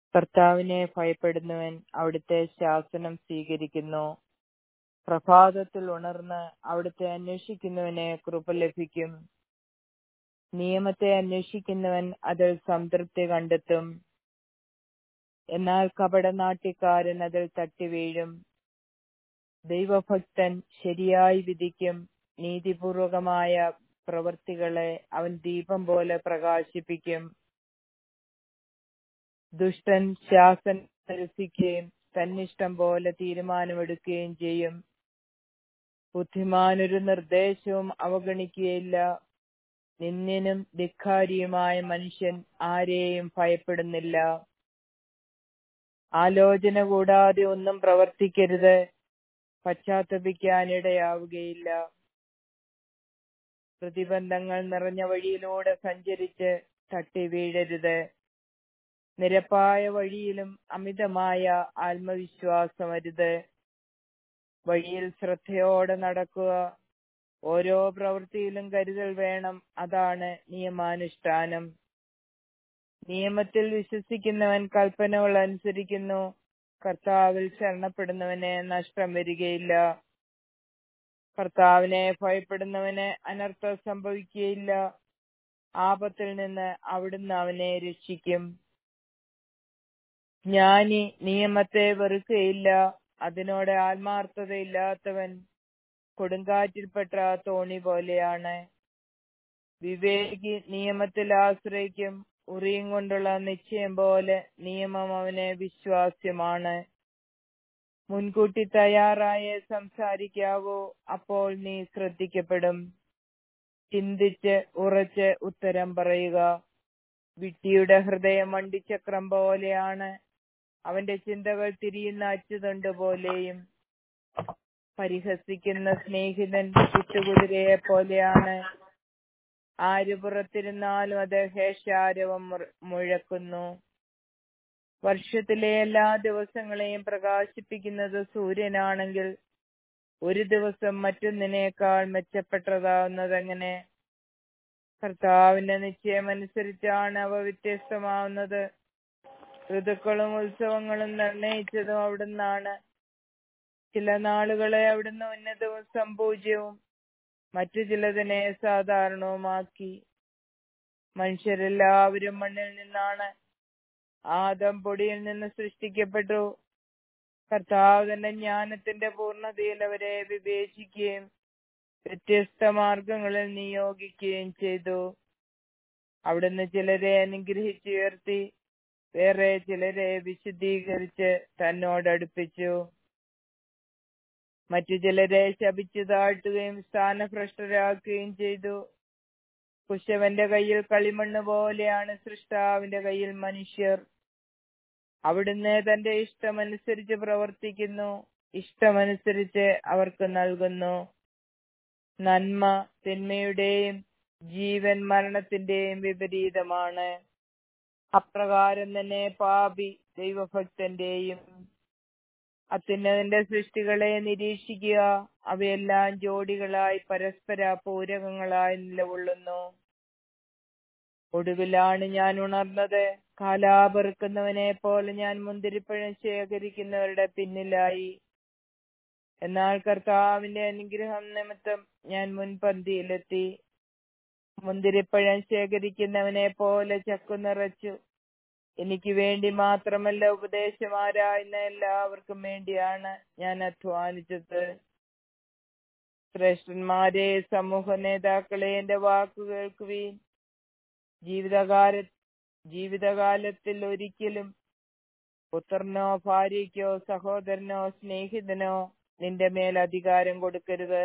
കർത്താവിനെ ഭയപ്പെടുന്നവൻ അവിടുത്തെ ശാസനം സ്വീകരിക്കുന്നു പ്രഭാതത്തിൽ ഉണർന്ന് അവിടുത്തെ അന്വേഷിക്കുന്നവനെ കൃപ ലഭിക്കും നിയമത്തെ അന്വേഷിക്കുന്നവൻ അതിൽ സംതൃപ്തി കണ്ടെത്തും എന്നാൽ കപടനാട്യക്കാരൻ അതിൽ തട്ടിവീഴും ദൈവഭക്തൻ ശരിയായി വിധിക്കും നീതിപൂർവകമായ പ്രവൃത്തികളെ അവൻ ദീപം പോലെ പ്രകാശിപ്പിക്കും ദുഷ്ടൻ ശാസൻ നിരസിക്കുകയും തന്നിഷ്ടം പോലെ തീരുമാനമെടുക്കുകയും ചെയ്യും ബുദ്ധിമാനൊരു നിർദ്ദേശവും അവഗണിക്കുകയില്ല നിന്ദ്യനും ധിക്കാരിയുമായ മനുഷ്യൻ ആരെയും ഭയപ്പെടുന്നില്ല ആലോചന കൂടാതെ ഒന്നും പ്രവർത്തിക്കരുത് പശ്ചാത്തപിക്കാനിടയാവുകയില്ല പ്രതിബന്ധങ്ങൾ നിറഞ്ഞ വഴിയിലൂടെ സഞ്ചരിച്ച് തട്ടി വീഴരുത് നിരപ്പായ വഴിയിലും അമിതമായ ആത്മവിശ്വാസം അരുത് വഴിയിൽ ശ്രദ്ധയോടെ നടക്കുക ഓരോ പ്രവൃത്തിയിലും കരുതൽ വേണം അതാണ് നിയമാനുഷ്ഠാനം നിയമത്തിൽ വിശ്വസിക്കുന്നവൻ കൽപ്പനകൾ അനുസരിക്കുന്നു കർത്താവിൽ ശരണപ്പെടുന്നവന് നഷ്ടം വരികയില്ല കർത്താവിനെ ഭയപ്പെടുന്നവന് അനർത്ഥം സംഭവിക്കുകയില്ല ആപത്തിൽ നിന്ന് അവിടുന്ന് അവനെ രക്ഷിക്കും ജ്ഞാനി നിയമത്തെ വെറുക്കുകയില്ല അതിനോട് ആത്മാർത്ഥതയില്ലാത്തവൻ കൊടുങ്കാറ്റിൽപ്പെട്ട തോണി പോലെയാണ് വിവേകി നിയമത്തിൽ ആശ്രയിക്കും ഉറിയും കൊണ്ടുള്ള നിശ്ചയം പോലെ നിയമം അവന് വിശ്വാസ്യമാണ് മുൻകൂട്ടി തയ്യാറായേ സംസാരിക്കാവൂ അപ്പോൾ നീ ശ്രദ്ധിക്കപ്പെടും ചിന്തിച്ച് ഉറച്ച് ഉത്തരം പറയുക വിട്ടിയുടെ ഹൃദയം വണ്ടിച്ചക്രം പോലെയാണ് അവന്റെ ചിന്തകൾ തിരിയുന്ന അച്ചുതണ്ട് പോലെയും പരിഹസിക്കുന്ന സ്നേഹിതൻ വിട്ടുകുതിരയെ പോലെയാണ് ആര് പുറത്തിരുന്നാലും അത് ഹേഷാരവം മുഴക്കുന്നു വർഷത്തിലെ എല്ലാ ദിവസങ്ങളെയും പ്രകാശിപ്പിക്കുന്നത് സൂര്യനാണെങ്കിൽ ഒരു ദിവസം മറ്റൊന്നിനേക്കാൾ മെച്ചപ്പെട്ടതാവുന്നതെങ്ങനെ കർത്താവിന്റെ നിശ്ചയമനുസരിച്ചാണ് അവ വ്യത്യസ്തമാവുന്നത് ഋതുക്കളും ഉത്സവങ്ങളും നിർണയിച്ചതും അവിടുന്നാണ് ചില നാളുകളെ അവിടുന്ന് ഉന്നതവും സംപൂജ്യവും മറ്റു ചിലതിനെ സാധാരണവുമാക്കി മനുഷ്യരെല്ലാവരും മണ്ണിൽ നിന്നാണ് ആദം പൊടിയിൽ നിന്ന് സൃഷ്ടിക്കപ്പെട്ടു കർത്താവ് തന്റെ ജ്ഞാനത്തിന്റെ പൂർണ്ണതയിൽ അവരെ വിവേചിക്കുകയും വ്യത്യസ്ത മാർഗങ്ങളിൽ നിയോഗിക്കുകയും ചെയ്തു അവിടുന്ന് ചിലരെ അനുഗ്രഹിച്ചുയർത്തി വേറെ ചിലരെ വിശുദ്ധീകരിച്ച് തന്നോടടുപ്പിച്ചു മറ്റു ചിലരെ ശപിച്ചു താഴ്ത്തുകയും സ്ഥാനഭ്രഷ്ടരാക്കുകയും ചെയ്തു കുശവന്റെ കയ്യിൽ കളിമണ്ണ് പോലെയാണ് സൃഷ്ടാവിന്റെ കയ്യിൽ മനുഷ്യർ അവിടുന്ന് തന്റെ ഇഷ്ടമനുസരിച്ച് പ്രവർത്തിക്കുന്നു ഇഷ്ടമനുസരിച്ച് അവർക്ക് നൽകുന്നു നന്മ തിന്മയുടെയും ജീവൻ മരണത്തിന്റെയും വിപരീതമാണ് അപ്രകാരം തന്നെ പാപി ദൈവഭക്തന്റെയും അത്യുന്നതിന്റെ സൃഷ്ടികളെ നിരീക്ഷിക്കുക അവയെല്ലാം ജോഡികളായി പരസ്പര പൂരകങ്ങളായി നിലകൊള്ളുന്നു ഒടുവിലാണ് ഞാൻ ഉണർന്നത് കാലാപെറുക്കുന്നവനെ പോലെ ഞാൻ മുന്തിരിപ്പഴം ശേഖരിക്കുന്നവരുടെ പിന്നിലായി എന്നാൽ കർത്താവിന്റെ അനുഗ്രഹം നിമിത്തം ഞാൻ മുൻപന്തിയിലെത്തി മുന്തിരിപ്പഴം ശേഖരിക്കുന്നവനെ പോലെ ചക്കു നിറച്ചു എനിക്ക് വേണ്ടി മാത്രമല്ല ഉപദേശം ആരായുന്ന എല്ലാവർക്കും വേണ്ടിയാണ് ഞാൻ അധ്വാനിച്ചത് ശ്രേഷ്ഠന്മാരെ സമൂഹ നേതാക്കളെ എന്റെ വാക്കു കേൾക്കുവീൻ ജീവിതകാല ജീവിതകാലത്തിൽ ഒരിക്കലും പുത്രനോ ഭാര്യയ്ക്കോ സഹോദരനോ സ്നേഹിതനോ നിന്റെ മേൽ അധികാരം കൊടുക്കരുത്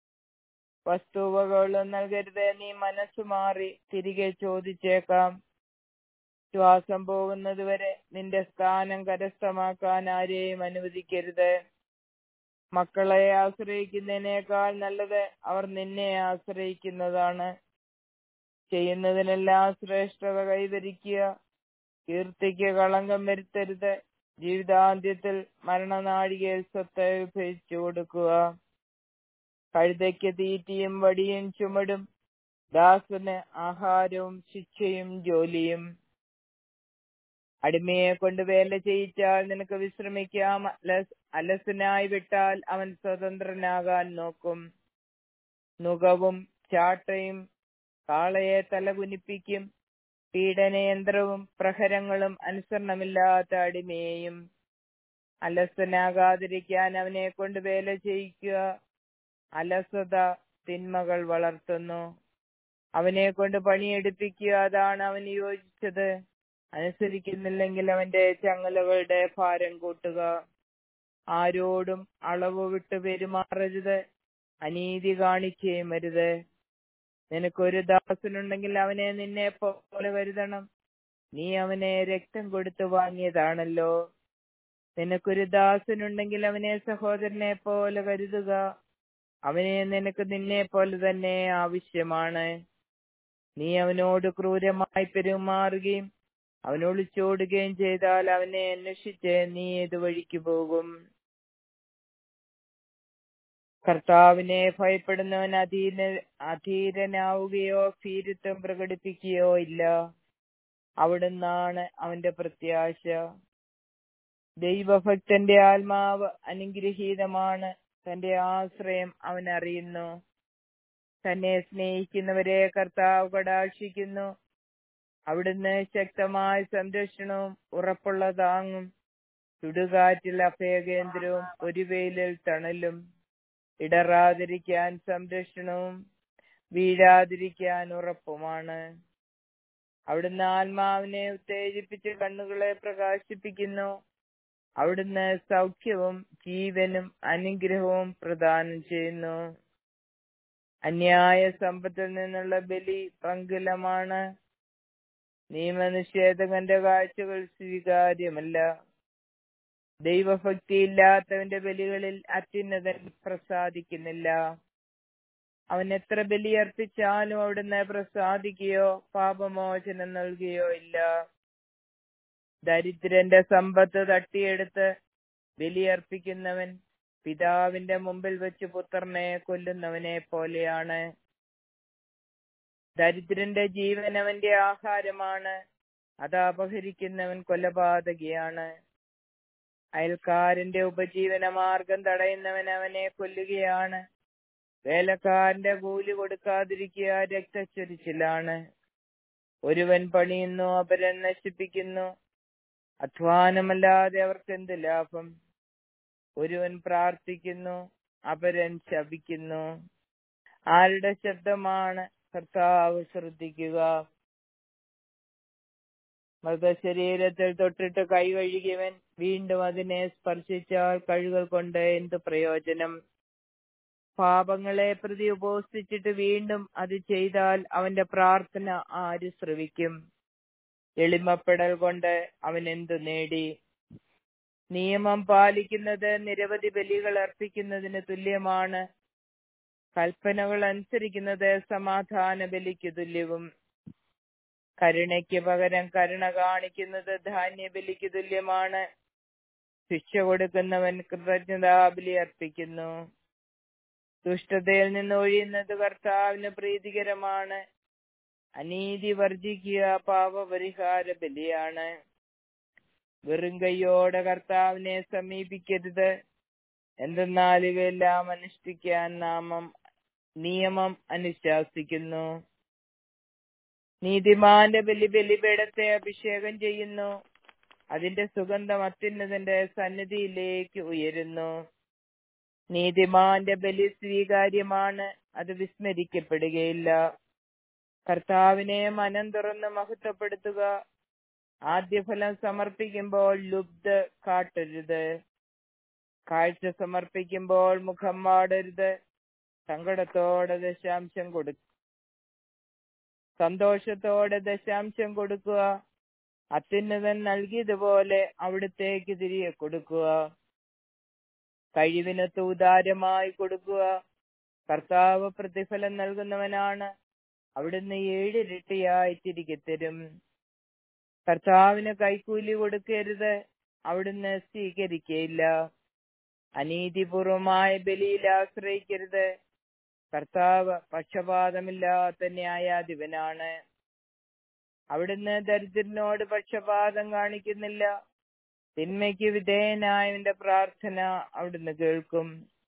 വസ്തുവകളും നൽകരുത് നീ മനസ്സു മാറി തിരികെ ചോദിച്ചേക്കാം ശ്വാസം പോകുന്നത് വരെ നിന്റെ സ്ഥാനം കരസ്ഥമാക്കാൻ ആരെയും അനുവദിക്കരുത് മക്കളെ ആശ്രയിക്കുന്നതിനേക്കാൾ നല്ലത് അവർ നിന്നെ ആശ്രയിക്കുന്നതാണ് ചെയ്യുന്നതിനെല്ലാം ശ്രേഷ്ഠത കൈവരിക്കുക കീർത്തിക്ക് കളങ്കം വരുത്തരുത് ജീവിതാന്ത്യത്തിൽ മരണനാഴികയിൽ സ്വത്ത് വിഭജിച്ചു കൊടുക്കുക കഴുതയ്ക്ക് തീറ്റിയും വടിയും ചുമടും ദാസന് ആഹാരവും ശിക്ഷയും ജോലിയും അടിമയെ കൊണ്ട് വേല ചെയ്യിച്ചാൽ നിനക്ക് വിശ്രമിക്കാം അലസ് അലസനായി വിട്ടാൽ അവൻ സ്വതന്ത്രനാകാൻ നോക്കും നുകവും ചാട്ടയും കാളയെ തലകുനിപ്പിക്കും പീഡനയന്ത്രവും പ്രഹരങ്ങളും അനുസരണമില്ലാത്ത അടിമയെയും അലസനാകാതിരിക്കാൻ അവനെ കൊണ്ട് വേല ചെയ്യിക്കുക അലസത തിന്മകൾ വളർത്തുന്നു അവനെ കൊണ്ട് പണിയെടുപ്പിക്കുക അതാണ് അവന് യോജിച്ചത് അനുസരിക്കുന്നില്ലെങ്കിൽ അവന്റെ ചങ്ങലകളുടെ ഭാരം കൂട്ടുക ആരോടും അളവ് വിട്ട് പെരുമാറരുത് അനീതി കാണിക്കുകയും അരുത് നിനക്കൊരു ദാസനുണ്ടെങ്കിൽ അവനെ നിന്നെ പോലെ കരുതണം നീ അവനെ രക്തം കൊടുത്തു വാങ്ങിയതാണല്ലോ നിനക്കൊരു ദാസനുണ്ടെങ്കിൽ അവനെ സഹോദരനെ പോലെ കരുതുക അവനെ നിനക്ക് നിന്നെ പോലെ തന്നെ ആവശ്യമാണ് നീ അവനോട് ക്രൂരമായി പെരുമാറുകയും അവനൊളിച്ചോടുകയും ചെയ്താൽ അവനെ അന്വേഷിച്ച് നീ ഏത് വഴിക്ക് പോകും കർത്താവിനെ ഭയപ്പെടുന്നവൻ അധീന അധീരനാവുകയോ ഭീരുത്വം പ്രകടിപ്പിക്കുകയോ ഇല്ല അവിടുന്നാണ് അവന്റെ പ്രത്യാശ ദൈവഭക്തന്റെ ആത്മാവ് അനുഗ്രഹീതമാണ് തന്റെ ആശ്രയം അവൻ അറിയുന്നു തന്നെ സ്നേഹിക്കുന്നവരെ കർത്താവ് കടാക്ഷിക്കുന്നു അവിടുന്ന് ശക്തമായ സംരക്ഷണവും ഉറപ്പുള്ള താങ്ങും ചുടുകാറ്റിൽ അഭയകേന്ദ്രവും ഒരു വെയിലിൽ തണലും ഇടറാതിരിക്കാൻ സംരക്ഷണവും വീഴാതിരിക്കാൻ ഉറപ്പുമാണ് അവിടുന്ന് ആത്മാവിനെ ഉത്തേജിപ്പിച്ച് കണ്ണുകളെ പ്രകാശിപ്പിക്കുന്നു അവിടുന്ന് സൗഖ്യവും ജീവനും അനുഗ്രഹവും പ്രദാനം ചെയ്യുന്നു അന്യായ സമ്പത്തിൽ നിന്നുള്ള ബലി പങ്കുലമാണ് നിയമനിഷേധകന്റെ കാഴ്ചകൾ സ്വീകാര്യമല്ല ദൈവഭക്തി ഇല്ലാത്തവന്റെ ബലികളിൽ അത്യുന്നതൻ പ്രസാദിക്കുന്നില്ല അവൻ എത്ര ബലി അർപ്പിച്ചാലും അവിടുന്ന് പ്രസാദിക്കുകയോ പാപമോചനം നൽകുകയോ ഇല്ല ദരിദ്രന്റെ സമ്പത്ത് തട്ടിയെടുത്ത് ബലിയർപ്പിക്കുന്നവൻ പിതാവിന്റെ മുമ്പിൽ വെച്ച് പുത്രനെ കൊല്ലുന്നവനെ പോലെയാണ് ദരിദ്രന്റെ ജീവൻ അവന്റെ ആഹാരമാണ് അത് അപഹരിക്കുന്നവൻ കൊലപാതകിയാണ് അയൽക്കാരന്റെ ഉപജീവന മാർഗം തടയുന്നവൻ അവനെ കൊല്ലുകയാണ് വേലക്കാരന്റെ കൂലി കൊടുക്കാതിരിക്കുക രക്തച്ചൊരിച്ചിലാണ് ഒരുവൻ പണിയുന്നു അപരൻ നശിപ്പിക്കുന്നു അധ്വാനമല്ലാതെ അവർക്ക് എന്ത് ലാഭം ഒരുവൻ പ്രാർത്ഥിക്കുന്നു അപരൻ ശപിക്കുന്നു ആരുടെ ശബ്ദമാണ് കർത്താവ് ശ്രദ്ധിക്കുക മൃതശരീരത്തിൽ തൊട്ടിട്ട് കൈ കഴുകിയവൻ വീണ്ടും അതിനെ സ്പർശിച്ചാൽ കഴുകൾ കൊണ്ട് എന്ത് പ്രയോജനം പാപങ്ങളെ പ്രതി ഉപസിച്ചിട്ട് വീണ്ടും അത് ചെയ്താൽ അവന്റെ പ്രാർത്ഥന ആര് ശ്രവിക്കും എളിമപ്പെടൽ കൊണ്ട് അവൻ എന്തു നേടി നിയമം പാലിക്കുന്നത് നിരവധി ബലികൾ അർപ്പിക്കുന്നതിന് തുല്യമാണ് കൽപ്പനകൾ അനുസരിക്കുന്നത് സമാധാന ബലിക്ക് തുല്യവും കരുണയ്ക്ക് പകരം കരുണ കാണിക്കുന്നത് ധാന്യബലിക്ക് തുല്യമാണ് ശിക്ഷ കൊടുക്കുന്നവൻ കൃതജ്ഞതാബലി അർപ്പിക്കുന്നു ദുഷ്ടതയിൽ നിന്ന് ഒഴിയുന്നത് കർത്താവിന് പ്രീതികരമാണ് അനീതി വർജിക്കുക പാപപരിഹാര ബലിയാണ് വെറും കൈയോടെ കർത്താവിനെ സമീപിക്കരുത് എന്തെന്നാൽ ഇവയെല്ലാം അനുഷ്ഠിക്കാൻ നാമം നിയമം അനുശാസിക്കുന്നു നീതിമാന്റെ ബലി ബലിപീഠത്തെ അഭിഷേകം ചെയ്യുന്നു അതിന്റെ സുഗന്ധം അത്യുന്നതന്റെ സന്നിധിയിലേക്ക് ഉയരുന്നു നീതിമാന്റെ ബലി സ്വീകാര്യമാണ് അത് വിസ്മരിക്കപ്പെടുകയില്ല കർത്താവിനെ മനം തുറന്ന് മഹത്വപ്പെടുത്തുക ആദ്യഫലം സമർപ്പിക്കുമ്പോൾ ലുബ്ധ കാട്ടരുത് കാഴ്ച സമർപ്പിക്കുമ്പോൾ മുഖം വാടരുത് സങ്കടത്തോടെ ദശാംശം കൊടു സന്തോഷത്തോടെ ദശാംശം കൊടുക്കുക അത്യുന്നതൻ നൽകിയതുപോലെ അവിടുത്തേക്ക് തിരികെ കൊടുക്കുക കഴിവിന് തൂതാരമായി കൊടുക്കുക കർത്താവ് പ്രതിഫലം നൽകുന്നവനാണ് അവിടുന്ന് ഏഴിരട്ടിയായി തിരികെ തരും കർത്താവിന് കൈക്കൂലി കൊടുക്കരുത് അവിടുന്ന് സ്വീകരിക്കയില്ല അനീതിപൂർവമായ ബലിയിൽ ആശ്രയിക്കരുത് കർത്താവ് പക്ഷപാതമില്ലാത്ത ന്യായാധിപനാണ് അവിടുന്ന് ദരിദ്രനോട് പക്ഷപാതം കാണിക്കുന്നില്ല തിന്മയ്ക്ക് വിധേയനായവന്റെ പ്രാർത്ഥന അവിടുന്ന് കേൾക്കും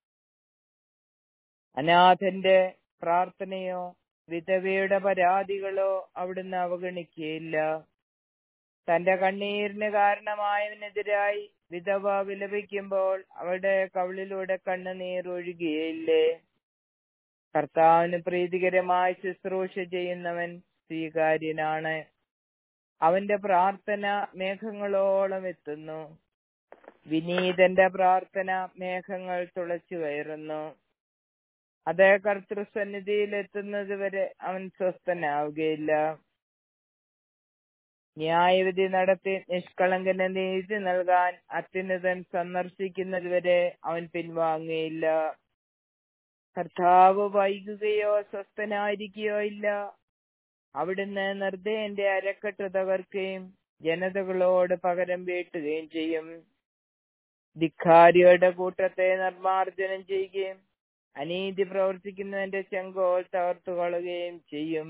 അനാഥന്റെ പ്രാർത്ഥനയോ വിധവയുടെ പരാതികളോ അവിടുന്ന് അവഗണിക്കുകയില്ല തന്റെ കണ്ണീരിന് കാരണമായവനെതിരായി വിധവ വിലപിക്കുമ്പോൾ അവളുടെ കവിളിലൂടെ കണ്ണുനീർ ഒഴുകിയയില്ലേ കർത്താവിന് പ്രീതികരമായി ശുശ്രൂഷ ചെയ്യുന്നവൻ സ്വീകാര്യനാണ് അവന്റെ പ്രാർത്ഥന മേഘങ്ങളോളം എത്തുന്നു വിനീതന്റെ പ്രാർത്ഥന മേഘങ്ങൾ തുളച്ചു കയറുന്നു അത് കർത്തൃസന്നിധിയിൽ എത്തുന്നത് വരെ അവൻ സ്വസ്ഥനാവുകയില്ല ന്യായവിധി നടത്തി നിഷ്കളങ്കന് നീതി നൽകാൻ അത്യുന്നതൻ സന്ദർശിക്കുന്നത് വരെ അവൻ പിൻവാങ്ങുകയില്ല കർത്താവ് വൈകുകയോ സ്വസ്ഥനായിരിക്കുകയോ ഇല്ല അവിടുന്ന് നിർദ്ദയന്റെ അരക്കെട്ട് തകർക്കുകയും ജനതകളോട് പകരം വീട്ടുകയും ചെയ്യും ധിക്കാരിയുടെ കൂട്ടത്തെ നിർമാർജനം ചെയ്യുകയും അനീതി പ്രവർത്തിക്കുന്നതിന്റെ ചെങ്കോൽ തകർത്തു കളയുകയും ചെയ്യും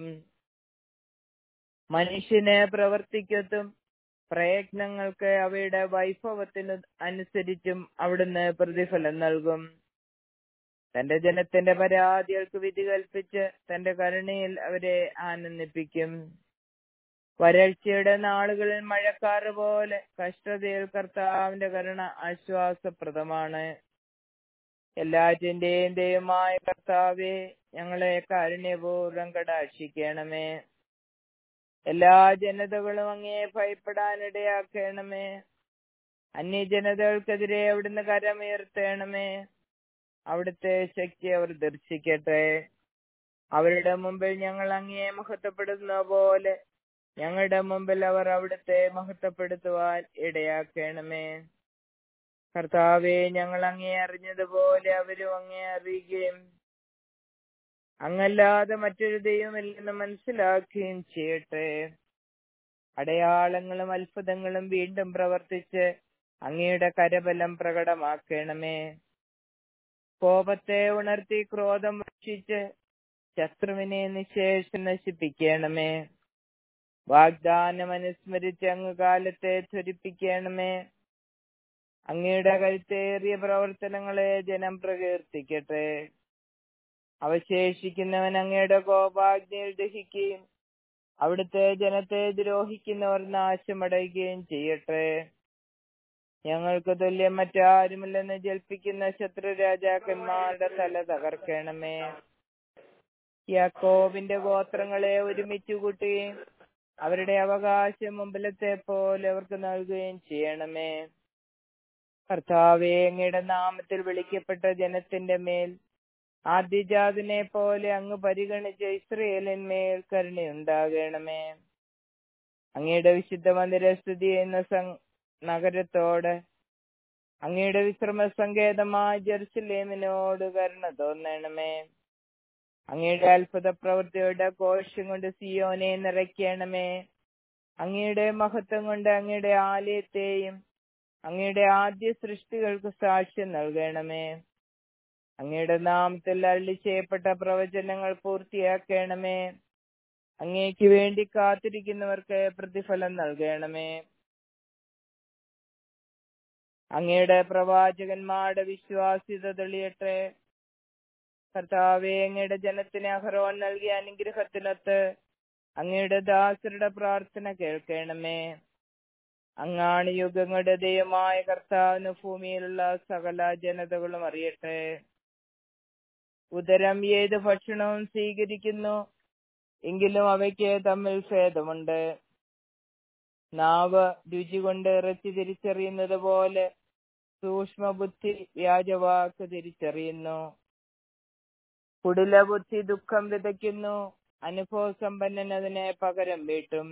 മനുഷ്യന് പ്രവർത്തിക്കത്തും പ്രയത്നങ്ങൾക്ക് അവയുടെ വൈഭവത്തിന് അനുസരിച്ചും അവിടുന്ന് പ്രതിഫലം നൽകും തന്റെ ജനത്തിന്റെ പരാതികൾക്ക് വിധി കൽപ്പിച്ച് തന്റെ കരുണയിൽ അവരെ ആനന്ദിപ്പിക്കും വരൾച്ചയുടെ നാളുകളിൽ മഴക്കാറ് പോലെ കഷ്ടതയിൽ കർത്താവിന്റെ കരുണ ആശ്വാസപ്രദമാണ് എല്ലാറ്റിന്റെയും ദൈവമായ കർത്താവെ ഞങ്ങളെ കാരുണ്യപൂർവ്വം കടാക്ഷിക്കണമേ എല്ലാ ജനതകളും അങ്ങേ ഭയപ്പെടാനിടയാക്കണമേ അന്യജനതകൾക്കെതിരെ അവിടുന്ന് കരമുയർത്തണമേ അവിടുത്തെ ശക്തി അവർ ദർശിക്കട്ടെ അവരുടെ മുമ്പിൽ ഞങ്ങൾ അങ്ങേ മഹത്വപ്പെടുന്ന പോലെ ഞങ്ങളുടെ മുമ്പിൽ അവർ അവിടുത്തെ മഹത്വപ്പെടുത്തുവാൻ ഇടയാക്കണമേ കർത്താവെ ഞങ്ങൾ അങ്ങേ അറിഞ്ഞതുപോലെ അവരും അങ്ങേ അറിയുകയും അങ്ങല്ലാതെ മറ്റൊരു ദൈവമില്ലെന്ന് മനസ്സിലാക്കുകയും ചെയ്യട്ടെ അടയാളങ്ങളും അത്ഭുതങ്ങളും വീണ്ടും പ്രവർത്തിച്ച് അങ്ങയുടെ കരബലം പ്രകടമാക്കണമേ കോപത്തെ ഉണർത്തി ക്രോധം ഭക്ഷിച്ച് ശത്രുവിനെ നിശേഷം നശിപ്പിക്കണമേ വാഗ്ദാനം അനുസ്മരിച്ച് അങ്ങ് കാലത്തെ ധരിപ്പിക്കണമേ അങ്ങയുടെ കരുത്തേറിയ പ്രവർത്തനങ്ങളെ ജനം പ്രകീർത്തിക്കട്ടെ അവശേഷിക്കുന്നവൻ അങ്ങയുടെ കോപാഗ്നിയിൽ ദഹിക്കുകയും അവിടുത്തെ ജനത്തെ ദ്രോഹിക്കുന്നവർ നാശമടയുകയും ചെയ്യട്ടെ ഞങ്ങൾക്ക് തുല്യം മറ്റാരുമില്ലെന്ന് ജൽപ്പിക്കുന്ന ശത്രു രാജാക്കന്മാരുടെ തല തകർക്കണമേ യാക്കോബിന്റെ ഗോത്രങ്ങളെ ഒരുമിച്ച് കൂട്ടുകയും അവരുടെ അവകാശം മുമ്പിലത്തെ പോലെ അവർക്ക് നൽകുകയും ചെയ്യണമേ കർത്താവെ അങ്ങയുടെ നാമത്തിൽ വിളിക്കപ്പെട്ട ജനത്തിന്റെ മേൽ ആദ്യജാതിനെ പോലെ അങ്ങ് പരിഗണിച്ച ഇസ്രയേലിന്മേൽ കരുണയുണ്ടാകണമേ അങ്ങയുടെ വിശുദ്ധ മന്ദിര സ്ഥിതി ചെയ്യുന്ന നഗരത്തോട് അങ്ങയുടെ വിശ്രമ സങ്കേതമായ ജെറുസലേമിനോട് കരുണ തോന്നണമേ അങ്ങയുടെ അത്ഭുത പ്രവൃത്തിയുടെ കോശം കൊണ്ട് സിയോനെ നിറയ്ക്കണമേ അങ്ങയുടെ മഹത്വം കൊണ്ട് അങ്ങയുടെ ആലയത്തെയും അങ്ങയുടെ ആദ്യ സൃഷ്ടികൾക്ക് സാക്ഷ്യം നൽകണമേ അങ്ങയുടെ നാമത്തിൽ അരളി ചെയ്യപ്പെട്ട പ്രവചനങ്ങൾ പൂർത്തിയാക്കണമേ അങ്ങേക്ക് വേണ്ടി കാത്തിരിക്കുന്നവർക്ക് പ്രതിഫലം നൽകണമേ അങ്ങയുടെ പ്രവാചകന്മാരുടെ വിശ്വാസ്യത തെളിയട്ടെ കർത്താവെ അങ്ങയുടെ ജനത്തിന് അഹ്റോൻ നൽകിയ അനുഗ്രഹത്തിനൊത്ത് അങ്ങയുടെ ദാസരുടെ പ്രാർത്ഥന കേൾക്കണമേ അങ്ങാണ് യുഗങ്ങളുടെ ദൈവമായ കർത്താവിന് ഭൂമിയിലുള്ള സകല ജനതകളും അറിയട്ടെ ഉദരം ഏത് ഭക്ഷണവും സ്വീകരിക്കുന്നു എങ്കിലും അവയ്ക്ക് തമ്മിൽ ഭേദമുണ്ട് നാവ് രുചി കൊണ്ട് ഇറച്ചി തിരിച്ചറിയുന്നത് പോലെ സൂക്ഷ്മബുദ്ധി വ്യാജവാക്ക് തിരിച്ചറിയുന്നു കുടില ബുദ്ധി ദുഃഖം വിതയ്ക്കുന്നു അനുഭവ സമ്പന്നൻ അതിനെ പകരം വീട്ടും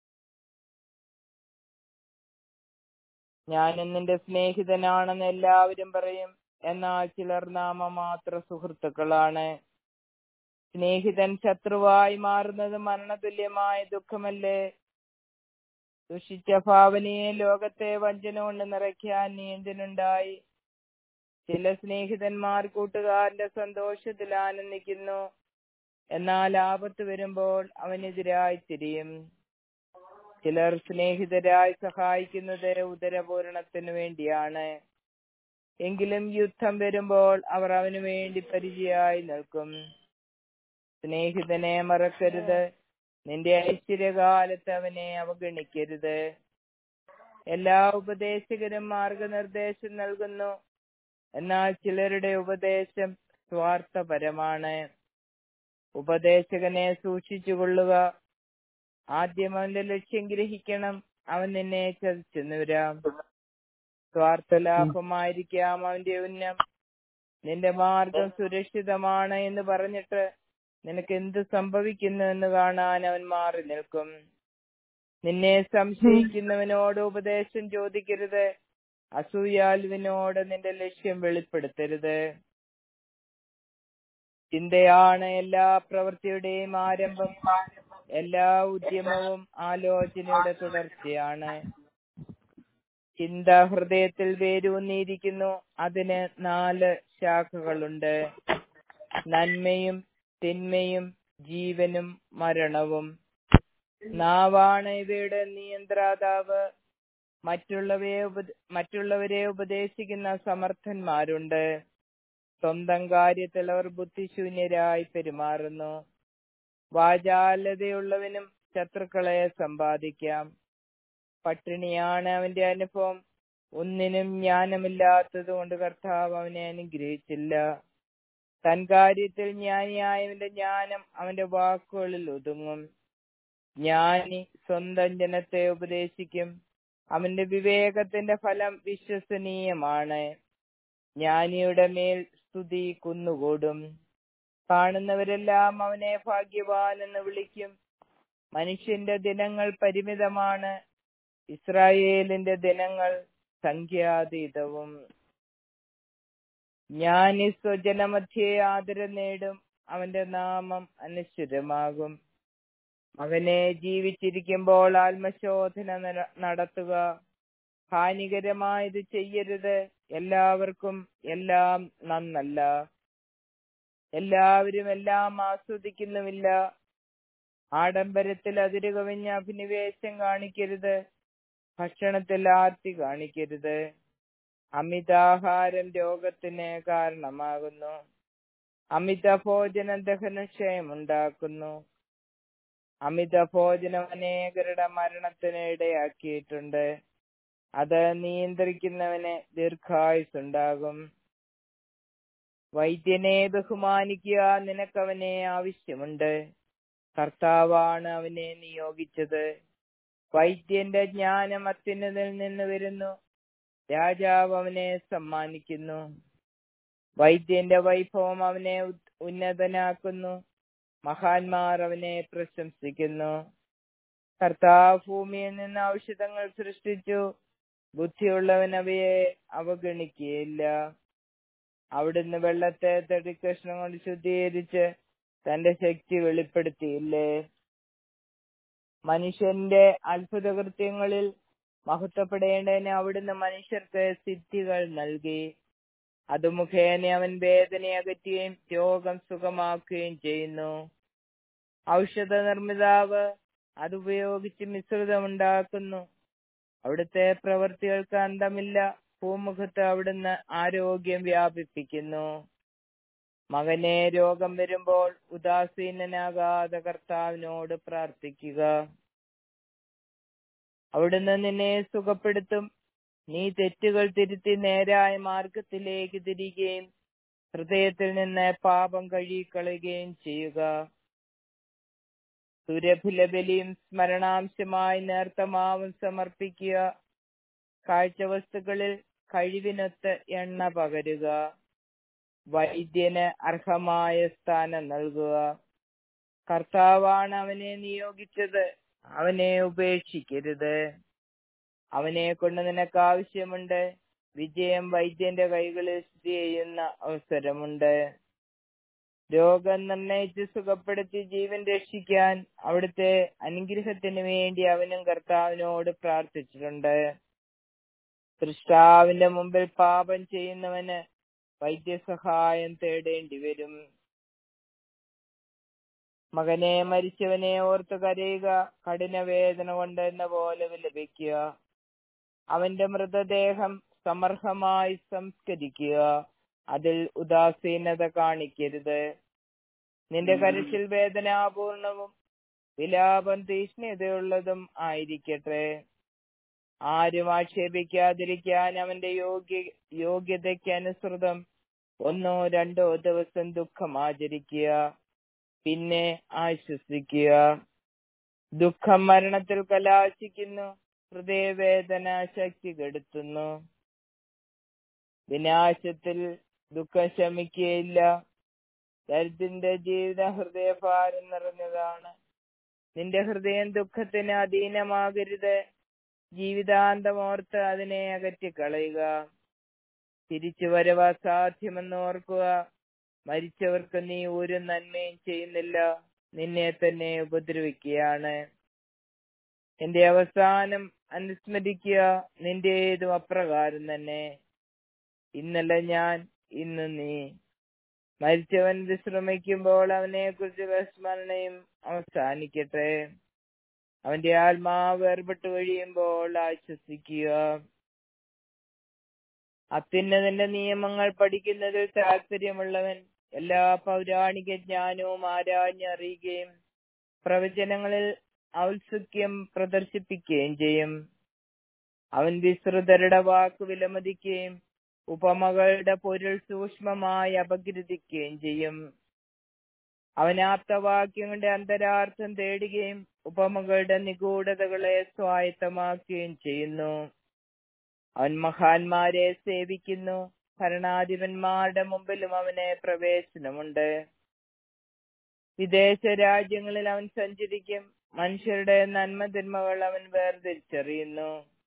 ഞാൻ നിന്റെ സ്നേഹിതനാണെന്ന് എല്ലാവരും പറയും എന്നാൽ ചിലർ നാമമാത്ര സുഹൃത്തുക്കളാണ് സ്നേഹിതൻ ശത്രുവായി മാറുന്നത് മരണതുല്യമായ ദുഃഖമല്ലേ ദുഷിച്ച ഭാവനയെ ലോകത്തെ വഞ്ചന കൊണ്ട് നിറയ്ക്കാൻ നീന്തിനുണ്ടായി ചില സ്നേഹിതന്മാർ കൂട്ടുകാരന്റെ സന്തോഷത്തിൽ ആനന്ദിക്കുന്നു എന്നാൽ ആപത്ത് വരുമ്പോൾ അവനെതിരായി തിരിയും ചിലർ സ്നേഹിതരായി സഹായിക്കുന്നത് ഉദരപൂരണത്തിനു വേണ്ടിയാണ് എങ്കിലും യുദ്ധം വരുമ്പോൾ അവർ അവന് വേണ്ടി പരിചയമായി നിൽക്കും സ്നേഹിതനെ മറക്കരുത് നിന്റെ ഐശ്വര്യകാലത്ത് അവനെ അവഗണിക്കരുത് എല്ലാ ഉപദേശകരും മാർഗനിർദ്ദേശം നൽകുന്നു എന്നാൽ ചിലരുടെ ഉപദേശം സ്വാർത്ഥപരമാണ് ഉപദേശകനെ സൂക്ഷിച്ചുകൊള്ളുക ആദ്യം അവന്റെ ലക്ഷ്യം ഗ്രഹിക്കണം അവൻ നിന്നെ ചതിച്ചെന്നു വരാം സ്വാർത്ഥ ലാഭമായിരിക്കാം അവന്റെ ഉന്നം നിന്റെ മാർഗം സുരക്ഷിതമാണ് എന്ന് പറഞ്ഞിട്ട് നിനക്ക് എന്ത് സംഭവിക്കുന്നു എന്ന് കാണാൻ അവൻ മാറി നിൽക്കും നിന്നെ സംശയിക്കുന്നവനോട് ഉപദേശം ചോദിക്കരുത് അസൂയാലുവിനോട് നിന്റെ ലക്ഷ്യം വെളിപ്പെടുത്തരുത് ചിന്തയാണ് എല്ലാ പ്രവൃത്തിയുടെയും ആരംഭം എല്ലാ ഉദ്യമവും ആലോചനയുടെ തുടർച്ചയാണ് ചിന്ത ഹൃദയത്തിൽ വേരൂന്നിയിരിക്കുന്നു അതിന് നാല് ശാഖകളുണ്ട് നന്മയും തിന്മയും ജീവനും മരണവും നാവാണ് ഇവയുടെ നിയന്ത്രാതാവ് മറ്റുള്ളവയെ ഉപ- മറ്റുള്ളവരെ ഉപദേശിക്കുന്ന സമർത്ഥന്മാരുണ്ട് സ്വന്തം കാര്യത്തിൽ അവർ ബുദ്ധിശൂന്യരായി പെരുമാറുന്നു വാചാലതയുള്ളവനും ശത്രുക്കളെ സമ്പാദിക്കാം പട്ടിണിയാണ് അവന്റെ അനുഭവം ഒന്നിനും ജ്ഞാനമില്ലാത്തത് കൊണ്ട് കർത്താവ് അവനെ അനുഗ്രഹിച്ചില്ല തൻ കാര്യത്തിൽ ജ്ഞാനിയായവന്റെ ജ്ഞാനം അവന്റെ വാക്കുകളിൽ ഒതുങ്ങും ജ്ഞാനി സ്വന്തം ജനത്തെ ഉപദേശിക്കും അവന്റെ വിവേകത്തിന്റെ ഫലം വിശ്വസനീയമാണ് ജ്ഞാനിയുടെ മേൽ സ്തുതി കുന്നുകൂടും കാണുന്നവരെല്ലാം അവനെ ഭാഗ്യവാൻ എന്ന് വിളിക്കും മനുഷ്യന്റെ ദിനങ്ങൾ പരിമിതമാണ് ഇസ്രായേലിന്റെ ദിനങ്ങൾ സംഖ്യാതീതവും ജ്ഞാനി സ്വജനമധ്യേ ആദരം നേടും അവന്റെ നാമം അനശ്വരമാകും മകനെ ജീവിച്ചിരിക്കുമ്പോൾ ആത്മശോധന നട- നടത്തുക ഹാനികരമായത് ചെയ്യരുത് എല്ലാവർക്കും എല്ലാം നന്നല്ല എല്ലാവരും എല്ലാം ആസ്വദിക്കുന്നുമില്ല ആഡംബരത്തിൽ അതിരുകവിഞ്ഞ അഭിനിവേശം കാണിക്കരുത് ഭക്ഷണത്തിൽ ആർത്തി കാണിക്കരുത് അമിതാഹാരം രോഗത്തിന് കാരണമാകുന്നു അമിത ഭോജനം ദഹനക്ഷയമുണ്ടാക്കുന്നു അമിത ഭോജനം അനേകരുടെ മരണത്തിന് ഇടയാക്കിയിട്ടുണ്ട് അത് നിയന്ത്രിക്കുന്നവന് ദീർഘായുസുണ്ടാകും വൈദ്യനെ ബഹുമാനിക്കുക നിനക്കവനെ ആവശ്യമുണ്ട് കർത്താവാണ് അവനെ നിയോഗിച്ചത് വൈദ്യന്റെ ജ്ഞാനം അത്യുന്നതിൽ നിന്ന് വരുന്നു രാജാവ് അവനെ സമ്മാനിക്കുന്നു വൈദ്യന്റെ വൈഭവം അവനെ ഉത്- ഉന്നതനാക്കുന്നു മഹാന്മാർ അവനെ പ്രശംസിക്കുന്നു കർത്താവ് ഭൂമിയിൽ നിന്ന് ഔഷധങ്ങൾ സൃഷ്ടിച്ചു ബുദ്ധിയുള്ളവൻ അവയെ അവഗണിക്കുകയില്ല അവിടുന്ന് വെള്ളത്തെ തടിക്കഷ്ണം കൊണ്ട് ശുദ്ധീകരിച്ച് തന്റെ ശക്തി വെളിപ്പെടുത്തിയില്ലേ മനുഷ്യന്റെ അത്ഭുത കൃത്യങ്ങളിൽ മഹത്വപ്പെടേണ്ടതിന് അവിടുന്ന് മനുഷ്യർക്ക് സിദ്ധികൾ നൽകി അത് മുഖേന അവൻ വേദന അകറ്റുകയും രോഗം സുഖമാക്കുകയും ചെയ്യുന്നു ഔഷധ നിർമ്മിതാവ് അതുപയോഗിച്ച് മിശ്രിതമുണ്ടാക്കുന്നു അവിടുത്തെ പ്രവൃത്തികൾക്ക് അന്തമില്ല ഭൂമുഖത്ത് അവിടുന്ന് ആരോഗ്യം വ്യാപിപ്പിക്കുന്നു മകനെ രോഗം വരുമ്പോൾ ഉദാസീനനാകാതെ കർത്താവിനോട് പ്രാർത്ഥിക്കുക അവിടുന്ന് നിന്നെ സുഖപ്പെടുത്തും നീ തെറ്റുകൾ തിരുത്തി നേരായ മാർഗത്തിലേക്ക് തിരികുകയും ഹൃദയത്തിൽ നിന്ന് പാപം കഴുകിക്കളയുകയും ചെയ്യുക സുരഭില ബലിയും സ്മരണാംശമായി നേർത്തമാവും സമർപ്പിക്കുക കാഴ്ചവസ്തുക്കളിൽ കഴിവിനൊത്ത് എണ്ണ പകരുക വൈദ്യന് അർഹമായ സ്ഥാനം നൽകുക കർത്താവാണ് അവനെ നിയോഗിച്ചത് അവനെ ഉപേക്ഷിക്കരുത് അവനെ കൊണ്ട് നിനക്ക് ആവശ്യമുണ്ട് വിജയം വൈദ്യന്റെ കൈകളിൽ സ്ഥിതി ചെയ്യുന്ന അവസരമുണ്ട് രോഗം നിർണയിച്ച് സുഖപ്പെടുത്തി ജീവൻ രക്ഷിക്കാൻ അവിടുത്തെ അനുഗ്രഹത്തിന് വേണ്ടി അവനും കർത്താവിനോട് പ്രാർത്ഥിച്ചിട്ടുണ്ട് സൃഷ്ടാവിന്റെ മുമ്പിൽ പാപം ചെയ്യുന്നവന് വൈദ്യസഹായം തേടേണ്ടി വരും മകനെ മരിച്ചവനെ ഓർത്ത് കരയുക കഠിനവേദന കൊണ്ട് എന്ന പോലെ വിലപിക്കുക അവന്റെ മൃതദേഹം സമർഹമായി സംസ്കരിക്കുക അതിൽ ഉദാസീനത കാണിക്കരുത് നിന്റെ കരച്ചിൽ വേദനാപൂർണവും വിലാപം തീഷ്ണതയുള്ളതും ആയിരിക്കട്ടെ ആരും ആക്ഷേപിക്കാതിരിക്കാൻ അവന്റെ യോഗ്യ യോഗ്യതയ്ക്ക് അനുസൃതം ഒന്നോ രണ്ടോ ദിവസം ദുഃഖം ആചരിക്കുക പിന്നെ ആശ്വസിക്കുക ദുഃഖം മരണത്തിൽ കലാശിക്കുന്നു ഹൃദയവേദന ശക്തി കെടുത്തുന്നു വിനാശത്തിൽ ദുഃഖം ശമിക്കുകയില്ല ദരിദ്രന്റെ ജീവിത ഹൃദയഭാരം നിറഞ്ഞതാണ് നിന്റെ ഹൃദയം ദുഃഖത്തിന് അധീനമാകരുത് ജീവിതാന്തമോർത്ത് അതിനെ അകറ്റിക്കളയുക തിരിച്ചു വരവ് അസാധ്യമെന്ന് ഓർക്കുക മരിച്ചവർക്ക് നീ ഒരു നന്മയും ചെയ്യുന്നില്ല നിന്നെ തന്നെ ഉപദ്രവിക്കുകയാണ് എന്റെ അവസാനം അനുസ്മരിക്കുക നിന്റേതും അപ്രകാരം തന്നെ ഇന്നലെ ഞാൻ ഇന്ന് നീ മരിച്ചവൻ വിശ്രമിക്കുമ്പോൾ അവനെ കുറിച്ച് സ്മരണയും അവസാനിക്കട്ടെ അവന്റെ ആത്മാവ് വേർപെട്ട് കഴിയുമ്പോൾ ആശ്വസിക്കുക അത്യുന്നതന്റെ നിയമങ്ങൾ പഠിക്കുന്നതിൽ താല്പര്യമുള്ളവൻ എല്ലാ പൗരാണിക ജ്ഞാനവും ആരാഞ്ഞറിയുകയും പ്രവചനങ്ങളിൽ ഔത്സുക്യം പ്രദർശിപ്പിക്കുകയും ചെയ്യും അവൻ വിസ്തൃതരുടെ വാക്ക് വിലമതിക്കുകയും ഉപമകളുടെ പൊരുൾ സൂക്ഷ്മമായി അപഗ്രഥിക്കുകയും ചെയ്യും അവൻ ആപ്തവാക്യങ്ങളുടെ അന്തരാർത്ഥം തേടുകയും ഉപമകളുടെ നിഗൂഢതകളെ സ്വായത്തമാക്കുകയും ചെയ്യുന്നു അവൻ മഹാന്മാരെ സേവിക്കുന്നു ഭരണാധിപന്മാരുടെ മുമ്പിലും അവന് പ്രവേശനമുണ്ട് വിദേശ രാജ്യങ്ങളിൽ അവൻ സഞ്ചരിക്കും മനുഷ്യരുടെ നന്മതിന്മകൾ അവൻ വേർതിരിച്ചറിയുന്നു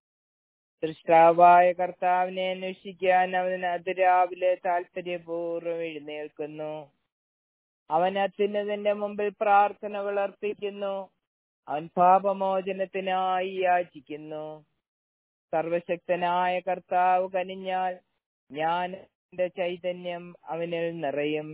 സൃഷ്ടാവായ കർത്താവിനെ അന്വേഷിക്കാൻ അവൻ അതിരാവിലെ താല്പര്യപൂർവ്വം എഴുന്നേൽക്കുന്നു അവൻ അത്യുന്നതിന്റെ മുമ്പിൽ പ്രാർത്ഥനകൾ അർപ്പിക്കുന്നു അവൻ പാപമോചനത്തിനായി യാചിക്കുന്നു സർവശക്തനായ കർത്താവ് കനിഞ്ഞാൽ ഞാൻ എന്റെ ചൈതന്യം അവനിൽ നിറയും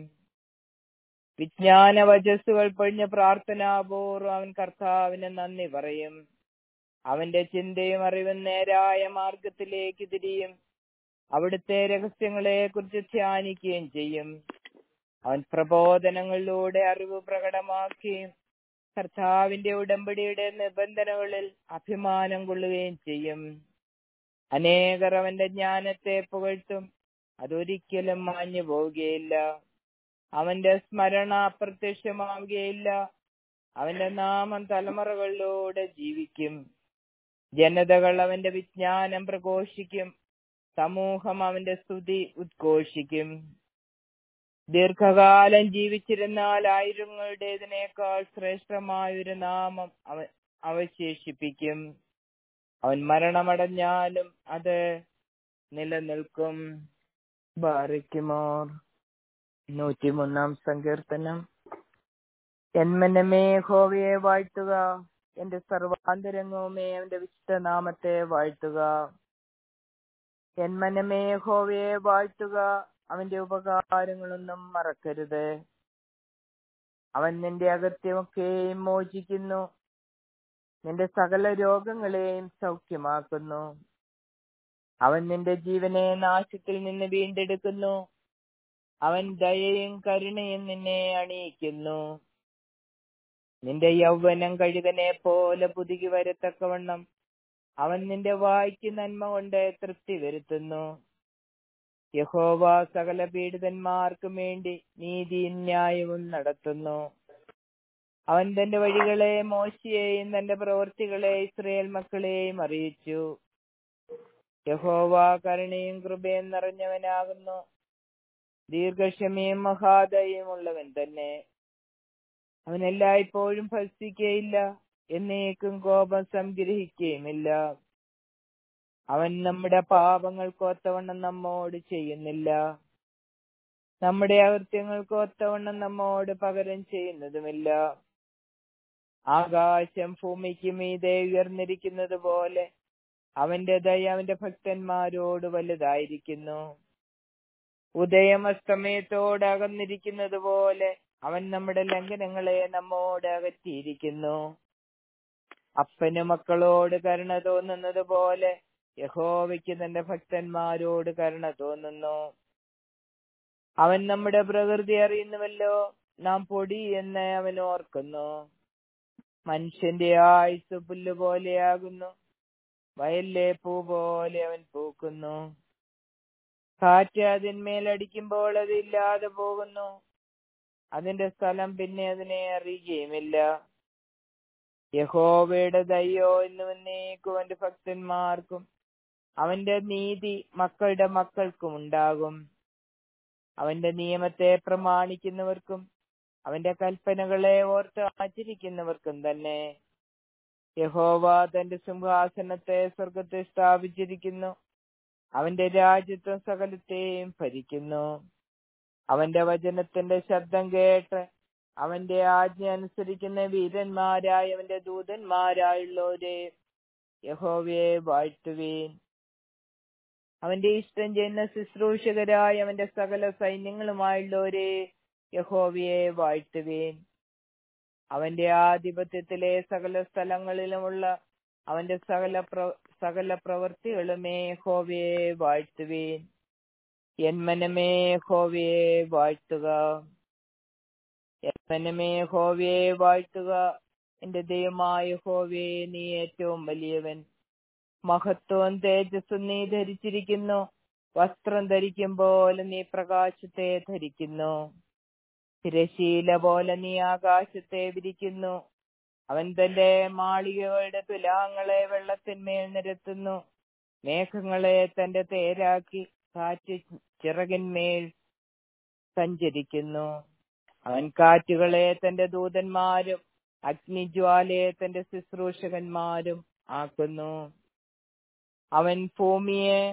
വിജ്ഞാന വചസ്സുകൾ പൊഴിഞ്ഞ പ്രാർത്ഥനാപൂർവ്വം അവൻ കർത്താവിന് നന്ദി പറയും അവന്റെ ചിന്തയും അറിവും നേരായ മാർഗത്തിലേക്ക് തിരിയും അവിടുത്തെ രഹസ്യങ്ങളെ കുറിച്ച് ധ്യാനിക്കുകയും ചെയ്യും അവൻ പ്രബോധനങ്ങളിലൂടെ അറിവ് പ്രകടമാക്കുകയും കർത്താവിന്റെ ഉടമ്പടിയുടെ നിബന്ധനകളിൽ അഭിമാനം കൊള്ളുകയും ചെയ്യും അനേകർ അവന്റെ ജ്ഞാനത്തെ പുകഴ്ത്തും അതൊരിക്കലും മാഞ്ഞു പോവുകയില്ല അവന്റെ സ്മരണ അപ്രത്യക്ഷമാവുകയില്ല അവന്റെ നാമം തലമുറകളിലൂടെ ജീവിക്കും ജനതകൾ അവന്റെ വിജ്ഞാനം പ്രഘോഷിക്കും സമൂഹം അവന്റെ സ്തുതി ഉദ്ഘോഷിക്കും ദീർഘകാലം ജീവിച്ചിരുന്നാൽ ആയിരങ്ങളുടേതിനേക്കാൾ ശ്രേഷ്ഠമായ ഒരു നാമം അവൻ അവശേഷിപ്പിക്കും അവൻ മരണമടഞ്ഞാലും അത് നിലനിൽക്കും ബാറിക്കുമോർ നൂറ്റിമൂന്നാം സങ്കീർത്തനം എന്മനമേ ഹോവയെ വാഴ്ത്തുക എന്റെ സർവാന്തരംഗവുമേ അവന്റെ വിശുദ്ധ നാമത്തെ വാഴ്ത്തുക എന്മനമേ ഹോവയെ വാഴ്ത്തുക അവന്റെ ഉപകാരങ്ങളൊന്നും മറക്കരുത് അവൻ നിന്റെ അകത്യമൊക്കെയും മോചിക്കുന്നു നിന്റെ സകല രോഗങ്ങളെയും സൗഖ്യമാക്കുന്നു അവൻ നിന്റെ ജീവനെ നാശത്തിൽ നിന്ന് വീണ്ടെടുക്കുന്നു അവൻ ദയയും കരുണയും നിന്നെ അണിയിക്കുന്നു നിന്റെ യൗവനം കഴുകനെ പോലെ പുതുകി വരത്തക്കവണ്ണം അവൻ നിന്റെ വായ്ക്ക് നന്മ കൊണ്ട് തൃപ്തി വരുത്തുന്നു യഹോവ സകല പീഡിതന്മാർക്കും വേണ്ടി നീതിയും ന്യായവും നടത്തുന്നു അവൻ തന്റെ വഴികളെ മോശയെയും തന്റെ പ്രവൃത്തികളെ ഇസ്രയേൽ മക്കളെയും അറിയിച്ചു യഹോവ കരുണയും കൃപയും നിറഞ്ഞവനാകുന്നു ദീർഘക്ഷമയും മഹാദയും ഉള്ളവൻ തന്നെ അവൻ എല്ലായ്പ്പോഴും ഭക്ഷിക്കുകയില്ല എന്നേക്കും കോപം സംഗ്രഹിക്കുകയുമില്ല അവൻ നമ്മുടെ പാപങ്ങൾക്ക് ഒത്തവണ്ണം നമ്മോട് ചെയ്യുന്നില്ല നമ്മുടെ അകൃത്യങ്ങൾക്ക് ഒത്തവണ്ണം നമ്മോട് പകരം ചെയ്യുന്നതുമില്ല ആകാശം ഭൂമിക്ക് മീതെ ഉയർന്നിരിക്കുന്നത് പോലെ അവന്റെ ദയ അവന്റെ ഭക്തന്മാരോട് വലുതായിരിക്കുന്നു ഉദയം അസ്തമയത്തോട് അകന്നിരിക്കുന്നത് പോലെ അവൻ നമ്മുടെ ലംഘനങ്ങളെ നമ്മോട് അകറ്റിയിരിക്കുന്നു അപ്പന് മക്കളോട് കരുണ തോന്നുന്നത് പോലെ യഹോവയ്ക്ക് തന്റെ ഭക്തന്മാരോട് കരുണ തോന്നുന്നു അവൻ നമ്മുടെ പ്രകൃതി അറിയുന്നുവല്ലോ നാം പൊടി എന്ന് അവൻ ഓർക്കുന്നു മനുഷ്യന്റെ ആയുസ് പുല്ല് പോലെയാകുന്നു വയലിലെ പൂ പോലെ അവൻ പൂക്കുന്നു കാറ്റ് അതിന്മേലടിക്കുമ്പോൾ അത് ഇല്ലാതെ പോകുന്നു അതിന്റെ സ്ഥലം പിന്നെ അതിനെ അറിയുകയുമില്ല യഹോവയുടെ ദയ്യോ എന്ന് വന്നേക്കും അവന്റെ ഭക്തന്മാർക്കും അവന്റെ നീതി മക്കളുടെ മക്കൾക്കും ഉണ്ടാകും അവന്റെ നിയമത്തെ പ്രമാണിക്കുന്നവർക്കും അവന്റെ കൽപ്പനകളെ ഓർത്ത് ആചരിക്കുന്നവർക്കും തന്നെ യഹോവ തന്റെ സിംഹാസനത്തെ സ്വർഗത്തെ സ്ഥാപിച്ചിരിക്കുന്നു അവന്റെ രാജ്യത്വം സകലത്തെയും ഭരിക്കുന്നു അവന്റെ വചനത്തിന്റെ ശബ്ദം കേട്ട് അവന്റെ ആജ്ഞ അനുസരിക്കുന്ന വീരന്മാരായ അവന്റെ ദൂതന്മാരായുള്ളവരെ യഹോവയെ വാഴ്ത്തുവീൻ അവന്റെ ഇഷ്ടം ചെയ്യുന്ന ശുശ്രൂഷകരായ അവന്റെ സകല സൈന്യങ്ങളുമായുള്ളവരെ യഹോവയെ വാഴ്ത്തുവീൻ അവന്റെ ആധിപത്യത്തിലെ സകല സ്ഥലങ്ങളിലുമുള്ള അവന്റെ സകല പ്ര സകല പ്രവൃത്തികളുമേ ഹോവയെ വാഴ്ത്തുവീൻ എൻ മനമേ ഹോവയെ വാഴ്ത്തുക എൻ മനമേ ഹോവയെ വാഴ്ത്തുക എന്റെ ദൈവമായ ഹോവയെ നീ ഏറ്റവും വലിയവൻ മഹത്വവും തേജസ്സും നീ ധരിച്ചിരിക്കുന്നു വസ്ത്രം ധരിക്കും പോലെ നീ പ്രകാശത്തെ ധരിക്കുന്നു തിരശീല പോലെ നീ ആകാശത്തെ വിരിക്കുന്നു അവൻ തന്റെ മാളികകളുടെ തുലാങ്ങളെ വെള്ളത്തിന്മേൽ നിരത്തുന്നു മേഘങ്ങളെ തന്റെ തേരാക്കി കാറ്റ് ചിറകിന്മേൽ സഞ്ചരിക്കുന്നു അവൻ കാറ്റുകളെ തന്റെ ദൂതന്മാരും അഗ്നിജ്വാലയെ തന്റെ ശുശ്രൂഷകന്മാരും ആക്കുന്നു അവൻ ഭൂമിയെ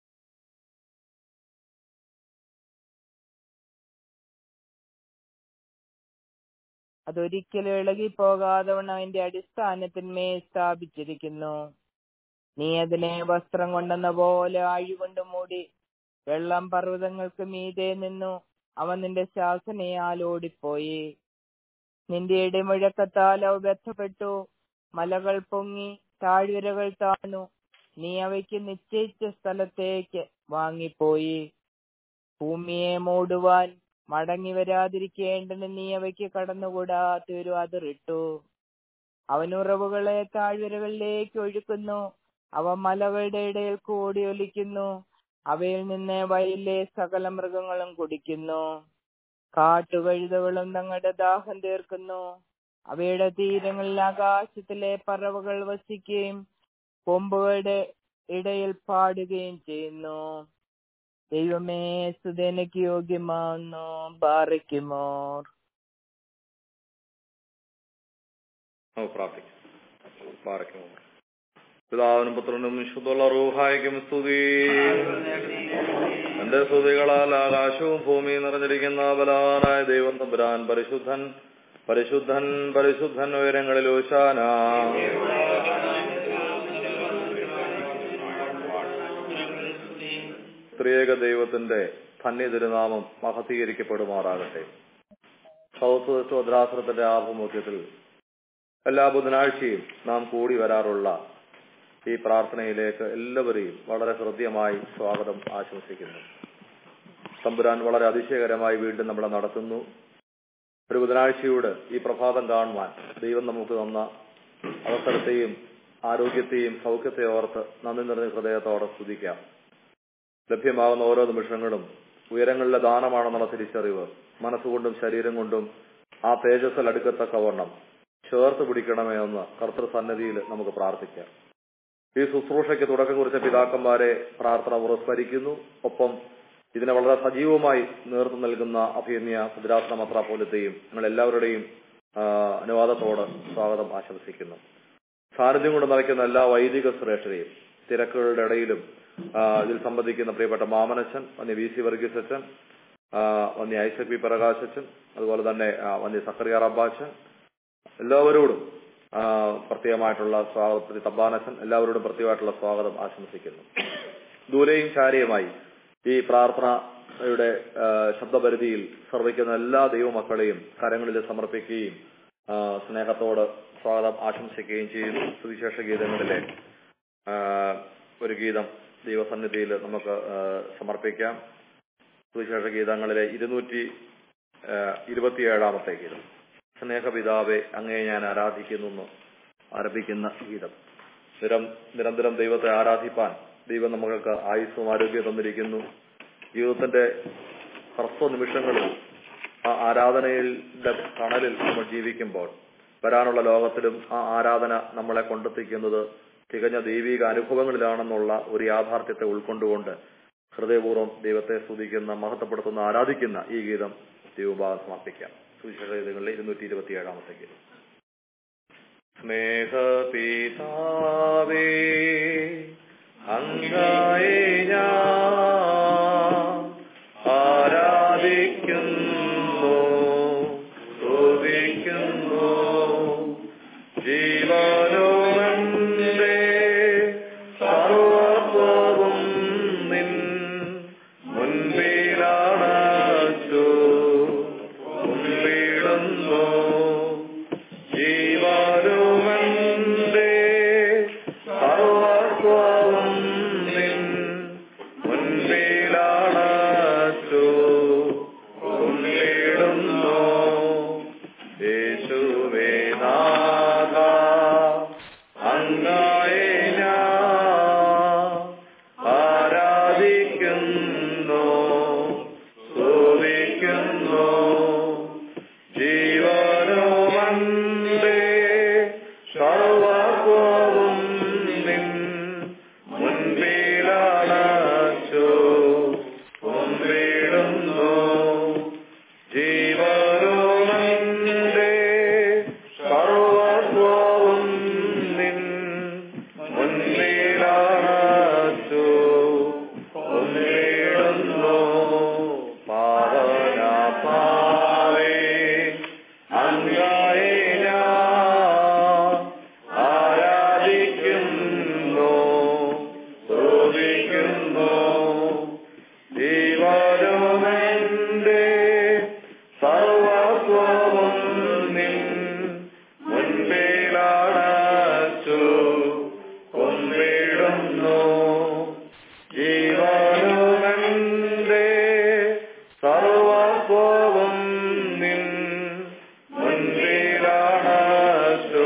അതൊരിക്കലും ഇളകിപ്പോകാതെ വണ്ണം അതിന്റെ അടിസ്ഥാനത്തിന്മേൽ സ്ഥാപിച്ചിരിക്കുന്നു നീ അതിനെ വസ്ത്രം കൊണ്ടെന്ന പോലെ ആഴികൊണ്ട് മൂടി വെള്ളം പർവ്വതങ്ങൾക്ക് മീതെ നിന്നു അവൻ നിന്റെ ശാസനയാൽ ഓടിപ്പോയി നിന്റെ ഇടിമുഴക്കത്താൽ അവ ബന്ധപ്പെട്ടു മലകൾ പൊങ്ങി താഴ്വരകൾ താണു നീ അവയ്ക്ക് നിശ്ചയിച്ച സ്ഥലത്തേക്ക് വാങ്ങിപ്പോയി ഭൂമിയെ മൂടുവാൻ മടങ്ങി വരാതിരിക്കേണ്ടതിന് നീ അവയ്ക്ക് കടന്നുകൂടാത്തൊരു അതിറിട്ടു അവൻ ഉറവുകളെ താഴ്വരകളിലേക്ക് ഒഴുക്കുന്നു അവ മലകളുടെ ഇടയിൽ കൂടി ഒലിക്കുന്നു അവയിൽ നിന്ന് വയലിലെ സകല മൃഗങ്ങളും കുടിക്കുന്നു കാട്ടുകഴുതകളും തങ്ങളുടെ ദാഹം തീർക്കുന്നു അവയുടെ തീരങ്ങളിൽ ആകാശത്തിലെ പറവകൾ വസിക്കുകയും കൊമ്പുകളുടെ ഇടയിൽ പാടുകയും ചെയ്യുന്നു ദൈവമേ സുതനക്ക് യോഗ്യമാവുന്നു ബാറയ്ക്കുമോർ നമുക്ക് പ്രാർത്ഥിക്കാം പാറയ്ക്കുമോ പിതാവിനും പുത്രനും വിശുദ്ധുള്ള റൂഹായിക്കും സ്തുതി എന്റെ സ്തുതികളാൽ ആകാശവും ഭൂമിയും നിറഞ്ഞിരിക്കുന്ന ബലവാനായ ദൈവം തമ്പുരാൻ പരിശുദ്ധൻ പരിശുദ്ധൻ പരിശുദ്ധൻ ഉയരങ്ങളിൽ ഓശാന ത്രിയേക ദൈവത്തിന്റെ ധന്യ തിരുനാമം മഹത്തീകരിക്കപ്പെടുമാറാകട്ടെ സൗത്ത് സ്വദ്രാശ്രത്തിന്റെ ആഭിമുഖ്യത്തിൽ എല്ലാ ബുധനാഴ്ചയും നാം കൂടി വരാറുള്ള ഈ പ്രാർത്ഥനയിലേക്ക് എല്ലാവരെയും വളരെ ഹൃദ്യമായി സ്വാഗതം ആശംസിക്കുന്നു തമ്പുരാൻ വളരെ അതിശയകരമായി വീണ്ടും നമ്മളെ നടത്തുന്നു ഒരു ബുധനാഴ്ചയോട് ഈ പ്രഭാതം കാണുവാൻ ദൈവം നമുക്ക് തന്ന അവസരത്തെയും ആരോഗ്യത്തെയും സൗഖ്യത്തെയും ഓർത്ത് നന്ദി നിറഞ്ഞ ഹൃദയത്തോടെ സ്തുതിക്കാം ലഭ്യമാകുന്ന ഓരോ നിമിഷങ്ങളും ഉയരങ്ങളിലെ ദാനമാണെന്നുള്ള തിരിച്ചറിവ് മനസ്സുകൊണ്ടും ശരീരം കൊണ്ടും ആ തേജസ്സിൽ അടുക്കത്തക്കവണ്ണം ചേർത്ത് പിടിക്കണമേ എന്ന് കർത്തൃ സന്നദ്ധിയിൽ നമുക്ക് പ്രാർത്ഥിക്കാം ഈ ശുശ്രൂഷയ്ക്ക് തുടക്കം കുറിച്ച പിതാക്കന്മാരെ പ്രാർത്ഥന പുരസ്മരിക്കുന്നു ഒപ്പം ഇതിനെ വളരെ സജീവമായി നേതൃത്വം നൽകുന്ന അഭിയന്യ സുദ്രാസന മത്രാപോലത്തെയും നിങ്ങൾ എല്ലാവരുടെയും അനുവാദത്തോട് സ്വാഗതം ആശംസിക്കുന്നു സാന്നിധ്യം കൊണ്ട് നിറയ്ക്കുന്ന എല്ലാ വൈദിക ശ്രേഷ്ഠരെയും തിരക്കുകളുടെ ഇടയിലും ഇതിൽ സംബന്ധിക്കുന്ന പ്രിയപ്പെട്ട മാമനച്ചൻ വന്യ വി സി വർഗീസ് അച്ഛൻ വന്യ ഐസക് വി പ്രകാശച്ചൻ അതുപോലെ തന്നെ വന്യ സക്കറിയ റബ്ബാച്ചൻ എല്ലാവരോടും പ്രത്യേകമായിട്ടുള്ള സ്വാഗതം തബ്ബാനച്ചൻ എല്ലാവരോടും പ്രത്യേകമായിട്ടുള്ള സ്വാഗതം ആശംസിക്കുന്നു ദൂരെയും ചാരിയുമായി ഈ പ്രാർത്ഥന യുടെ ആ, ശബ്ദപരിധിയിൽ സർവഹിക്കുന്ന എല്ലാ ദൈവമക്കളെയും കരങ്ങളിൽ സമർപ്പിക്കുകയും ആ, സ്നേഹത്തോട് സ്വാഗതം ആശംസിക്കുകയും ചെയ്യുന്നു സുവിശേഷ ഗീതങ്ങളിലെ ആ, ഒരു ഗീതം ദൈവസന്നിധിയിൽ നമുക്ക് ആ, സമർപ്പിക്കാം സുവിശേഷ ഗീതങ്ങളിലെ ഇരുന്നൂറ്റി ആ, ഇരുപത്തിയേഴാമത്തെ ഗീതം സ്നേഹപിതാവെ അങ്ങയെ ഞാൻ ആരാധിക്കുന്നു എന്ന് ആരംഭിക്കുന്ന ഗീതം നിരം നിരന്തരം ദൈവത്തെ ആരാധിപ്പാൻ ദൈവം നമ്മൾക്ക് ആയുസ്സും ആരോഗ്യവും തന്നിരിക്കുന്നു ജീവിതത്തിന്റെ ഹ്രസ്വ നിമിഷങ്ങളിൽ ആ ആരാധനയുടെ തണലിൽ നമ്മൾ ജീവിക്കുമ്പോൾ വരാനുള്ള ലോകത്തിലും ആ ആരാധന നമ്മളെ കൊണ്ടെത്തിക്കുന്നത് തികഞ്ഞ ദൈവിക അനുഭവങ്ങളിലാണെന്നുള്ള ഒരു യാഥാർത്ഥ്യത്തെ ഉൾക്കൊണ്ടുകൊണ്ട് ഹൃദയപൂർവ്വം ദൈവത്തെ സ്തുതിക്കുന്ന മഹത്വപ്പെടുത്തുന്ന ആരാധിക്കുന്ന ഈ ഗീതം ദൈവഭാഗം സമർപ്പിക്കാം സുവിശേഷ ഗീതങ്ങളിലെ ഇരുന്നൂറ്റി ഇരുപത്തിയേഴാമത്തെ ഗീതം സ്നേഹപിതാവേ അങ്ങയെ ഞാൻ ആരാധിക്കുന്നു സ്തുതിക്കുന്നു ജീവനോമന്റെ സർവത്വവും നിൻ മുൻപിലാണച്ചു മുൻപിടുന്നു ജീവനുമന്റെ സർവസ്വവും നിൻ മുൻപിലാണച്ചു മുൻപിടുന്നു യേശുവേ നാഥ അങ്ങയെ ഞാൻ ആരാധിക്കുന്നു സ്തുതിക്കുന്നു ജീവനുമന്റെ സർവസ്വവും നിൻ മുൻപിലാണച്ചു മുൻപിടുന്നു ജീവനുമന്റെ സർവസ്വവും നിൻ മുൻപിലാണച്ചു മുൻപിടുന്നു പാവന പാവേ അങ്ങയെ ഞാൻ ആരാധിക്കുന്നു സ്തുതിക്കുന്നു ജീവനുമെന്റെ സർവസ്വവും നിൻ മുൻപിലാണച്ചു കൊമ്പിടുന്നു ജീവനുമെന്റെ സർവസ്വവും നിൻ മുൻപിലാണച്ചു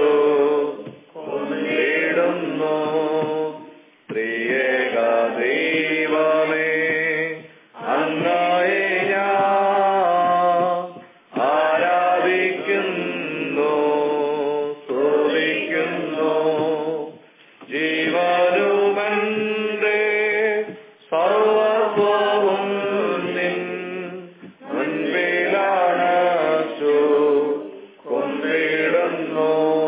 കൊമ്പിടുന്നു ത്രിയേക ദൈവമേ അങ്ങയെ ഞാൻ ആരാധിക്കുന്നു സ്തുതിക്കുന്നു ജീവനുമന്റെ സർവസ്വവും നിൻ മുൻപിലാണച്ചു കൊണ്ടിടുന്നു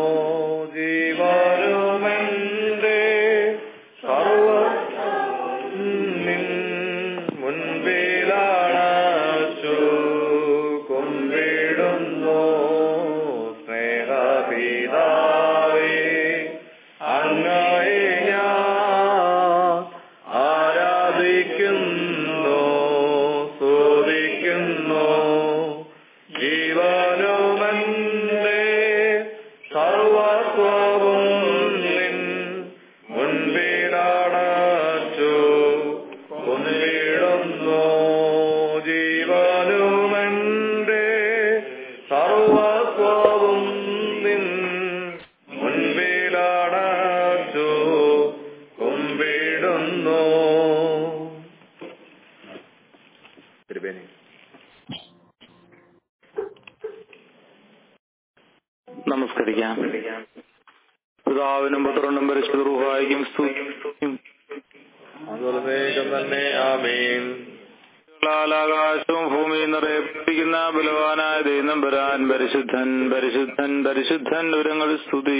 ജീവനുമന്റെ സർവസ്വം നിൻ മുൻപിലാണച്ചു കൊണ്ടിടുന്നു സ്നേഹപിതാവേ അങ്ങയെ ഞാൻ ആരാധിക്കുന്നു സ്തുതിക്കുന്നു ജീവനുമന്റെ സർവസ്വവും നിൻ മുൻപിലാണച്ചു കൊന്നിടുന്നു ജീവനുമന്റെ സർവസ്വവും നിൻ മുൻപിലാണച്ചു കുമ്പിടുന്നു തിരുവേനി നമസ്കരിക്കാം പിതാവിനും പുത്രനും പരിശുദ്ധ റൂഹായിക്കും സ്തുതിക്കും അതുലേഖം തന്നെ ആമീൻ ആകാശവും ഭൂമിയും നിറയപ്പെട്ടിരിക്കുന്ന ബലവാനായ ദൈവം വരാൻ പരിശുദ്ധൻ പരിശുദ്ധൻ പരിശുദ്ധൻ വിവരങ്ങൾ സ്തുതി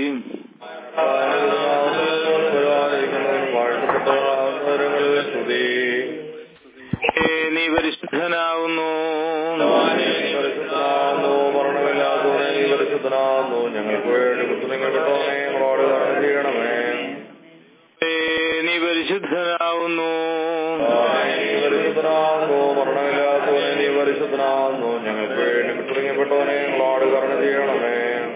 വാഴ്ത്തപ്പെട്ടവരാകുന്നവരങ്ങളിൽ സ്തുതി ഏ, നീ പരിശുദ്ധനാവുന്നു പരിശുദ്ധനാകുന്നു മരണമില്ലാത്തവനെ നീ പരിശുദ്ധനാകുന്നു ഞങ്ങൾക്ക് വേണ്ടി കുത്തുനിങ്ങൾ കിട്ടണമേ ഞങ്ങളോട് കടന്നു ചെയ്യണമേ ഏ, നീ പരിശുദ്ധനാവുന്നു നീ പരിശുദ്ധനാകുന്നു മരണമില്ലാത്തവനെ നീ പരിശുദ്ധനാകുന്നു ഞങ്ങൾക്ക് വേണ്ടി വിട്ടുറങ്ങപ്പെട്ടവനെ ഞങ്ങളോട് കരുണ ചെയ്യണമേ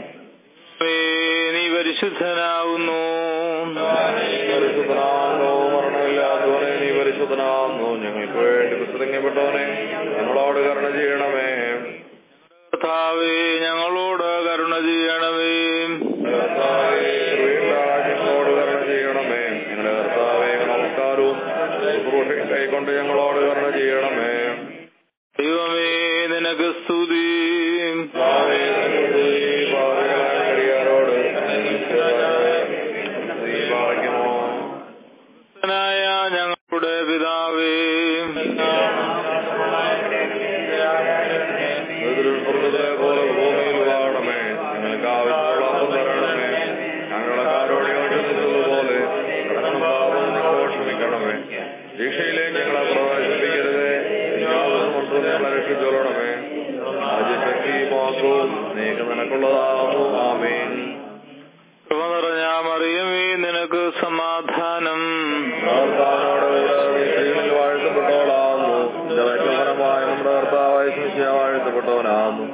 നീ പരിശുദ്ധനാകുന്നു പരിശുദ്ധനാകുന്നു മരണമില്ലാത്തവനെ നീ പരിശുദ്ധനാകുന്നു ഞങ്ങൾക്ക് വേണ്ടി വിട്ടുറങ്ങപ്പെട്ടവനെ ഞങ്ങളോട് കരുണ ചെയ്യണമേ കർത്താവേ ഞങ്ങളോട് കരുണ ചെയ്യണമേ കർത്താവേ, കൃപയുണ്ടായി ഞങ്ങളോട് കരുണ ചെയ്യണമേ ഞങ്ങളുടെ കർത്താവെ നമസ്കാരവും ശുശ്രൂഷയും കൈക്കൊണ്ട് ഞങ്ങളോട് കരുണ ചെയ്യണമേ ദൈവമേ നിനക്ക് സ്തുതി കർത്താവേ, ഈ പാപികളായ അടിയാരോട് നീ പാലിക്കുമോ ായ ഞങ്ങളുടെ പിതാവേ സ്വർഗത്തിലെ പോലെ ഭൂമിയിൽ വാഴണമേ ഞങ്ങൾക്ക് ആവശ്യമുള്ള അപ്പം തരണമേ ഞങ്ങളെ കാരോണ്യോചിച്ചതുപോലെ കടങ്ങളും പാപവും ഞങ്ങളോട് ക്ഷമിക്കണമേ ശിക്ഷയിലേക്ക് ഞങ്ങളെ പ്രവേശിപ്പിക്കരുതേ കൊണ്ട് ഞങ്ങളെ രക്ഷിച്ചോളണമേ രാജ്യശക്തി മാത്രവും നീക്ക് നിനക്കുള്ളതാകുന്നു ആമീൻ കൃപ നിറഞ്ഞ മറിയമേ നിനക്ക് സമാധാനം കർത്താവിനോട് കൂടെ നീ സ്ത്രീകളിൽ വാഴ്ത്തപ്പെട്ടവളാകുന്നു നിന്റെ വൈദ്യപരമായ നമ്മുടെ കർത്താവായ ശിഷ്യ വാഴ്ത്തപ്പെട്ടവനാകുന്നു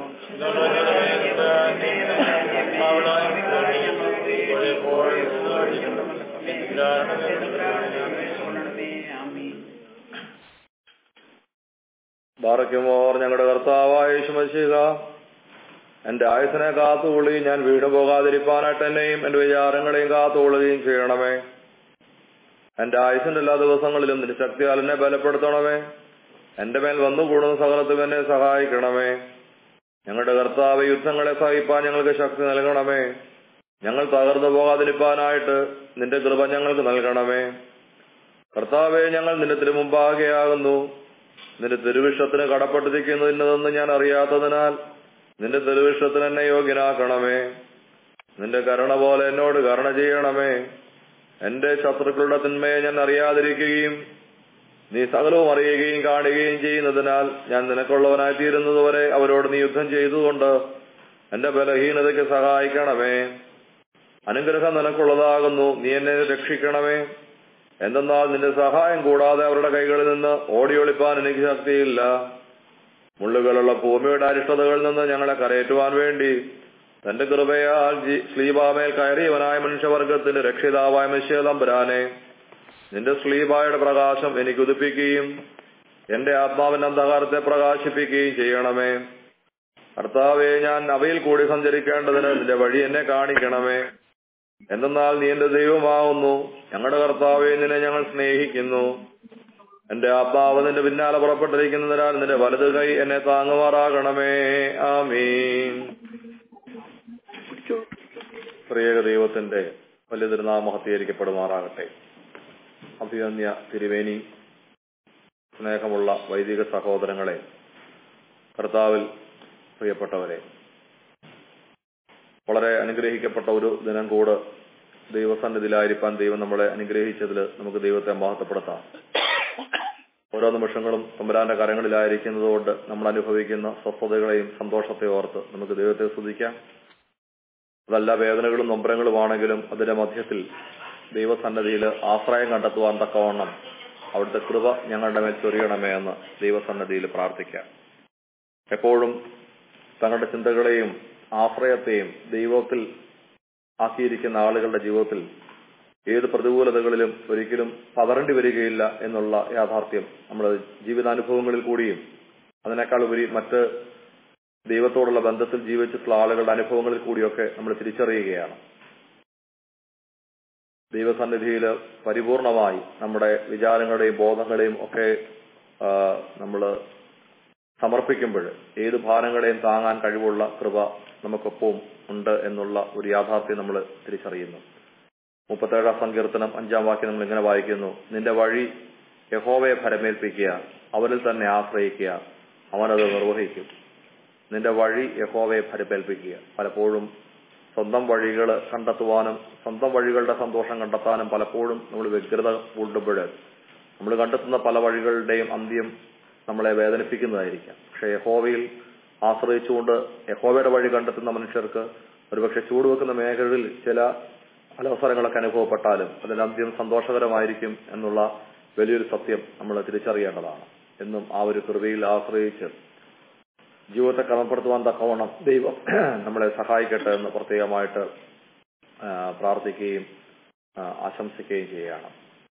ബാറയ്ക്കുമോർ ഞങ്ങളുടെ കർത്താവായ ശുമശിക എന്റെ ആയുസിനെ കാത്തുകൊള്ളി ഞാൻ വീട് പോകാതിരിപ്പാനായിട്ട് എന്നെയും എന്റെ വിചാരങ്ങളെയും കാത്തുകൊള്ളുകയും ചെയ്യണമേ എന്റെ ആയുസിന്റെ എല്ലാ ദിവസങ്ങളിലും നിന്റെ ശക്തിയാൽ എന്നെ ബലപ്പെടുത്തണമേ എന്റെ മേൽ വന്നു കൂടുന്ന സകലത്തും എന്നെ സഹായിക്കണമേ ഞങ്ങളുടെ കർത്താവ് യുദ്ധങ്ങളെ സഹിപ്പാൻ ഞങ്ങൾക്ക് ശക്തി നൽകണമേ ഞങ്ങൾ തകർന്നു പോകാതിരിപ്പാനായിട്ട് നിന്റെ കൃപ ഞങ്ങൾക്ക് നൽകണമേ കർത്താവെ ഞങ്ങൾ നിന്റെ തിരുമുമ്പാകെയാകുന്നു നിന്റെ തിരുവിഷത്തിന് കടപ്പെട്ടിരിക്കുന്നതിന്നതെന്ന് ഞാൻ അറിയാത്തതിനാൽ നിന്റെ തിരുവിഷത്തിന് എന്നെ യോഗ്യനാക്കണമേ നിന്റെ കരുണ പോലെ എന്നോട് കരുണ ചെയ്യണമേ എന്റെ ശത്രുക്കളുടെ തിന്മയെ ഞാൻ അറിയാതിരിക്കുകയും നീ സകലവും അറിയുകയും കാണുകയും ചെയ്യുന്നതിനാൽ ഞാൻ നിനക്കുള്ളവനായി തീരുന്നതുവരെ അവരോട് നീ യുദ്ധം ചെയ്തുകൊണ്ട് എന്റെ ബലഹീനതയ്ക്ക് സഹായിക്കണമേ അനുഗ്രഹം നിനക്കുള്ളതാകുന്നു നീ എന്നെ രക്ഷിക്കണമേ എന്തെന്നാൽ നിന്റെ സഹായം കൂടാതെ അവരുടെ കൈകളിൽ നിന്ന് ഓടിയൊളിപ്പാൻ എനിക്ക് ശക്തിയില്ല മുള്ളുകളുള്ള ഭൂമിയുടെ അരിഷ്ടതകളിൽ നിന്ന് ഞങ്ങളെ കരയറ്റുവാൻ വേണ്ടി തന്റെ കൃപയാൽ ജി- ശ്ലീബാമേൽ കയറിയവനായ മനുഷ്യവർഗത്തിന്റെ രക്ഷിതാവായ മനുഷ്യതമ്പുരാനെ നിന്റെ ശ്ലീബായുടെ പ്രകാശം എനിക്ക് ഉദിപ്പിക്കുകയും എന്റെ ആത്മാവിന്റെ അന്ധകാരത്തെ പ്രകാശിപ്പിക്കുകയും ചെയ്യണമേ കർത്താവെ ഞാൻ അവയിൽ കൂടി സഞ്ചരിക്കേണ്ടതിന് നിന്റെ വഴി എന്നെ കാണിക്കണമേ എന്തെന്നാൽ നീ എന്റെ ദൈവമാവുന്നു ഞങ്ങളുടെ കർത്താവെ നിന്നെ ഞങ്ങൾ സ്നേഹിക്കുന്നു എന്റെ ആത്മാവ് നിന്റെ പിന്നാലെ പുറപ്പെട്ടിരിക്കുന്നതിനാൽ നിന്റെ വലത് കൈ എന്നെ താങ്ങുമാറാകണമേ ആമീൻ പ്രിയക ദൈവത്തിന്റെ വലിയ തിരുനാമഹത്തീകരിക്കപ്പെടുമാറാകട്ടെ അഭിവന്യ തിരുവേനി സ്നേഹമുള്ള വൈദിക സഹോദരങ്ങളെ കർത്താവിൽ പ്രിയപ്പെട്ടവരെ വളരെ അനുഗ്രഹിക്കപ്പെട്ട ഒരു ദിനം കൂട് ദൈവസന്നിധിയിലായിരിക്കാൻ ദൈവം നമ്മളെ അനുഗ്രഹിച്ചതിൽ നമുക്ക് ദൈവത്തെ മഹത്വപ്പെടുത്താം ഓരോ നിമിഷങ്ങളും തമ്പുരാന്റെ കരങ്ങളിലായിരിക്കുന്നതുകൊണ്ട് നമ്മൾ അനുഭവിക്കുന്ന സ്വസ്ഥതകളെയും സന്തോഷത്തെയും ഓർത്ത് നമുക്ക് ദൈവത്തെ സ്തുതിക്കാം അതല്ല വേദനകളും നൊമ്പരങ്ങളുമാണെങ്കിലും അതിന്റെ മധ്യത്തിൽ ദൈവസന്നദ്ധിയിൽ ആശ്രയം കണ്ടെത്തുവാൻ തക്കവണ്ണം അവിടുത്തെ കൃപ ഞങ്ങളുടെ മേൽ ചൊരിയണമേ എന്ന് ദൈവസന്നദ്ധിയിൽ പ്രാർത്ഥിക്കാം എപ്പോഴും തങ്ങളുടെ ചിന്തകളെയും ആശ്രയത്തെയും ദൈവത്തിൽ ആക്കിയിരിക്കുന്ന ആളുകളുടെ ജീവിതത്തിൽ ഏത് പ്രതികൂലതകളിലും ഒരിക്കലും പതറേണ്ടി വരികയില്ല എന്നുള്ള യാഥാർത്ഥ്യം നമ്മൾ ജീവിതാനുഭവങ്ങളിൽ കൂടിയും അതിനേക്കാൾ ഉപരി മറ്റ് ദൈവത്തോടുള്ള ബന്ധത്തിൽ ജീവിച്ചിട്ടുള്ള ആളുകളുടെ അനുഭവങ്ങളിൽ കൂടിയൊക്കെ നമ്മൾ തിരിച്ചറിയുകയാണ് ദൈവസന്നിധിയിൽ പരിപൂർണമായി നമ്മുടെ വിചാരങ്ങളുടെയും ബോധങ്ങളെയും ഒക്കെ നമ്മൾ സമർപ്പിക്കുമ്പോൾ ഏത് ഭാരങ്ങളെയും താങ്ങാൻ കഴിവുള്ള കൃപ നമുക്കൊപ്പം ഉണ്ട് എന്നുള്ള ഒരു യാഥാർത്ഥ്യം നമ്മൾ തിരിച്ചറിയുന്നു മുപ്പത്തേഴാം സങ്കീർത്തനം അഞ്ചാം വാക്യം നമ്മൾ ഇങ്ങനെ വായിക്കുന്നു നിന്റെ വഴി യഹോവയെ ഭരമേൽപ്പിക്കുക അവനിൽ തന്നെ ആശ്രയിക്കുക അവനത് നിർവഹിക്കും നിന്റെ വഴി യഹോവയെ ഭരമേൽപ്പിക്കുക പലപ്പോഴും സ്വന്തം വഴികൾ കണ്ടെത്തുവാനും സ്വന്തം വഴികളുടെ സന്തോഷം കണ്ടെത്താനും പലപ്പോഴും നമ്മൾ വ്യഗ്രത കൊണ്ടുമ്പോൾ നമ്മൾ കണ്ടെത്തുന്ന പല വഴികളുടെയും അന്ത്യം നമ്മളെ വേദനിപ്പിക്കുന്നതായിരിക്കാം പക്ഷെ യഹോവയിൽ ആശ്രയിച്ചുകൊണ്ട് യഹോവയുടെ വഴി കണ്ടെത്തുന്ന മനുഷ്യർക്ക് ഒരുപക്ഷെ ചൂടുവെക്കുന്ന മേഖലകളിൽ ചില അലവസരങ്ങളൊക്കെ അനുഭവപ്പെട്ടാലും അതിന്റെ അന്ത്യം സന്തോഷകരമായിരിക്കും എന്നുള്ള വലിയൊരു സത്യം നമ്മൾ തിരിച്ചറിയേണ്ടതാണ് എന്നും ആ ഒരു കൃപയിൽ ആശ്രയിച്ച് ജീവിതത്തെ ക്രമപ്പെടുത്തുവാൻ തക്കവണ്ണം ദൈവം നമ്മളെ സഹായിക്കട്ടെ എന്ന് പ്രത്യേകമായിട്ട് ആ, പ്രാർത്ഥിക്കുകയും ആ, ആശംസിക്കുകയും ചെയ്യുകയാണ്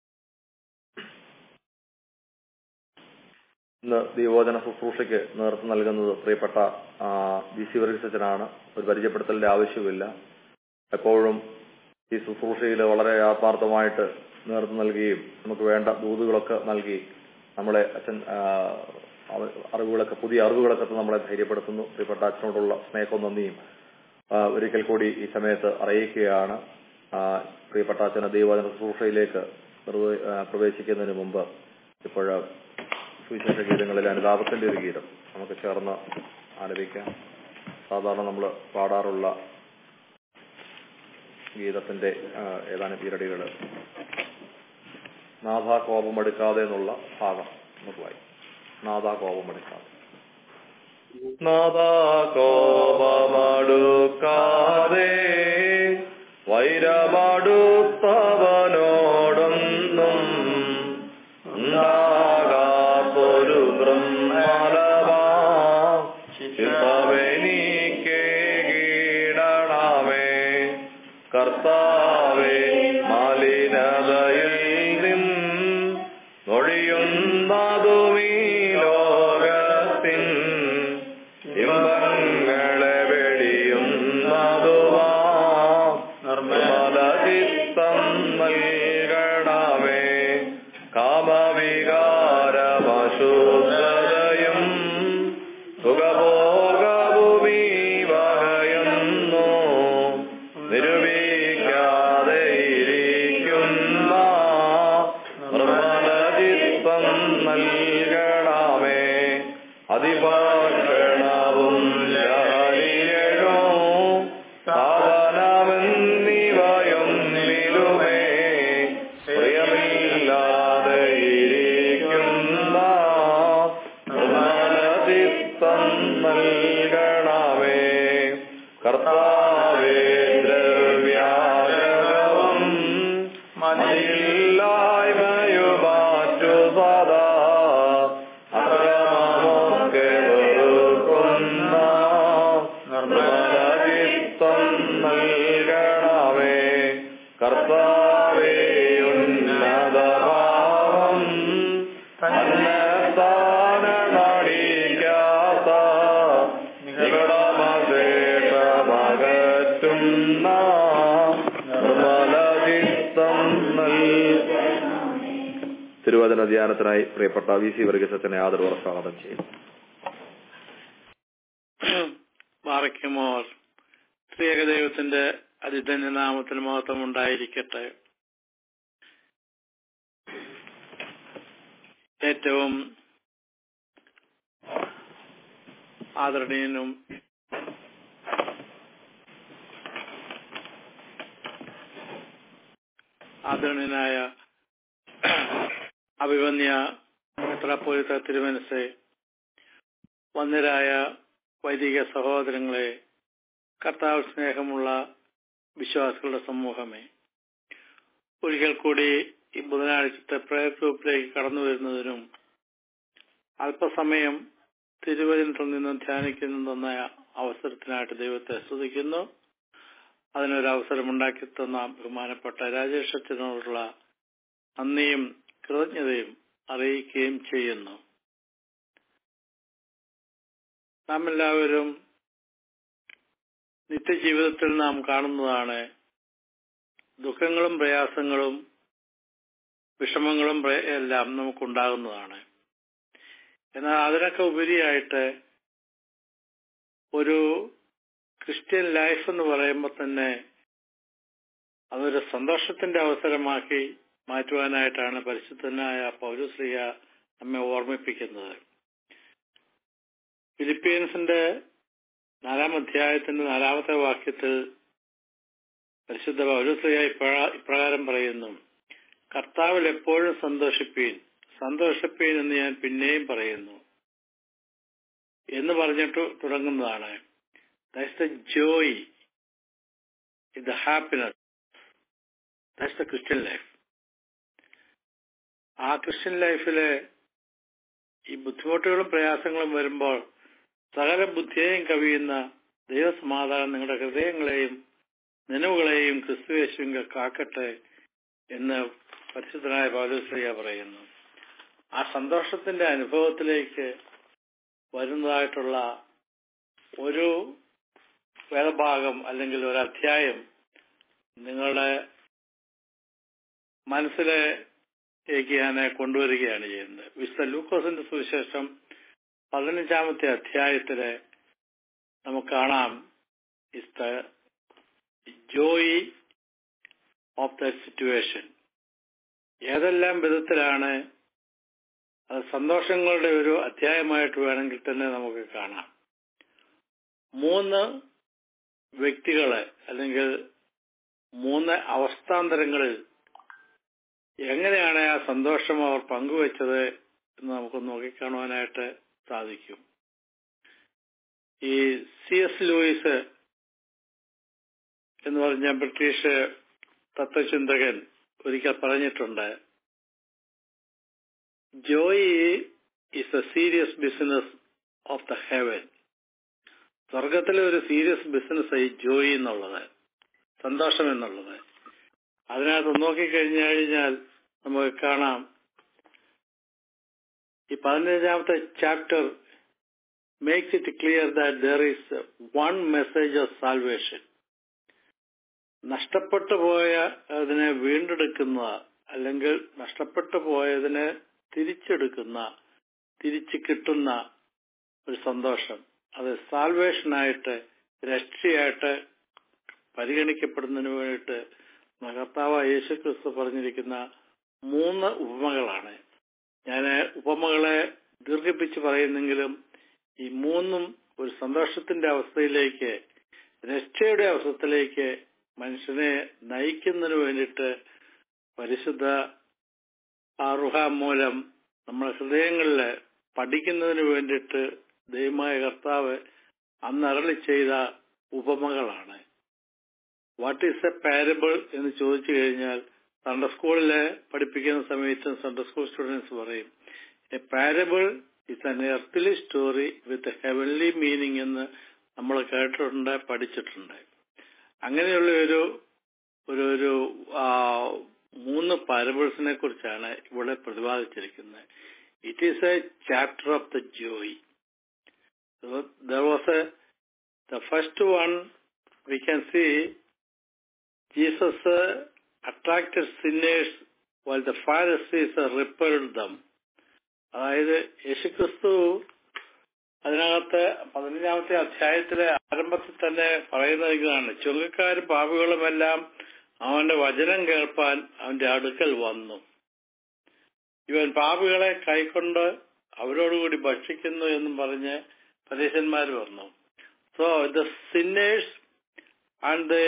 ഇന്ന് ദൈവോചന ശുശ്രൂഷയ്ക്ക് നേതൃത്വം നൽകുന്നത് പ്രിയപ്പെട്ട ആ, വി സി വർഗീസച്ചനാണ് ഒരു പരിചയപ്പെടുത്തലിന്റെ ആവശ്യമില്ല എപ്പോഴും ഈ ശുശ്രൂഷയിൽ വളരെ ആത്മാർത്ഥമായിട്ട് നേതൃത്വം നൽകുകയും നമുക്ക് വേണ്ട ദൂതുകളൊക്കെ നൽകി നമ്മളെ അച്ഛൻ ആ, അവ- അറിവുകളൊക്കെ പുതിയ അറിവുകളൊക്കെ തന്ന് നമ്മളെ ധൈര്യപ്പെടുത്തുന്നു പ്രിയപ്പെട്ട അച്ഛനോടുള്ള സ്നേഹവും നന്ദിയും ആ, ഒരിക്കൽ കൂടി ഈ സമയത്ത് അറിയിക്കുകയാണ് ആ, പ്രിയപ്പെട്ട അച്ഛന് ദൈവവചന ശുശ്രൂഷയിലേക്ക് നിർവ- ആ, പ്രവേശിക്കുന്നതിന് മുമ്പ് ഇപ്പോൾ സുവിശേഷ ഗീതങ്ങളിൽ അനുതാപത്തിന്റെ ഒരു ഗീതം നമുക്ക് ചേർന്ന് ആലപിക്കാം സാധാരണ നമ്മൾ പാടാറുള്ള ഗീതത്തിന്റെ ആ, ഏതാനും ഈരടികൾ നാഥ കോപമെടുക്കാതെ എന്നുള്ള ഭാഗം നമുക്ക് വായിക്കാം നാഥ കോപമെടുക്കാതെ നാഥാ കോപമടുക്കാതെ വൈരമടുത്തവനോടൊന്നും ഉണ്ടാകാത്തൊരു ബ്രഹ്മലവാ ചിത്തമെനിക്ക് കീടണമേ കർത്താവേ മലിനതയിൽ നിൻ നൊഴിയുന്നതുമീ ലോകത്തിൻ ഇമ്പങ്ങളെ വെടിയുന്നതുമാ നിർമ്മല ചിത്തം നൽകണമേ കാമവികാരമശുദ്ധതയും സുഖഭോഗഭൂമി വകയുന്നു നിരൂപിക്കാതെ ഇരിക്കുന്ന നിർമ്മല ചിത്തം നൽകണമേ അതിഭക്ഷണവും ലഹരിയഴോ സാധനമെന്നിവയൊന്നിലുമേ പ്രിയമില്ലാതെ ഇരിക്കുന്ന നിർമ്മല ചിത്തം നൽകണമേ കർത്താവേ ദ്രവ്യാജകവും മതിയില്ലായ്മയുമാറ്റു സദാ അക്രമമൊക്കെ വെറുക്കുന്ന നിർമ്മല ചിത്തം നൽകണമേ കർത്താവേ ഉന്നതഭാവം തന്നെത്താന നടിക്കാത്ത നികടമശേഷമകറ്റുന്ന നിർമ്മല ചിത്തം തിരുവചന ധ്യാനത്തിനായി പ്രിയപ്പെട്ട വി സി വർഗീസച്ചനെ ആദരവോടെ സ്വാഗതം ചെയ്യുന്നു മാറയ്ക്കുമോർ ത്രിയേകദൈവത്തിന്റെ അതിധന്യ നാമത്തിൽ മഹത്വം ഉണ്ടായിരിക്കട്ടെ ഏറ്റവും ആദരണീയനും ആദരണീയനായ അഭിമന്യ മെത്രാപ്പോലിത്ത തിരുമനസ് വന്യരായ വൈദിക സഹോദരങ്ങളെ കർത്താവ് സ്നേഹമുള്ള വിശ്വാസികളുടെ സമൂഹമേ ഒരിക്കൽ കൂടി ഈ ബുധനാഴ്ചത്തെ പ്രയർ ഗ്രൂപ്പിലേക്ക് കടന്നു വരുന്നതിനും അല്പസമയം തിരുവചനത്തിൽ നിന്നും ധ്യാനിക്കുന്നതെന്ന അവസരത്തിനായിട്ട് ദൈവത്തെ സ്തുതിക്കുന്നു അതിനൊരു അവസരം ഉണ്ടാക്കി തന്ന ബഹുമാനപ്പെട്ട രാജേഷ് അച്ഛനോടുള്ള നന്ദിയും കൃതജ്ഞതയും അറിയിക്കുകയും ചെയ്യുന്നു നാം എല്ലാവരും നിത്യജീവിതത്തിൽ നാം കാണുന്നതാണ് ദുഃഖങ്ങളും പ്രയാസങ്ങളും വിഷമങ്ങളും പ്രയ- എല്ലാം നമുക്കുണ്ടാകുന്നതാണ് എന്നാൽ അതിനൊക്കെ ഉപരിയായിട്ട് ഒരു ക്രിസ്ത്യൻ ലൈഫ് എന്ന് പറയുമ്പോൾ തന്നെ അതൊരു സന്തോഷത്തിന്റെ അവസരമാക്കി മാറ്റുവാനായിട്ടാണ് പരിശുദ്ധനായ പൗരശ്രീയ നമ്മെ ഓർമ്മിപ്പിക്കുന്നത് ഫിലിപ്പീൻസിന്റെ നാലാം അധ്യായത്തിന്റെ നാലാമത്തെ വാക്യത്തിൽ പരിശുദ്ധ പൗരശ്രീയ ഇപ്രകാരം പറയുന്നു കർത്താവിൽ എപ്പോഴും സന്തോഷിപ്പീൻ സന്തോഷിപ്പീൻ എന്ന് ഞാൻ പിന്നെയും പറയുന്നു എന്ന് പറഞ്ഞിട്ട് തുടങ്ങുന്നതാണ് that's the joy the happiness that's the Christian life ആ ക്രിസ്ത്യൻ ലൈഫില് ഈ ബുദ്ധിമുട്ടുകളും പ്രയാസങ്ങളും വരുമ്പോൾ സകല ബുദ്ധിയെയും കവിയുന്ന ദൈവസമാധാനം നിങ്ങളുടെ ഹൃദയങ്ങളെയും നിലവുകളെയും ക്രിസ്തുവേശുവിൽ കാക്കട്ടെ എന്ന് പരിശുദ്ധനായ പൗലോസ്ലിയ പറയുന്നു ആ സന്തോഷത്തിന്റെ അനുഭവത്തിലേക്ക് വരുന്നതായിട്ടുള്ള ഒരു വേദഭാഗം അല്ലെങ്കിൽ ഒരു അധ്യായം നിങ്ങളുടെ മനസ്സിലേക്ക് ഞാൻ കൊണ്ടുവരികയാണ് ചെയ്യുന്നത് വിശുദ്ധ ലൂക്കോസിന്റെ സുവിശേഷം പതിനഞ്ചാമത്തെ അധ്യായത്തില് നമുക്ക് കാണാം is the joy of the situation ഏതെല്ലാം വിധത്തിലാണ് അത് സന്തോഷങ്ങളുടെ ഒരു അധ്യായമായിട്ട് വേണമെങ്കിൽ തന്നെ നമുക്ക് കാണാം മൂന്ന് വ്യക്തികളെ അല്ലെങ്കിൽ മൂന്ന് അവസ്ഥാന്തരങ്ങളിൽ എങ്ങനെയാണ് ആ സന്തോഷം അവർ പങ്കുവച്ചത് എന്ന് നമുക്ക് നോക്കിക്കാണുവാനായിട്ട് സാധിക്കും ഈ സി എസ് ലൂയിസ് എന്ന് പറഞ്ഞ ബ്രിട്ടീഷ് തത്വചിന്തകൻ ഒരിക്കൽ പറഞ്ഞിട്ടുണ്ട് joy is a serious business of the heaven സ്വർഗത്തിലെ ഒരു സീരിയസ് ബിസിനസ് ഈ ജോയി എന്നുള്ളത് സന്തോഷം എന്നുള്ളത് അതിനകത്ത് നോക്കിക്കഴിഞ്ഞു കഴിഞ്ഞാൽ നമുക്ക് കാണാം ഈ പതിനഞ്ചാമത്തെ chapter makes it clear that there is one message of salvation നഷ്ടപ്പെട്ടു പോയ അതിനെ വീണ്ടെടുക്കുന്ന അല്ലെങ്കിൽ നഷ്ടപ്പെട്ടു പോയതിനെ തിരിച്ചെടുക്കുന്ന തിരിച്ചു കിട്ടുന്ന ഒരു സന്തോഷം അത് സാൽവേഷനായിട്ട് രക്ഷയായിട്ട് പരിഗണിക്കപ്പെടുന്നതിന് വേണ്ടിയിട്ട് കർത്താവ് യേശു ക്രിസ്തു പറഞ്ഞിരിക്കുന്ന മൂന്ന് ഉപമകളാണ് ഞാൻ ഉപമകളെ ദീർഘിപ്പിച്ച് പറയുന്നെങ്കിലും ഈ മൂന്നും ഒരു സന്തോഷത്തിന്റെ അവസ്ഥയിലേക്ക് രക്ഷയുടെ അവസ്ഥയിലേക്ക് മനുഷ്യനെ നയിക്കുന്നതിന് വേണ്ടിയിട്ട് പരിശുദ്ധ ആറുഹ മൂലം നമ്മുടെ ഹൃദയങ്ങളിൽ പഠിക്കുന്നതിന് വേണ്ടിയിട്ട് ദൈവമായ കർത്താവ് അന്ന് അരളി ചെയ്ത ഉപമകളാണ് വാട്ട് ഈസ് എ പാരബിൾ എന്ന് ചോദിച്ചു കഴിഞ്ഞാൽ സൺഡർ സ്കൂളില് പഠിപ്പിക്കുന്ന സമയത്ത് സൺഡർ സ്കൂൾ സ്റ്റുഡൻസ് പറയും a parable is an earthly story with heavenly meaning എന്ന് നമ്മൾ കേട്ടിട്ടുണ്ട് പഠിച്ചിട്ടുണ്ട് അങ്ങനെയുള്ള ഒരു ഒരു ഒരു മൂന്ന് പാരബിൾസിനെ കുറിച്ചാണ് ഇവിടെ പ്രതിപാദിച്ചിരിക്കുന്നത് it is a chapter of the joy there was a the first one we can see Jesus attracted sinners while the Pharisees repelled them. അതായത് യേശുക്രിസ്തു അതിനകത്ത് പതിനഞ്ചാമത്തെ അധ്യായത്തിലെ ആരംഭത്തിൽ തന്നെ പറയുന്നത് ഇതാണ് ചുങ്കക്കാരും പാപികളുമെല്ലാം അവന്റെ വചനം കേൾപ്പാൻ അവന്റെ അടുക്കൽ വന്നു ഇവൻ പാപികളെ കൈക്കൊണ്ട് അവരോടുകൂടി ഭക്ഷിക്കുന്നു എന്നും പറഞ്ഞ് പരീശന്മാർ വന്നു so the sinners and the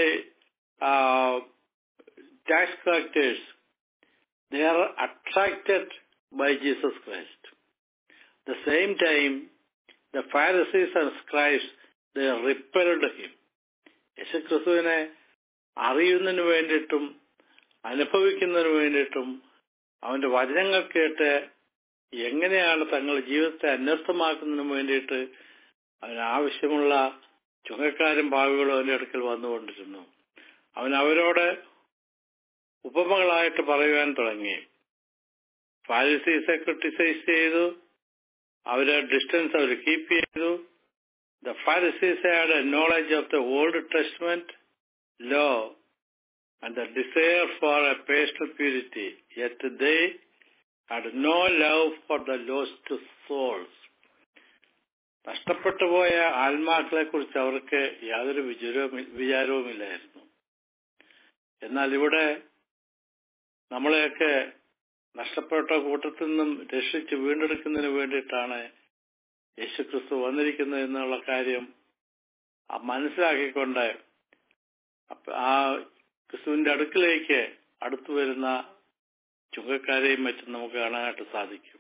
tax collectors they are attracted by Jesus Christ. The same time, the Pharisees and scribes, they repelled him. യേശുക്രിസ്തുവിനെ അറിയുന്നതിന് വേണ്ടിയിട്ടും അനുഭവിക്കുന്നതിന് വേണ്ടിയിട്ടും അവന്റെ വചനങ്ങൾ കേട്ട് എങ്ങനെയാണ് തങ്ങളുടെ ജീവിതത്തെ അന്വർത്ഥമാക്കുന്നതിന് വേണ്ടിയിട്ട് അതിനാവശ്യമുള്ള ചുങ്കക്കാരും ഭാവികളും അവന്റെ അടുക്കൽ വന്നുകൊണ്ടിരുന്നു അവൻ അവരോട് ഉപമകളായിട്ട് പറയുവാൻ തുടങ്ങി ഫാരിസീസെ ക്രിട്ടിസൈസ് ചെയ്തു അവര് ഡിസ്റ്റൻസ് അവർ കീപ്പ് ചെയ്തു the Pharisees had a knowledge of the Old Testament law and the desire for a pastel purity yet they had no love for the lost souls നഷ്ടപ്പെട്ടു പോയ ആത്മാക്കളെ കുറിച്ച് അവർക്ക് യാതൊരു വിചാരവുമില്ലായിരുന്നു എന്നാൽ ഇവിടെ നമ്മളെയൊക്കെ നഷ്ടപ്പെട്ട കൂട്ടത്തിൽ നിന്നും രക്ഷിച്ച് വീണ്ടെടുക്കുന്നതിന് വേണ്ടിയിട്ടാണ് യേശുക്രിസ്തു വന്നിരിക്കുന്നത് എന്നുള്ള കാര്യം മനസ്സിലാക്കിക്കൊണ്ട് ആ ക്രിസ്തുവിന്റെ അടുക്കിലേക്ക് അടുത്തു വരുന്ന ചുങ്കക്കാരെയും മറ്റും നമുക്ക് കാണാനായിട്ട് സാധിക്കും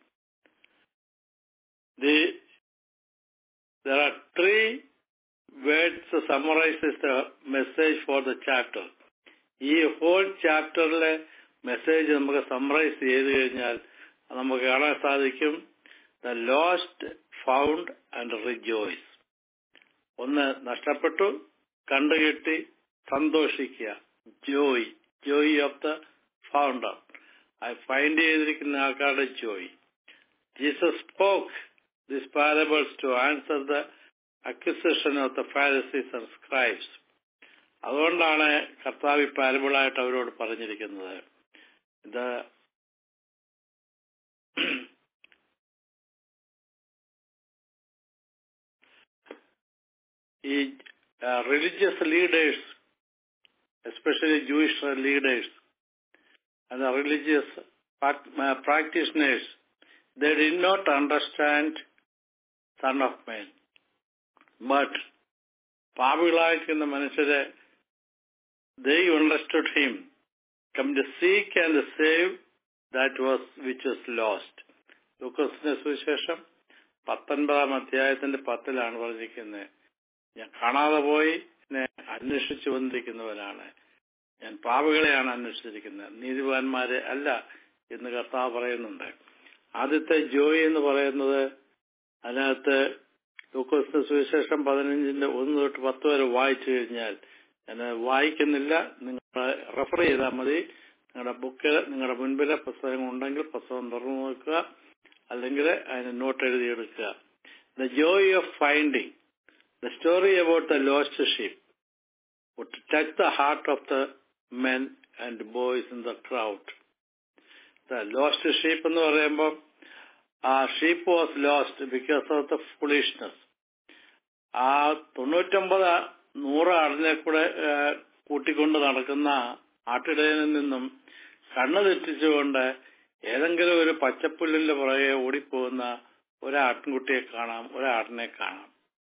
There are three words summarizes the message for the chapter. ഈ ഹോൾ ചാപ്റ്ററിലെ മെസ്സേജ് നമുക്ക് സമ്മറൈസ് ചെയ്ത് കഴിഞ്ഞാൽ നമുക്ക് കാണാൻ സാധിക്കും the lost found and rejoice ഒന്ന് നഷ്ടപ്പെട്ടു കണ്ടുകിട്ടി സന്തോഷിക്കുക joy joy of the founder I find ചെയ്തിരിക്കുന്ന ആൾക്കാരുടെ joy Jesus spoke this parables to answer the acquisition of the Pharisees and scribes അതുകൊണ്ടാണ് കർത്താവ് പാരബിളായിട്ട് അവരോട് പറഞ്ഞിരിക്കുന്നത് ഇത് ഈ religious leaders especially Jewish leaders and the religious practitioners, they did not understand Son of Man. But പാപികളായിരിക്കുന്ന മനുഷ്യരെ they understood him, come to seek and save that was which was lost. ലൂക്കോസിന്റെ സുവിശേഷം പത്തൊൻപതാം അധ്യായത്തിന്റെ പത്തിലാണ് പറഞ്ഞിരിക്കുന്നത് ഞാൻ കാണാതെ പോയി എന്നെ അന്വേഷിച്ചു വന്നിരിക്കുന്നവനാണ് ഞാൻ പാപികളെയാണ് അന്വേഷിച്ചിരിക്കുന്നത് നീതിവാന്മാരെ അല്ല എന്ന് കർത്താവ് പറയുന്നുണ്ട് ആദ്യത്തെ ജോയി എന്ന് പറയുന്നത് അതിനകത്ത് ലൂക്കോസിന്റെ സുവിശേഷം പതിനഞ്ചിന്റെ ഒന്ന് തൊട്ട് പത്ത് വരെ വായിച്ചു കഴിഞ്ഞാൽ ഞാൻ വായിക്കുന്നില്ല നിങ്ങൾ റെഫർ ചെയ്താൽ മതി നിങ്ങളുടെ ബുക്കിൽ നിങ്ങളുടെ മുൻപിലെ പുസ്തകം ഉണ്ടെങ്കിൽ പുസ്തകം തുറന്നു നോക്കുക അല്ലെങ്കിൽ അതിന് നോട്ട് എഴുതിയെടുക്കുക the joy of finding the story about the lost sheep would touch the heart of the men and boys in the crowd. The lost sheep എന്ന് പറയുമ്പോൾ ആ sheep was lost because of the foolishness ആ തൊണ്ണൂറ്റൊമ്പത് നൂറ് ആടിനെ കൂടെ കൂട്ടിക്കൊണ്ട് നടക്കുന്ന ആട്ടിടയനിൽ നിന്നും കണ്ണു തെറ്റിച്ചുകൊണ്ട് ഏതെങ്കിലും ഒരു പച്ചപ്പുല്ലിന്റെ പുറകെ ഓടിപ്പോകുന്ന ഒരാട്ടിൻകുട്ടിയെ കാണാം ഒരാടിനെ കാണാം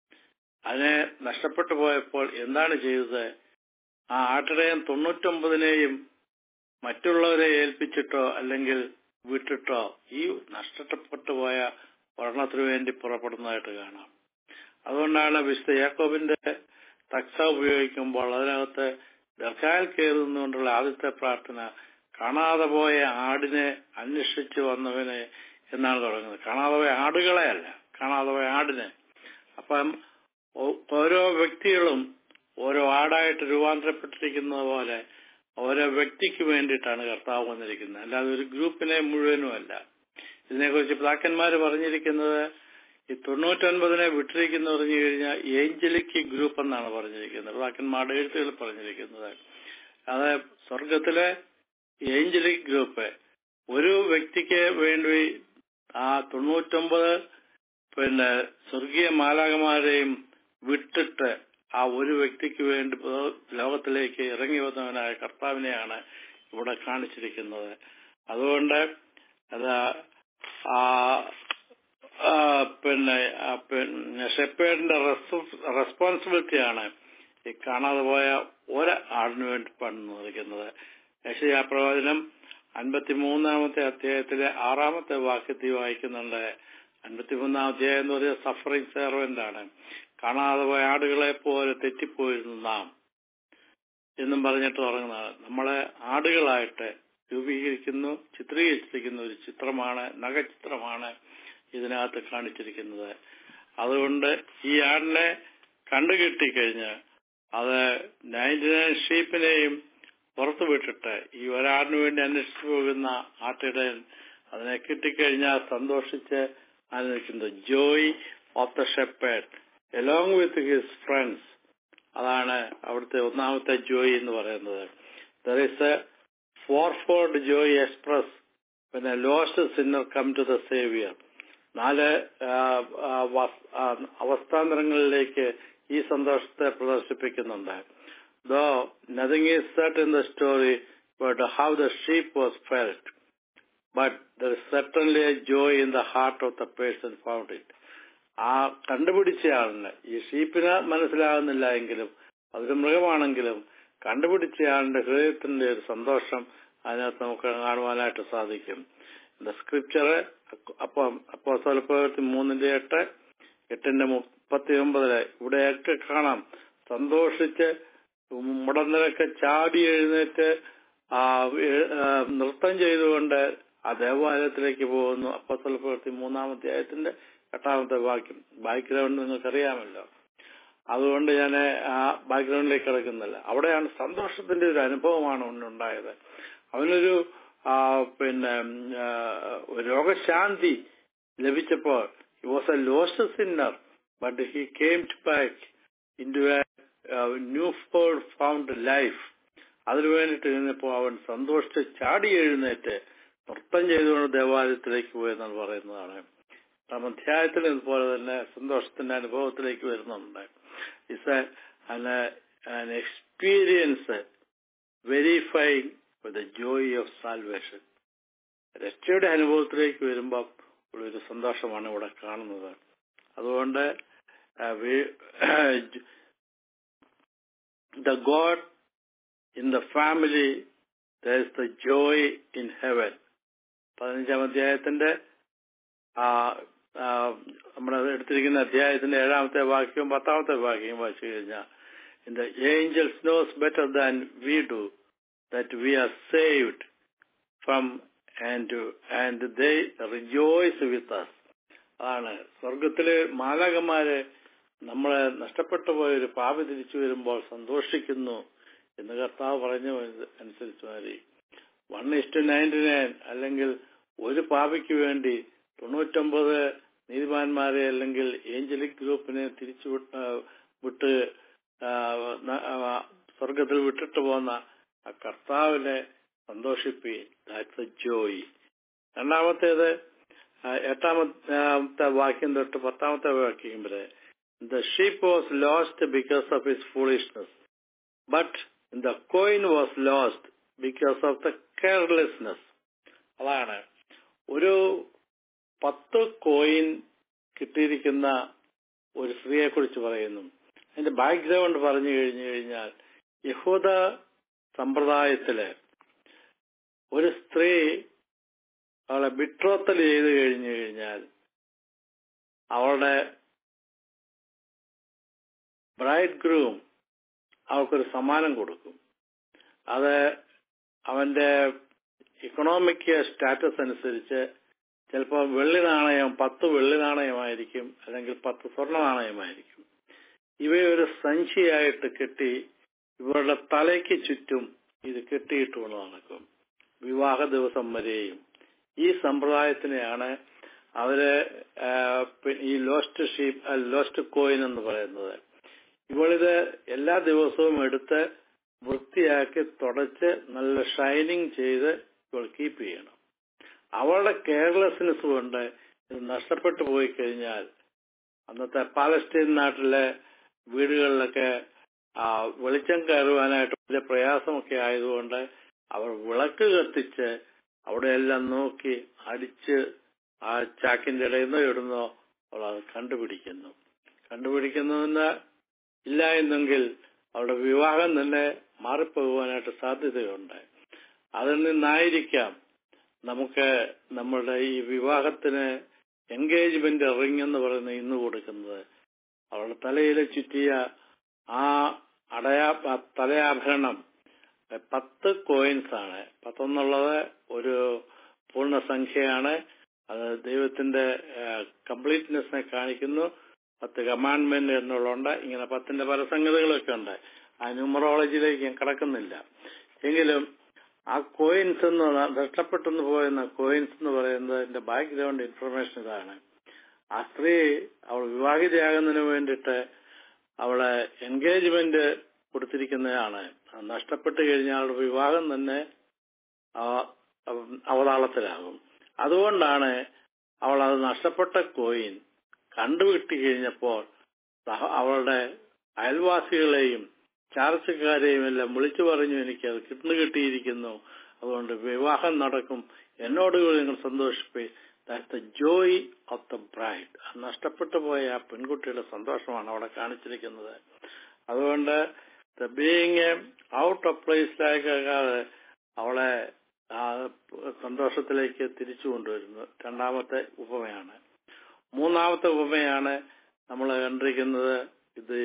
അതിനെ നഷ്ടപ്പെട്ടു പോയപ്പോൾ എന്താണ് ചെയ്തത് ആ ആട്ടിടയൻ തൊണ്ണൂറ്റൊമ്പതിനെയും മറ്റുള്ളവരെ ഏൽപ്പിച്ചിട്ടോ അല്ലെങ്കിൽ വിട്ടിട്ടോ ഈ നഷ്ടപ്പെട്ടു പോയ ഒരെണ്ണത്തിനു വേണ്ടി പുറപ്പെടുന്നതായിട്ട് കാണാം അതുകൊണ്ടാണ് വിശുദ്ധ യാക്കോബിന്റെ തക്സ ഉപയോഗിക്കുമ്പോൾ അതിനകത്ത് ദർഗായിൽ കയറുന്നുകൊണ്ടുള്ള ആദ്യത്തെ പ്രാർത്ഥന കാണാതെ പോയ ആടിനെ അന്വേഷിച്ചു വന്നവനെ എന്നാണ് തുടങ്ങുന്നത് കാണാതെ പോയ ആടുകളെ അല്ല കാണാതെ പോയ ആടിനെ അപ്പം ഓരോ വ്യക്തികളും ഓരോ ആടായിട്ട് രൂപാന്തരപ്പെട്ടിരിക്കുന്നത് പോലെ ഓരോ വ്യക്തിക്ക് വേണ്ടിയിട്ടാണ് കർത്താവ് വന്നിരിക്കുന്നത് അല്ലാതെ ഒരു ഗ്രൂപ്പിനെ മുഴുവനും അല്ല ഇതിനെക്കുറിച്ച് പിതാക്കന്മാർ പറഞ്ഞിരിക്കുന്നത് ഈ തൊണ്ണൂറ്റൊൻപതിനെ വിട്ടിരിക്കുന്നു പറഞ്ഞു കഴിഞ്ഞാൽ ഏഞ്ചലിക് ഗ്രൂപ്പ് എന്നാണ് പറഞ്ഞിരിക്കുന്നത് പിതാക്കന്മാരുടെ എഴുത്തുകൾ പറഞ്ഞിരിക്കുന്നത് അത് സ്വർഗത്തിലെ ഏഞ്ചലിക് ഗ്രൂപ്പ് ഒരു വ്യക്തിക്ക് വേണ്ടി ആ തൊണ്ണൂറ്റൊമ്പത് പിന്നെ സ്വർഗീയ മാലാകമാരെയും വിട്ടിട്ട് ആ ഒരു വ്യക്തിക്ക് വേണ്ടി ലോകത്തിലേക്ക് ഇറങ്ങി വന്നവനായ കർത്താവിനെയാണ് ഇവിടെ കാണിച്ചിരിക്കുന്നത് അതുകൊണ്ട് അത് പിന്നെ പിന്നെ ഷെപ്പേഡിന്റെ റെസ്പോൺസിബിലിറ്റിയാണ് ഈ കാണാതെ പോയ ഒരു ആടിനു വേണ്ടി പണിതിരിക്കുന്നത് യശയാ പ്രവചനം അൻപത്തിമൂന്നാമത്തെ അധ്യായത്തിലെ ആറാമത്തെ വാക്യത്തിൽ വായിക്കുന്നുണ്ട് അൻപത്തിമൂന്നാം അധ്യായം എന്ന് പറയുന്നത് സഫറിംഗ് സെർവന്റ് ആണ് കാണാതെ പോയ ആടുകളെ പോലെ തെറ്റിപ്പോയിരുന്നു നാം എന്നും പറഞ്ഞിട്ട് തുടങ്ങുന്നതാണ് നമ്മളെ ആടുകളായിട്ട് രൂപീകരിക്കുന്നു ചിത്രീകരിച്ചിരിക്കുന്ന ഒരു ചിത്രമാണ് നഖചിത്രമാണ് ഇതിനകത്ത് കാണിച്ചിരിക്കുന്നത് അതുകൊണ്ട് ഈ ആടിനെ കണ്ടുകിട്ടിക്കഴിഞ്ഞ് അത് നയൻറ്റി നയൻ ഷീപ്പിനെയും പുറത്തു വിട്ടിട്ട് ഈ ഒരാടിനു വേണ്ടി അന്വേഷിച്ചു പോകുന്ന ആട്ടിടയൻ അതിനെ കിട്ടിക്കഴിഞ്ഞാൽ സന്തോഷിച്ച് അനുഭവിക്കുന്നത് joy of the shepherd along with his friends അതാണ് അവിടുത്തെ ഒന്നാമത്തെ ജോയ് എന്ന് പറയുന്നത് there is a fourfold joy express പിന്നെ lost sinner come to the saviour നാല് അവസ്ഥാന്തരങ്ങളിലേക്ക് ഈ സന്തോഷത്തെ പ്രദർശിപ്പിക്കുന്നുണ്ട് though nothing is set in the story but how the sheep was felt but there is certainly a joy in the heart of the person found it ആ കണ്ടുപിടിച്ച ആളിന് ഈ ഷീപ്പിന് മനസ്സിലാകുന്നില്ല എങ്കിലും അതൊരു മൃഗമാണെങ്കിലും കണ്ടുപിടിച്ച ആളിന്റെ ഹൃദയത്തിന്റെ ഒരു സന്തോഷം അതിനകത്ത് നമുക്ക് കാണുവാനായിട്ട് സാധിക്കും ദ സ്ക്രിപ്ചർ അപ്പം അപ്പോ സ്വലപ്രവൃത്തി മൂന്നിന്റെ എട്ട് എട്ടിന്റെ മുപ്പത്തി ഒമ്പതില് ഇവിടെയൊക്കെ കാണാം സന്തോഷിച്ച് മുടന്നിലൊക്കെ ചാടി എഴുന്നേറ്റ് നൃത്തം ചെയ്തുകൊണ്ട് ആ ദേവാലയത്തിലേക്ക് പോകുന്നു അപ്പസ്തല പ്രവൃത്തി മൂന്നാം അധ്യായത്തിന്റെ എട്ടാമത്തെ വാക്യം ബാക്ക്ഗ്രൗണ്ട് നിങ്ങൾക്കറിയാമല്ലോ അതുകൊണ്ട് ഞാൻ ആ ബാക്ക്ഗ്രൗണ്ടിലേക്ക് കിടക്കുന്നില്ല അവിടെയാണ് സന്തോഷത്തിന്റെ ഒരു അനുഭവമാണ് ഉണ്ടായത് അവനൊരു ആ, പിന്നെ ഉം, ആ, രോഗശാന്തി ലഭിച്ചപ്പോൾ he was a lost sinner but he came back into a new full found life അതിനു വേണ്ടിയിട്ട് ഇരുന്നപ്പോൾ അവൻ സന്തോഷിച്ച് ചാടി എഴുന്നേറ്റ് നൃത്തം ചെയ്തുകൊണ്ട് ദേവാലയത്തിലേക്ക് പോയെന്നാണ് പറയുന്നതാണ് എട്ടാം അധ്യായത്തിൽ ഇതുപോലെ തന്നെ സന്തോഷത്തിന്റെ അനുഭവത്തിലേക്ക് വരുന്നുണ്ട് it's an experience verifying the joy of salvation രക്ഷയുടെ അനുഭവത്തിലേക്ക് വരുമ്പോൾ ഉള്ളൊരു സന്തോഷമാണ് ഇവിടെ കാണുന്നത് അതുകൊണ്ട് the God in the family there is the joy in heaven പതിനഞ്ചാം അധ്യായത്തിന്റെ ആ ആ, നമ്മുടെ എടുത്തിരിക്കുന്ന അധ്യായത്തിന്റെ ഏഴാമത്തെ വാക്യവും പത്താമത്തെ വാക്യവും വായിച്ചു കഴിഞ്ഞാൽ in the angels knows better than we do that we are saved from and and they rejoice with us ആണ് സ്വർഗത്തിലെ മാലാകന്മാര് നമ്മളെ നഷ്ടപ്പെട്ടു പോയ ഒരു പാപി തിരിച്ചു വരുമ്പോൾ സന്തോഷിക്കുന്നു എന്ന് കർത്താവ് പറഞ്ഞു അനുസരിച്ച് മാറി വൺ ഇസ്റ്റു നയൻറ്റി നയൻ അല്ലെങ്കിൽ ഒരു പാപിക്ക് വേണ്ടി തൊണ്ണൂറ്റൊമ്പത് നീതിമാന്മാരെ അല്ലെങ്കിൽ ഏഞ്ചലിക് ഗ്രൂപ്പിനെ തിരിച്ചു വിട്ട് ആ, വിട്ട് ആ, ന- ആ, സ്വർഗത്തിൽ വിട്ടിട്ട് പോന്ന ആ കർത്താവിനെ സന്തോഷിപ്പി ദാറ്റ്സ് എ ജോയ് രണ്ടാമത്തേത് ആ, എട്ടാമത്തെ വാക്യം തൊട്ട് പത്താമത്തെ വാക്യം വരെ the sheep was lost because of his foolishness but the coin was lost because of the carelessness അതാണ് ഒരു പത്ത് കോയിൻ കിട്ടിയിരിക്കുന്ന ഒരു സ്ത്രീയെ കുറിച്ച് പറയുന്നു അതിന്റെ ബാക്ക്ഗ്രൗണ്ട് പറഞ്ഞു കഴിഞ്ഞു കഴിഞ്ഞാൽ യഹൂദ സമ്പ്രദായത്തില് ഒരു സ്ത്രീ അവളെ ബിട്രോത്തൽ ചെയ്ത് കഴിഞ്ഞു കഴിഞ്ഞാൽ അവളുടെ ബ്രൈഡ് ഗ്രൂം അവൾക്കൊരു സമ്മാനം കൊടുക്കും അത് അവന്റെ ഇക്കണോമിക് സ്റ്റാറ്റസ് അനുസരിച്ച് ചിലപ്പോൾ വെള്ളി നാണയം പത്ത് വെള്ളി നാണയമായിരിക്കും അല്ലെങ്കിൽ പത്ത് സ്വർണ്ണ നാണയമായിരിക്കും ഇവയെ ഒരു സഞ്ചിയായിട്ട് കെട്ടി ഇവരുടെ തലയ്ക്ക് ചുറ്റും ഇത് കെട്ടിയിട്ടുകൊണ്ട് നടക്കും വിവാഹ ദിവസം വരെയും ഈ സമ്പ്രദായത്തിനെയാണ് അവര് ആ, പി- ഈ ലോസ്റ്റ് ഷീപ്പ് ലോസ്റ്റ് കോയിൻ എന്ന് പറയുന്നത് ഇവളിത് എല്ലാ ദിവസവും എടുത്ത് വൃത്തിയാക്കി തുടച്ച് നല്ല ഷൈനിങ് ചെയ്ത് ഇവൾ കീപ്പ് ചെയ്യണം അവളുടെ കെയർലെസ്നെസ് കൊണ്ട് ഇത് നഷ്ടപ്പെട്ടു പോയി കഴിഞ്ഞാൽ അന്നത്തെ പാലസ്തീൻ നാട്ടിലെ വീടുകളിലൊക്കെ ആ വെളിച്ചം കയറുവാനായിട്ട് വലിയ പ്രയാസമൊക്കെ ആയതുകൊണ്ട് അവർ വിളക്ക് കത്തിച്ച് അവിടെയെല്ലാം നോക്കി അടിച്ച് ആ ചാക്കിന്റെ ഇടയിൽ നിന്നോ ഇടുന്നോ അവൾ അത് കണ്ടുപിടിക്കുന്നു കണ്ടുപിടിക്കുന്നതിന് ഇല്ല എന്നെങ്കിൽ അവളുടെ വിവാഹം തന്നെ മാറിപ്പോകുവാനായിട്ട് സാധ്യതയുണ്ട് അതിൽ നിന്നായിരിക്കാം നമുക്ക് നമ്മളുടെ ഈ വിവാഹത്തിന് എൻഗേജ്മെന്റ് റിംഗ് എന്ന് പറയുന്ന ഇന്ന് കൊടുക്കുന്നത് അവളുടെ തലയിൽ ചുറ്റിയ ആ അടയാ ആ തലയാഭരണം എഹ്, പത്ത് കോയിൻസ് ആണ് പത്തെന്നുള്ളത് ഒരു പൂർണ്ണസംഖ്യയാണ് അത് ദൈവത്തിന്റെ കംപ്ലീറ്റ്നെസ്സിനെ കാണിക്കുന്നു പത്ത് കമാൻഡ്മെന്റ് എന്നുള്ളതുണ്ട് ഇങ്ങനെ പത്തിന്റെ പല സംഗതികളൊക്കെ ഉണ്ട് ആ ന്യൂമറോളജിയിലേക്ക് ഞാൻ കടക്കുന്നില്ല എങ്കിലും ആ കോയിൻസ് എന്ന് പറഞ്ഞാൽ നഷ്ടപ്പെട്ടെന്ന് പോയെന്ന കോയിൻസ് എന്ന് പറയുന്നതിന്റെ ബാക്ക്ഗ്രൗണ്ട് ഇൻഫർമേഷൻ ഇതാണ് ആ സ്ത്രീ അവൾ വിവാഹിതയാകുന്നതിന് വേണ്ടിയിട്ട് അവളെ എൻഗേജ്മെന്റ് കൊടുത്തിരിക്കുന്നതാണ് അത് നഷ്ടപ്പെട്ട് കഴിഞ്ഞാൽ അവളുടെ വിവാഹം തന്നെ ആ- അവ- അവതാളത്തിലാകും അതുകൊണ്ടാണ് അവൾ അത് നഷ്ടപ്പെട്ട കോയിൻ കണ്ടുകിട്ടി കഴിഞ്ഞപ്പോൾ സഹ- അവളുടെ അയൽവാസികളെയും ചാർച്ചക്കാരെയും എല്ലാം വിളിച്ചു പറഞ്ഞു എനിക്ക് അത് കിട്ടുന്നു കിട്ടിയിരിക്കുന്നു അതുകൊണ്ട് വിവാഹം നടക്കും എന്നോട് കൂടി നിങ്ങൾ സന്തോഷിപ്പേ that's the joy of the bride നഷ്ടപ്പെട്ടു പോയ ആ പെൺകുട്ടിയുടെ സന്തോഷമാണ് അവിടെ കാണിച്ചിരിക്കുന്നത് അതുകൊണ്ട് ദ ബീയിങ് ഔട്ട് ഓഫ് പ്ലേസിലേക്കാതെ അവളെ ആ സന്തോഷത്തിലേക്ക് തിരിച്ചു കൊണ്ടുവരുന്നു രണ്ടാമത്തെ ഉപമയാണ് മൂന്നാമത്തെ ഉപമയാണ് നമ്മൾ കണ്ടിരിക്കുന്നത് ഇത്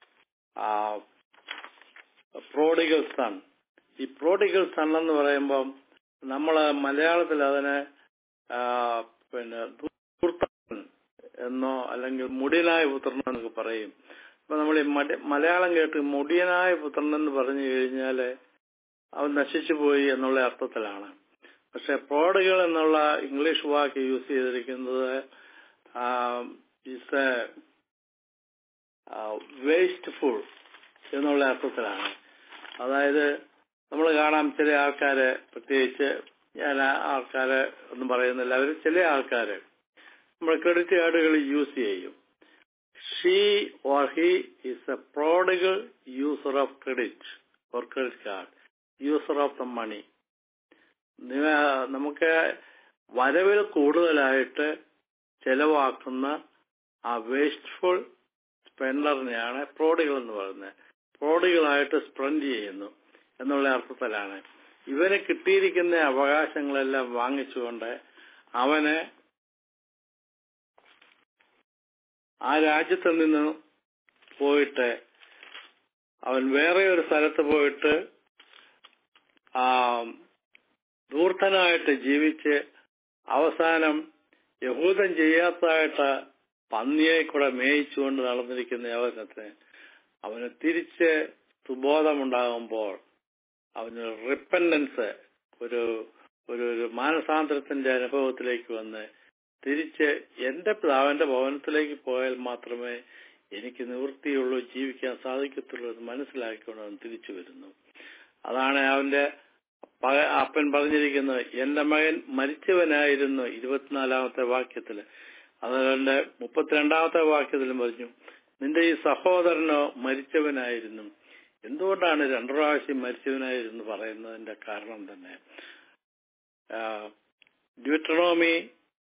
ആ പ്രോഡിഗൽ സൺ ഈ പ്രോഡിഗൽ സൺ എന്ന് പറയുമ്പം നമ്മൾ മലയാളത്തിൽ അതിനെ ആ, പിന്നെ ധൂർത്തൻ എന്നോ അല്ലെങ്കിൽ മുടിയനായ പുത്രൻ എന്നൊക്കെ പറയും അപ്പൊ നമ്മൾ ഈ മടി- മലയാളം കേട്ട് മുടിയനായ പുത്രൻ എന്ന് പറഞ്ഞു കഴിഞ്ഞാല് അവൻ നശിച്ചു പോയി എന്നുള്ള അർത്ഥത്തിലാണ് പക്ഷെ പ്രോഡുകൾ എന്നുള്ള ഇംഗ്ലീഷ് വാക്ക് യൂസ് ചെയ്തിരിക്കുന്നത് ഇസ് വേസ്റ്റ്ഫുൾ എന്നുള്ള അർത്ഥത്തിലാണ് അതായത് നമ്മൾ കാണാം ചില ആൾക്കാര് പ്രത്യേകിച്ച് ഞാൻ ആ ആൾക്കാരെ ഒന്നും പറയുന്നില്ല അവർ ചില ആൾക്കാര് നമ്മൾ ക്രെഡിറ്റ് കാർഡുകൾ യൂസ് ചെയ്യും she or he is a prodigal user of credit or credit card user of the money നമുക്ക് വരവിൽ കൂടുതലായിട്ട് ചെലവാക്കുന്ന ആ വേസ്റ്റ്ഫുൾ സ്പെൻഡറിനെയാണ് പ്രോഡികൾ എന്ന് പറയുന്നത് പ്രോഡികളായിട്ട് സ്പെൻഡ് ചെയ്യുന്നു എന്നുള്ള അർത്ഥത്തിലാണ് ഇവന് കിട്ടിയിരിക്കുന്ന അവകാശങ്ങളെല്ലാം വാങ്ങിച്ചുകൊണ്ട് അവന് ആ രാജ്യത്ത് നിന്ന് പോയിട്ട് അവൻ വേറെ ഒരു സ്ഥലത്ത് പോയിട്ട് ആ ധൂർത്തനായിട്ട് ജീവിച്ച് അവസാനം യഹൂദൻ ചെയ്യാത്തതായിട്ട് പന്നിയെ കൂടെ മേയിച്ചുകൊണ്ട് നടന്നിരിക്കുന്ന അവസരത്തിന് അവന് തിരിച്ച് സുബോധമുണ്ടാകുമ്പോൾ അവന് റിപ്പൻഡൻസ് ഒരു ഒരു ഒരു മാനസാന്തരത്തിന്റെ അനുഭവത്തിലേക്ക് വന്ന് തിരിച്ച് എന്റെ പിതാവിന്റെ ഭവനത്തിലേക്ക് പോയാൽ മാത്രമേ എനിക്ക് നിവൃത്തിയുള്ളൂ ജീവിക്കാൻ സാധിക്കത്തുള്ളൂ എന്ന് മനസ്സിലാക്കിക്കൊണ്ട് അവൻ തിരിച്ചു വരുന്നു അതാണ് അവന്റെ പക- അപ്പൻ പറഞ്ഞിരിക്കുന്നത് എന്റെ മകൻ മരിച്ചവനായിരുന്നു ഇരുപത്തിനാലാമത്തെ വാക്യത്തില് അതുകൊണ്ട് മുപ്പത്തിരണ്ടാമത്തെ വാക്യത്തിലും പറഞ്ഞു നിന്റെ ഈ സഹോദരനോ മരിച്ചവനായിരുന്നു എന്തുകൊണ്ടാണ് രണ്ടു പ്രാവശ്യം മരിച്ചവനായിരുന്നു പറയുന്നതിന്റെ കാരണം തന്നെ ഡ്യൂട്രോമി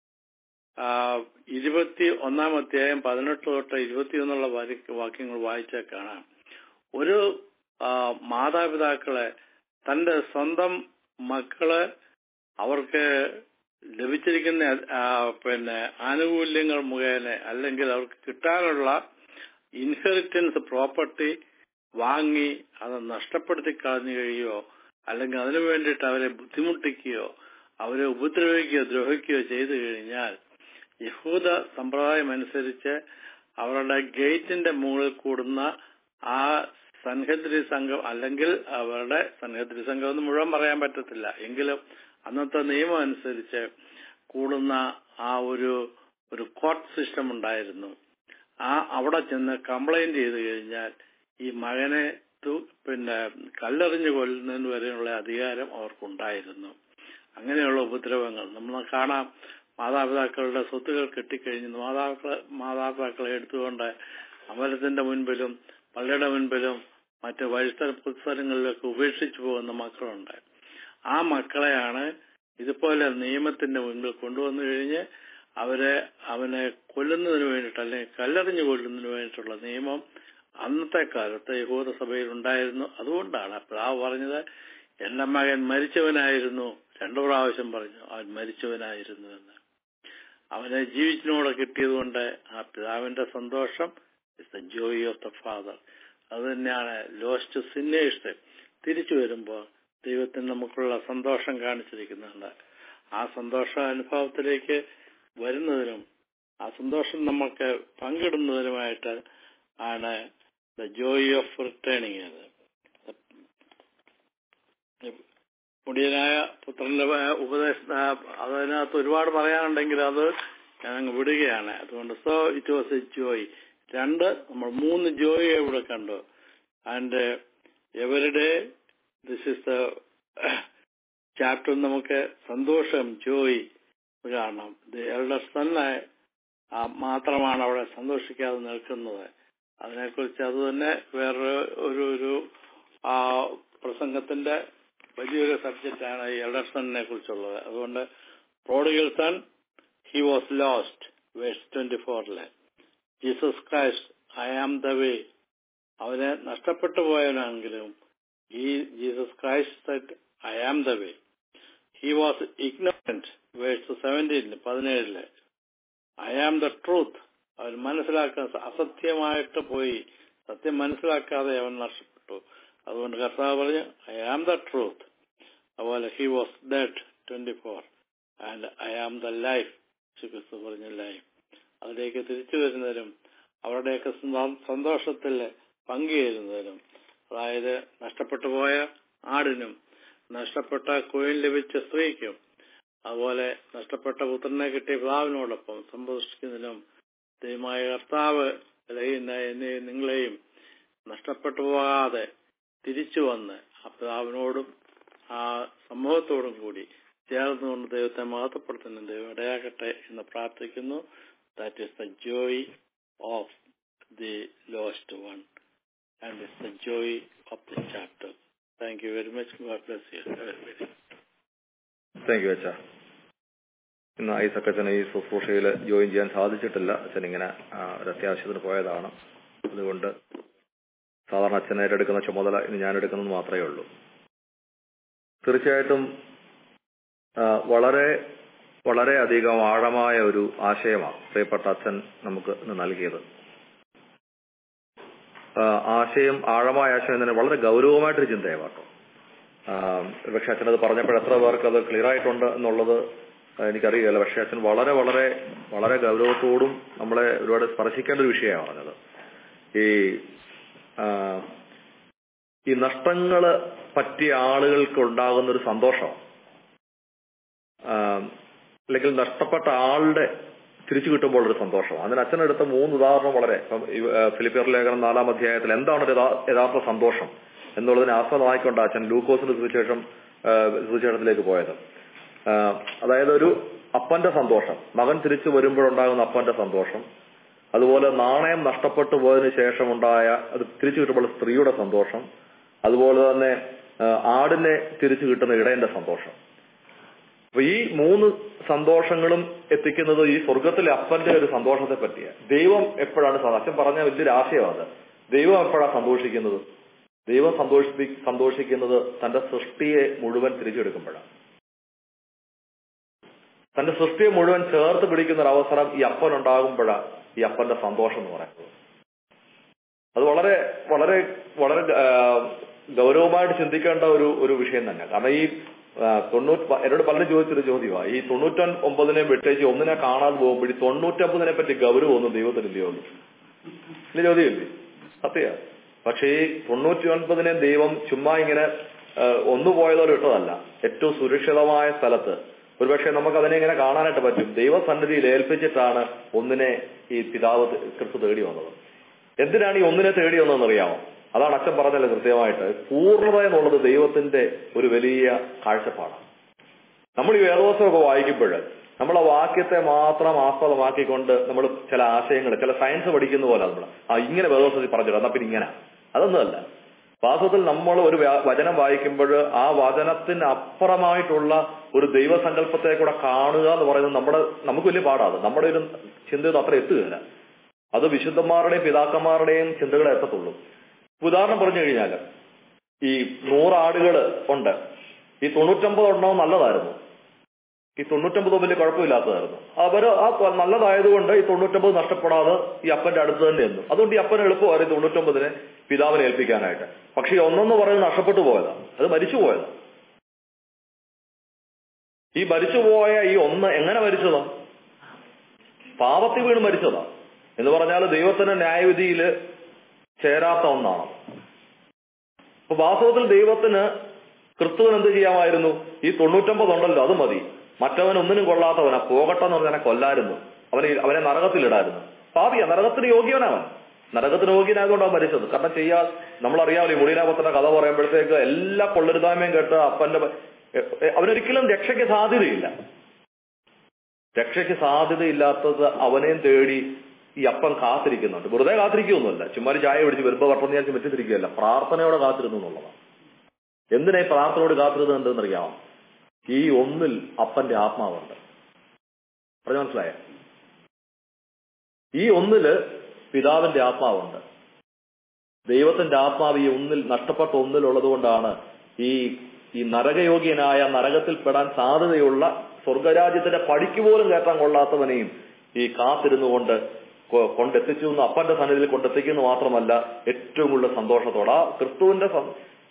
ഇരുപത്തി ഒന്നാം അധ്യായം പതിനെട്ട് തൊട്ട് ഇരുപത്തിയൊന്നുള്ള വാരി- വാക്യങ്ങൾ വായിച്ചാൽ കാണാം ഒരു ആ, മാതാപിതാക്കളെ തന്റെ സ്വന്തം മക്കള് അവർക്ക് ലഭിച്ചിരിക്കുന്ന ആ, പിന്നെ ആനുകൂല്യങ്ങൾ മുഖേന അല്ലെങ്കിൽ അവർക്ക് കിട്ടാനുള്ള ഇൻഹെറിറ്റൻസ് പ്രോപ്പർട്ടി വാങ്ങി അത് നഷ്ടപ്പെടുത്തി കളഞ്ഞു കഴിയുകയോ അല്ലെങ്കിൽ അതിനു വേണ്ടിയിട്ട് അവരെ ബുദ്ധിമുട്ടിക്കുകയോ അവരെ ഉപദ്രവിക്കുകയോ ദ്രോഹിക്കുകയോ ചെയ്തു കഴിഞ്ഞാൽ യഹൂദ സമ്പ്രദായം അനുസരിച്ച് അവരുടെ ഗേറ്റിന്റെ മുകളിൽ കൂടുന്ന ആ സൻഹദ്രി സംഘം അല്ലെങ്കിൽ അവരുടെ സൻഹദ്രി സംഘം എന്ന് മുഴുവൻ പറയാൻ പറ്റത്തില്ല എങ്കിലും അന്നത്തെ നിയമം അനുസരിച്ച് കൂടുന്ന ആ ഒരു ഒരു കോർട്ട് സിസ്റ്റം ഉണ്ടായിരുന്നു ആ അവിടെ ചെന്ന് കംപ്ലൈന്റ് ചെയ്തു കഴിഞ്ഞാൽ ഈ മകനെ തു- പിന്നെ കല്ലെറിഞ്ഞു കൊല്ലുന്നതിന് വരെയുള്ള അധികാരം അവർക്കുണ്ടായിരുന്നു അങ്ങനെയുള്ള ഉപദ്രവങ്ങൾ നമ്മൾ കാണാം മാതാപിതാക്കളുടെ സ്വത്തുകൾ കെട്ടിക്കഴിഞ്ഞ് മാതാപിതാക്കളെ മാതാപിതാക്കളെ എടുത്തുകൊണ്ട് അമരത്തിന്റെ മുൻപിലും പള്ളിയുടെ മുൻപിലും മറ്റ് വഴിസ്ഥല പുസ്തകങ്ങളിലൊക്കെ ഉപേക്ഷിച്ചു പോകുന്ന മക്കളുണ്ട് ആ മക്കളെയാണ് ഇതുപോലെ നിയമത്തിന്റെ മുൻപിൽ കൊണ്ടുവന്നു കഴിഞ്ഞ് അവരെ അവനെ കൊല്ലുന്നതിന് വേണ്ടിയിട്ട് അല്ലെങ്കിൽ കല്ലെറിഞ്ഞു കൊല്ലുന്നതിന് വേണ്ടിയിട്ടുള്ള നിയമം അന്നത്തെ കാലത്ത് യഹൂദ സഭയിൽ ഉണ്ടായിരുന്നു അതുകൊണ്ടാണ് പിതാവ് പറഞ്ഞത് എന്റെ മകൻ മരിച്ചവനായിരുന്നു രണ്ടു പ്രാവശ്യം പറഞ്ഞു അവൻ മരിച്ചവനായിരുന്നു എന്ന് അവനെ ജീവിച്ചിനോടെ കിട്ടിയതുകൊണ്ട് ആ പിതാവിന്റെ സന്തോഷം is the joy of the father അത് തന്നെയാണ് ലോസ്റ്റ് സിന്നേഴ്സ് തിരിച്ചു വരുമ്പോൾ ദൈവത്തിന് നമുക്കുള്ള സന്തോഷം കാണിച്ചിരിക്കുന്നുണ്ട് ആ സന്തോഷ അനുഭവത്തിലേക്ക് വരുന്നതിനും ആ സന്തോഷം നമുക്ക് പങ്കിടുന്നതിനുമായിട്ട് ആണ് ദ ജോയ് ഓഫ് റിട്ടേണിങ് അത് മുടിയനായ പുത്രന്റെ ഉപദേശ അതിനകത്ത് ഒരുപാട് പറയാനുണ്ടെങ്കിൽ അത് ഞാൻ അങ്ങ് വിടുകയാണ് അതുകൊണ്ട് so it was a joy രണ്ട് നമ്മൾ മൂന്ന് ജോയ് ഇവിടെ കണ്ടു and everyday this is the chapter നമുക്ക് സന്തോഷം ജോയ് കാണണം ദി എൽഡർ സണ്ണെ മാത്രമാണ് അവിടെ സന്തോഷിക്കാതെ നിൽക്കുന്നത് അതിനെക്കുറിച്ച് അത് തന്നെ വേറൊരു ഒരു ഒരു ആ പ്രസംഗത്തിന്റെ വലിയൊരു സബ്ജക്റ്റാണ് ഈ എൽഡർ സണ്ണിനെ കുറിച്ചുള്ളത് അതുകൊണ്ട് prodigal son he was lost verse twenty ഫോറിലെ Jesus Christ I am the way അവന് നഷ്ടപ്പെട്ടു പോയവനാണെങ്കിലും ഈ Jesus Christ I am the way he was ignorant verse സെവൻറ്റീനില് പതിനേഴില് ഐ ആം ദ ട്രൂത്ത് അവൻ മനസ്സിലാക്കാൻ അസത്യമായിട്ട് പോയി സത്യം മനസ്സിലാക്കാതെ അവൻ നഷ്ടപ്പെട്ടു അതുകൊണ്ട് കർത്താവ് പറഞ്ഞു ഐ ആം ദ ട്രൂത്ത് അതുപോലെ he was dead twenty four and I am the life ക്രിസ്തു പറഞ്ഞ ലൈഫ് അതിലേക്ക് തിരിച്ചു വരുന്നതിനും അവരുടെയൊക്കെ സന്തോ- സന്തോഷത്തിൽ പങ്കുചേരുന്നതിനും അതായത് നഷ്ടപ്പെട്ടു പോയ ആടിനും നഷ്ടപ്പെട്ട കോയിൽ ലഭിച്ച സ്ത്രീക്കും അതുപോലെ നഷ്ടപ്പെട്ട പുത്രനെ കിട്ടിയ പിതാവിനോടൊപ്പം സന്തോഷിക്കുന്നതിനും ദൈവമായ കർത്താവ് ഇളയുന്ന എന്നെയും നിങ്ങളെയും നഷ്ടപ്പെട്ടു പോകാതെ തിരിച്ചു വന്ന് ആ പിതാവിനോടും ആ സമൂഹത്തോടും കൂടി ചേർന്നുകൊണ്ട് ദൈവത്തെ മഹത്വപ്പെടുത്തുന്ന ദൈവം ഇടയാകട്ടെ എന്ന് പ്രാർത്ഥിക്കുന്നു that is the joy of the lost one and is the joy of the chapter thank you very much God bless you very thank you അച്ഛാ ഇന്ന് ഐസക് അച്ഛന് ഈ ശുശ്രൂഷയിൽ ജോയിൻ ചെയ്യാൻ സാധിച്ചിട്ടില്ല അച്ഛൻ ഇങ്ങനെ ആ, ഒരു അത്യാവശ്യത്തിന് പോയതാണ് അതുകൊണ്ട് സാധാരണ അച്ഛൻ ഏറ്റെടുക്കുന്ന ചുമതല ഇന്ന് ഞാൻ എടുക്കുന്നത് മാത്രമേ ഉള്ളൂ തീർച്ചയായിട്ടും ആ, വളരെ വളരെ അധികം ആഴമായ ഒരു ആശയമാണ് പ്രിയപ്പെട്ട അച്ഛൻ നമുക്ക് ഇന്ന് നൽകിയത് ആ, ആശയം ആഴമായ ആശയം തന്നെ വളരെ ഗൗരവമായിട്ടൊരു ചിന്തയാണ് കേട്ടോ പക്ഷെ അച്ഛനത് പറഞ്ഞപ്പോൾ എത്ര പേർക്ക് അത് ക്ലിയർ ആയിട്ടുണ്ട് എന്നുള്ളത് എനിക്കറിയില്ല പക്ഷെ അച്ഛൻ വളരെ വളരെ വളരെ ഗൗരവത്തോടും നമ്മളെ ഒരുപാട് സ്പർശിക്കേണ്ട ഒരു വിഷയമാണ് പറഞ്ഞത് ഈ ആ, ഈ നഷ്ടങ്ങള് പറ്റിയ ആളുകൾക്ക് ഉണ്ടാകുന്ന ഒരു സന്തോഷം ആ, അല്ലെങ്കിൽ നഷ്ടപ്പെട്ട ആളുടെ തിരിച്ചു കിട്ടുമ്പോൾ ഒരു സന്തോഷം അതിന് അച്ഛനെടുത്ത മൂന്ന് ഉദാഹരണം വളരെ ഇപ്പം ഈ, ആ, ഫിലിപ്പിയർ ലേഖനം നാലാം അധ്യായത്തിൽ എന്താണ് ഒരു യഥാ- യഥാർത്ഥ സന്തോഷം എന്നുള്ളതിനെ ആസ്പദമായിക്കൊണ്ട് അച്ഛൻ ലൂക്കോസിന്റെ സുവിശേഷം ആ, സുവിശേഷത്തിലേക്ക് പോയത് ആ, അതായത് ഒരു അപ്പന്റെ സന്തോഷം മകൻ തിരിച്ചു വരുമ്പോഴുണ്ടാകുന്ന അപ്പന്റെ സന്തോഷം അതുപോലെ നാണയം നഷ്ടപ്പെട്ടു പോയതിനു ശേഷമുണ്ടായ അത് തിരിച്ചു കിട്ടുമ്പോൾ സ്ത്രീയുടെ സന്തോഷം അതുപോലെ തന്നെ ആ, ആടിനെ തിരിച്ചു കിട്ടുന്ന ഇടയന്റെ സന്തോഷം അപ്പൊ ഈ മൂന്ന് സന്തോഷങ്ങളും എത്തിക്കുന്നത് ഈ സ്വർഗത്തിലെ അപ്പന്റെ ഒരു സന്തോഷത്തെ പറ്റിയ ദൈവം എപ്പോഴാണ് സ- അച്ഛൻ പറഞ്ഞ വലിയൊരു ആശയമാണ് അത് ദൈവം എപ്പോഴാണ് സന്തോഷിക്കുന്നത് ദൈവം സന്തോഷി സന്തോഷിക്കുന്നത് തന്റെ സൃഷ്ടിയെ മുഴുവൻ തിരിച്ചെടുക്കുമ്പോഴാണ് തന്റെ സൃഷ്ടിയെ മുഴുവൻ ചേർത്ത് പിടിക്കുന്ന ഒരു അവസരം ഈ അപ്പൻ ഉണ്ടാകുമ്പോഴാണ് ഈ അപ്പന്റെ സന്തോഷം എന്ന് പറയുന്നത് അത് വളരെ വളരെ വളരെ ആ, ഗൗരവമായിട്ട് ചിന്തിക്കേണ്ട ഒരു ഒരു വിഷയം തന്നെ കാരണം ഈ ആ, തൊണ്ണൂറ്റി എന്നോട് പലരും ചോദിച്ചൊരു ചോദ്യമാണ് ഈ തൊണ്ണൂറ്റി ഒമ്പതിനെ വെട്ടേച്ച് ഒന്നിനെ കാണാതെ പോകുമ്പോൾ ഈ തൊണ്ണൂറ്റൊമ്പതിനെ പറ്റി ഗൗരവം ഒന്നും ദൈവത്തിനില്ലയോ ഇല്ല ചോദ്യമില്ലേ സത്യ പക്ഷേ ഈ തൊണ്ണൂറ്റി ഒൻപതിനെ ദൈവം ചുമ്മാ ഇങ്ങനെ ആ, ഒന്നു പോയതോടെ ഇട്ടതല്ല ഏറ്റവും സുരക്ഷിതമായ സ്ഥലത്ത് ഒരുപക്ഷെ നമുക്ക് അതിനെ ഇങ്ങനെ കാണാനായിട്ട് പറ്റും ദൈവസന്നിധിയിൽ ഏൽപ്പിച്ചിട്ടാണ് ഒന്നിനെ ഈ പിതാവ് ക്രിസ്തു തേടി വന്നത് എന്തിനാണ് ഈ ഒന്നിനെ തേടി വന്നതെന്ന് അറിയാമോ അതാണ് അച്ഛൻ പറഞ്ഞല്ലോ കൃത്യമായിട്ട് പൂർണ്ണത എന്നുള്ളത് ദൈവത്തിന്റെ ഒരു വലിയ കാഴ്ചപ്പാടാണ് നമ്മൾ ഈ വേദോത്സവമൊക്കെ വായിക്കുമ്പോൾ നമ്മൾ ആ വാക്യത്തെ മാത്രം ആസ്പദമാക്കിക്കൊണ്ട് നമ്മൾ ചില ആശയങ്ങൾ ചില സയൻസ് പഠിക്കുന്ന പോലെ നമ്മൾ ആ ഇങ്ങനെ വേദോത്സവത്തിൽ പറഞ്ഞിട്ട് എന്നാ പിന്നെ ഇങ്ങനെ അതൊന്നുമല്ല വാസ്തവത്തിൽ നമ്മൾ ഒരു വ്യ- വചനം വായിക്കുമ്പോൾ ആ വചനത്തിന് അപ്പുറമായിട്ടുള്ള ഒരു ദൈവസങ്കല്പത്തെ കൂടെ കാണുക എന്ന് പറയുന്നത് നമ്മുടെ നമുക്ക് വലിയ പാടാണ് നമ്മുടെ ഒരു ചിന്തയൊന്നും അത്ര എത്തുകയില്ല അത് വിശുദ്ധന്മാരുടെയും പിതാക്കന്മാരുടെയും ചിന്തകളെ എത്തത്തുള്ളൂ ഉദാഹരണം പറഞ്ഞു കഴിഞ്ഞാൽ ഈ നൂറാടുകൾ ഉണ്ട് ഈ തൊണ്ണൂറ്റമ്പത് എണ്ണവും നല്ലതായിരുന്നു ഈ തൊണ്ണൂറ്റമ്പത് വലിയ കുഴപ്പമില്ലാത്തതായിരുന്നു അവര് ആ ത- നല്ലതായതുകൊണ്ട് ഈ തൊണ്ണൂറ്റമ്പത് നഷ്ടപ്പെടാതെ ഈ അപ്പന്റെ അടുത്ത് തന്നെ എന്നു അതുകൊണ്ട് ഈ അപ്പന് എളുപ്പമായിരുന്നു തൊണ്ണൂറ്റമ്പതിനെ പിതാവിനെ ഏൽപ്പിക്കാനായിട്ട് പക്ഷെ ഈ ഒന്നെന്ന് പറയുന്നത് നഷ്ടപ്പെട്ടു പോയതാ അത് മരിച്ചു പോയതാ ഈ മരിച്ചുപോയ ഈ ഒന്ന് എങ്ങനെ മരിച്ചതാ പാപത്തിൽ വീണ് മരിച്ചതാ എന്ന് പറഞ്ഞാൽ ദൈവത്തിന്റെ ന്യായവിധിയിൽ ചേരാത്ത ഒന്നാണ് അപ്പൊ വാസ്തവത്തിൽ ദൈവത്തിന് ക്രിസ്തുവിന് എന്ത് ചെയ്യാമായിരുന്നു ഈ തൊണ്ണൂറ്റമ്പത് ഉണ്ടല്ലോ അത് മതി മറ്റവൻ ഒന്നിനും കൊള്ളാത്തവനാ പോകട്ടെ എന്ന് പറഞ്ഞാൽ കൊല്ലായിരുന്നു അവനെ അവനെ നരകത്തിലിടായിരുന്നു പാപിയ നരകത്തിന് യോഗ്യവനവൻ നരകത്തിന് യോഗ്യനായതുകൊണ്ട് അവൻ മരിച്ചത് കാരണം ചെയ്യാ നമ്മളറിയാമല്ലോ ഈ മുടിനാപത്തിന്റെ കഥ പറയുമ്പോഴത്തേക്ക് എല്ലാ കൊള്ളരുതായ്മയും കേട്ട് അപ്പന്റെ പ- എ- എ- അവനൊരിക്കലും രക്ഷയ്ക്ക് സാധ്യതയില്ല രക്ഷയ്ക്ക് സാധ്യതയില്ലാത്തത് അവനെയും തേടി ഈ അപ്പൻ കാത്തിരിക്കുന്നുണ്ട് വെറുതെ കാത്തിരിക്കുകയൊന്നുമല്ല ചുമ്മാ ഒരു ചായ പിടിച്ച് വരുമ്പോ വട്ടം വിചാരിച്ച് വെച്ചിട്ടിരിക്കുകയല്ല പ്രാർത്ഥനയോടെ കാത്തിരുന്നു എന്നുള്ളതാണ് എന്തിനാ ഈ പ്രാർത്ഥനയോട് കാത്തിരുന്നത് എന്തെന്നറിയാമോ ഈ ഒന്നിൽ അപ്പന്റെ ആത്മാവുണ്ട് പറഞ്ഞു മനസ്സിലായ ഈ ഒന്നില് പിതാവിന്റെ ആത്മാവുണ്ട് ദൈവത്തിന്റെ ആത്മാവ് ഈ ഒന്നിൽ നഷ്ടപ്പെട്ട ഒന്നിലുള്ളത് കൊണ്ടാണ് ഈ ഈ നരകയോഗ്യനായ നരകത്തിൽ പെടാൻ സാധ്യതയുള്ള സ്വർഗരാജ്യത്തിന്റെ പടിക്ക് പോലും കയറ്റാൻ കൊള്ളാത്തവനെയും ഈ കാത്തിരുന്നുകൊണ്ട് കൊ- കൊണ്ടെത്തിച്ചു എന്ന് അപ്പന്റെ സന്നിധിയിൽ കൊണ്ടെത്തിക്കുന്നു മാത്രമല്ല ഏറ്റവും കൂടുതൽ സന്തോഷത്തോടെ ആ ക്രിസ്തുവിന്റെ സം-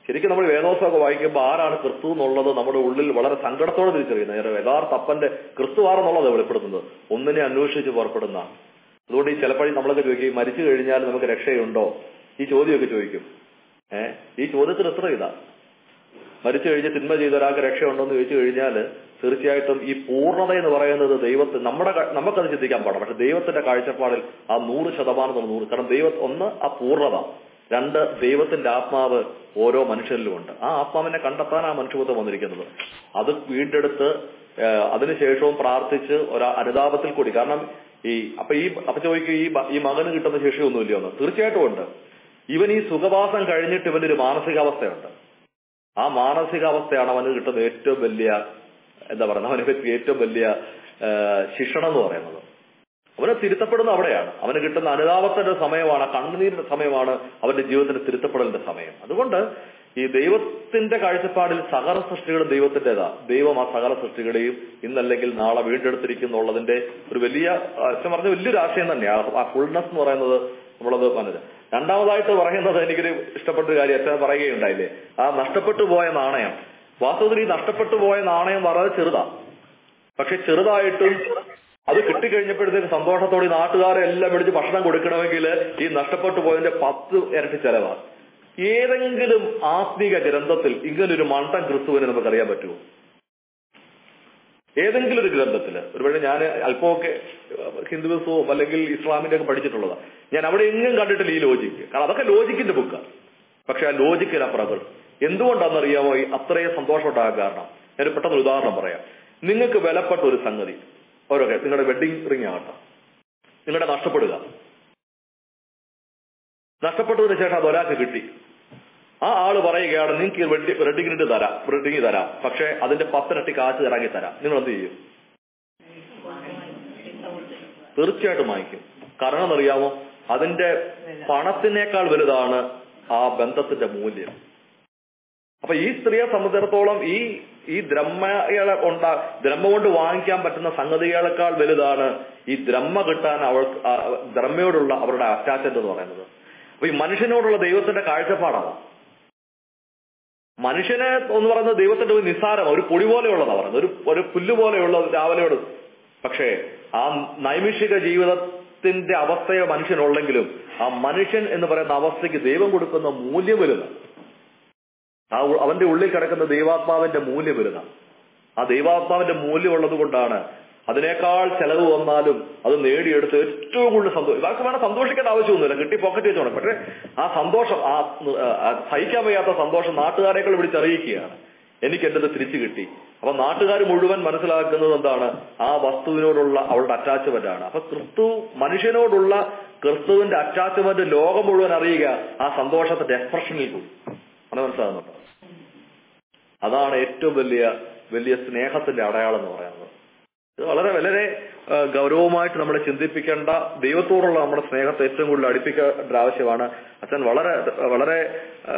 ശരിക്കും നമ്മൾ വേദോത്സവമൊക്കെ വായിക്കുമ്പോൾ ആരാണ് ക്രിസ്തു എന്നുള്ളത് നമ്മുടെ ഉള്ളിൽ വളരെ സങ്കടത്തോടെ തിരിച്ചറിയുന്നത് നേരെ യഥാർത്ഥ അപ്പന്റെ ക്രിസ്തു ആണെന്നുള്ളത് വെളിപ്പെടുത്തുന്നത് ഒന്നിനെ അന്വേഷിച്ച് പുറപ്പെടുന്ന അതുകൊണ്ട് ഈ ചിലപ്പോഴും നമ്മളൊക്കെ ചോദിക്കും ഈ മരിച്ചു കഴിഞ്ഞാൽ നമുക്ക് രക്ഷയുണ്ടോ ഈ ചോദ്യമൊക്കെ ചോദിക്കും ഏഹ് ഈ ചോദ്യത്തിന് ഉത്തരം ഇതാ മരിച്ചു കഴിഞ്ഞ് തിന്മ ചെയ്ത ഒരാൾക്ക് രക്ഷയുണ്ടോ എന്ന് ചോദിച്ചു കഴിഞ്ഞാൽ തീർച്ചയായിട്ടും ഈ പൂർണ്ണത എന്ന് പറയുന്നത് ദൈവത്തിന് നമ്മുടെ ക- നമുക്കത് ചിന്തിക്കാൻ പാടാം പക്ഷെ ദൈവത്തിന്റെ കാഴ്ചപ്പാടിൽ ആ നൂറ് ശതമാനം നൂറ് കാരണം ദൈവ ഒന്ന് ആ പൂർണ്ണത രണ്ട് ദൈവത്തിന്റെ ആത്മാവ് ഓരോ മനുഷ്യരിലുമുണ്ട് ആ ആത്മാവിനെ കണ്ടെത്താൻ ആ മനുഷ്യത്വം വന്നിരിക്കുന്നത് അത് വീണ്ടെടുത്ത് ഏഹ്, അതിനുശേഷവും പ്രാർത്ഥിച്ച് ഒരു അനുതാപത്തിൽ കൂടി കാരണം ഈ അപ്പൊ ഈ അപ്പൊ ചോദിക്കും ഈ ബ- ഈ മകന് കിട്ടുന്ന ശിക്ഷയൊന്നുമില്ലയോ എന്ന് തീർച്ചയായിട്ടും ഉണ്ട് ഇവൻ ഈ സുഖവാസം കഴിഞ്ഞിട്ട് ഇവനൊരു മാനസികാവസ്ഥയുണ്ട് ആ മാനസികാവസ്ഥയാണ് അവന് കിട്ടുന്ന ഏറ്റവും വലിയ എന്താ പറയുക അവനെ പറ്റി ഏറ്റവും വലിയ ആ, ശിക്ഷണം എന്ന് പറയുന്നത് അവനെ തിരുത്തപ്പെടുന്ന അവിടെയാണ് അവന് കിട്ടുന്ന അനുതാപത്തിന്റെ സമയമാണ് കണ്ണുനീരിന്റെ സമയമാണ് അവന്റെ ജീവിതത്തിന്റെ തിരുത്തപ്പെടലിന്റെ സമയം അതുകൊണ്ട് ഈ ദൈവത്തിന്റെ കാഴ്ചപ്പാടിൽ സകല സൃഷ്ടികളും ദൈവത്തിന്റേതാ ദൈവം ആ സകല സൃഷ്ടികളെയും ഇന്നല്ലെങ്കിൽ നാളെ വീണ്ടെടുത്തിരിക്കുന്നുള്ളതിന്റെ ഒരു വലിയ ആ, അച്ഛൻ പറഞ്ഞ വലിയൊരു ആശയം തന്നെയാണ് ആ ഫുൾനെസ് എന്ന് പറയുന്നത് നമ്മളത് പറഞ്ഞത് രണ്ടാമതായിട്ട് പറയുന്നത് എനിക്കൊരു ഇഷ്ടപ്പെട്ട ഒരു കാര്യം അച്ഛൻ പറയുകയുണ്ടായില്ലേ ആ നഷ്ടപ്പെട്ടു പോയ നാണയം വാസ്തവത്തിൽ ഈ നഷ്ടപ്പെട്ടു പോയ നാണയം വളരെ ചെറുതാ പക്ഷെ ചെറുതായിട്ടും അത് കിട്ടിക്കഴിഞ്ഞപ്പോഴത്തേക്ക് സന്തോഷത്തോടെ ഈ നാട്ടുകാരെ എല്ലാം പിടിച്ച് ഭക്ഷണം കൊടുക്കണമെങ്കിൽ ഈ നഷ്ടപ്പെട്ടു പോയതിന്റെ പത്ത് ഇരട്ടി ചെലവാണ് ഏതെങ്കിലും ആത്മീക ഗ്രന്ഥത്തിൽ ഇങ്ങനൊരു മണ്ടൻ ക്രിസ്തുവിനെ നമുക്കറിയാൻ പറ്റുമോ ഏതെങ്കിലും ഒരു ഗ്രന്ഥത്തിൽ ഒരുപക്ഷെ ഞാൻ അല്പമൊക്കെ ഹിന്ദുവിസവും അല്ലെങ്കിൽ ഇസ്ലാമിന്റെ ഒക്കെ പഠിച്ചിട്ടുള്ളതാണ് ഞാൻ അവിടെ എങ്ങും കണ്ടിട്ടില്ല ഈ ലോജിക്ക് കാരണം അതൊക്കെ ലോജിക്കിന്റെ ബുക്കാണ് പക്ഷെ ആ ലോജിക്കിനപ്പുറകൾ എന്തുകൊണ്ടാണെന്നറിയാമോ ഈ അത്രയും സന്തോഷം ഉണ്ടാകാൻ കാരണം ഞാൻ പെട്ടെന്ന് ഒരു ഉദാഹരണം പറയാം നിങ്ങൾക്ക് വിലപ്പെട്ട ഒരു സംഗതി ഓരോ നിങ്ങളുടെ വെഡിങ് റിംഗ് ആകട്ടെ നിങ്ങളുടെ നഷ്ടപ്പെടുക നഷ്ടപ്പെട്ടതിന് ശേഷം അത് ഒരാൾക്ക് കിട്ടി ആ ആള് പറയുകയാണ് നിങ്ങൾക്ക് വെഡിങ്ങിന് തരാം വെഡിങ് തരാം പക്ഷെ അതിന്റെ പത്തിരട്ടി കാശ് ഇറങ്ങി തരാം നിങ്ങൾ എന്ത് ചെയ്യും തീർച്ചയായിട്ടും വാങ്ങിക്കും കാരണം എന്നറിയാമോ അതിന്റെ പണത്തിനേക്കാൾ വലുതാണ് ആ ബന്ധത്തിന്റെ മൂല്യം അപ്പൊ ഈ സ്ത്രീയെ സംബന്ധിച്ചിടത്തോളം ഈ ഈ ദ്രമ്മകളെ ഉണ്ടാ ദ്രമ്മ കൊണ്ട് വാങ്ങിക്കാൻ പറ്റുന്ന സംഗതികളെക്കാൾ വലുതാണ് ഈ ദ്രമ്മ കിട്ടാൻ അവൾക്ക് ആ, ദ്രമ്മയോടുള്ള അവരുടെ അറ്റാച്ച്മെന്റ് എന്ന് പറയുന്നത് അപ്പൊ ഈ മനുഷ്യനോടുള്ള ദൈവത്തിന്റെ കാഴ്ചപ്പാടാണ് മനുഷ്യനെ എന്ന് പറയുന്നത് ദൈവത്തിന്റെ ഒരു നിസ്സാരം ഒരു പൊടി പോലെയുള്ളതാ പറയുന്നത് ഒരു ഒരു പുല്ല് പോലെയുള്ള രാവിലെയോട് പക്ഷേ ആ നൈമിഷിക ജീവിതത്തിന്റെ അവസ്ഥയെ മനുഷ്യനുള്ളെങ്കിലും ആ മനുഷ്യൻ എന്ന് പറയുന്ന അവസ്ഥയ്ക്ക് ദൈവം കൊടുക്കുന്ന മൂല്യം വലുതാണ് ആ ഉ- അവന്റെ ഉള്ളിൽ കിടക്കുന്ന ദൈവാത്മാവിന്റെ മൂല്യം വരുന്ന ആ ദൈവാത്മാവിന്റെ മൂല്യം ഉള്ളത് കൊണ്ടാണ് അതിനേക്കാൾ ചെലവ് വന്നാലും അത് നേടിയെടുത്ത് ഏറ്റവും കൂടുതൽ സന്തോഷം ഇതാർക്ക് വേണം സന്തോഷിക്കേണ്ട ആവശ്യമൊന്നുമില്ല കിട്ടി പോക്കറ്റ് വെച്ചോണം പക്ഷെ ആ സന്തോഷം ആ ആ സഹിക്കാൻ വയ്യാത്ത സന്തോഷം നാട്ടുകാരെക്കാൾ വിളിച്ചറിയിക്കുകയാണ് എനിക്ക് എന്റേത് തിരിച്ചു കിട്ടി അപ്പൊ നാട്ടുകാർ മുഴുവൻ മനസ്സിലാക്കുന്നത് എന്താണ് ആ വസ്തുവിനോടുള്ള അവളുടെ അറ്റാച്ച്മെന്റ് ആണ് അപ്പൊ ക്രിസ്തു മനുഷ്യനോടുള്ള ക്രിസ്തുവിന്റെ അറ്റാച്ച്മെന്റ് ലോകം മുഴുവൻ അറിയുക ആ സന്തോഷത്തിന്റെ എക്സ്പ്രഷനിൽ കൂടി അത് മനസ്സിലാകുന്നുണ്ടോ അതാണ് ഏറ്റവും വലിയ വലിയ സ്നേഹത്തിന്റെ അടയാളം എന്ന് പറയുന്നത് ഇത് വളരെ വളരെ ആ, ഗൗരവമായിട്ട് നമ്മൾ ചിന്തിപ്പിക്കേണ്ട ദൈവത്തോടുള്ള നമ്മുടെ സ്നേഹത്തെ ഏറ്റവും കൂടുതൽ അടുപ്പിക്കേണ്ട ആവശ്യമാണ് അച്ഛൻ വളരെ വളരെ ആ,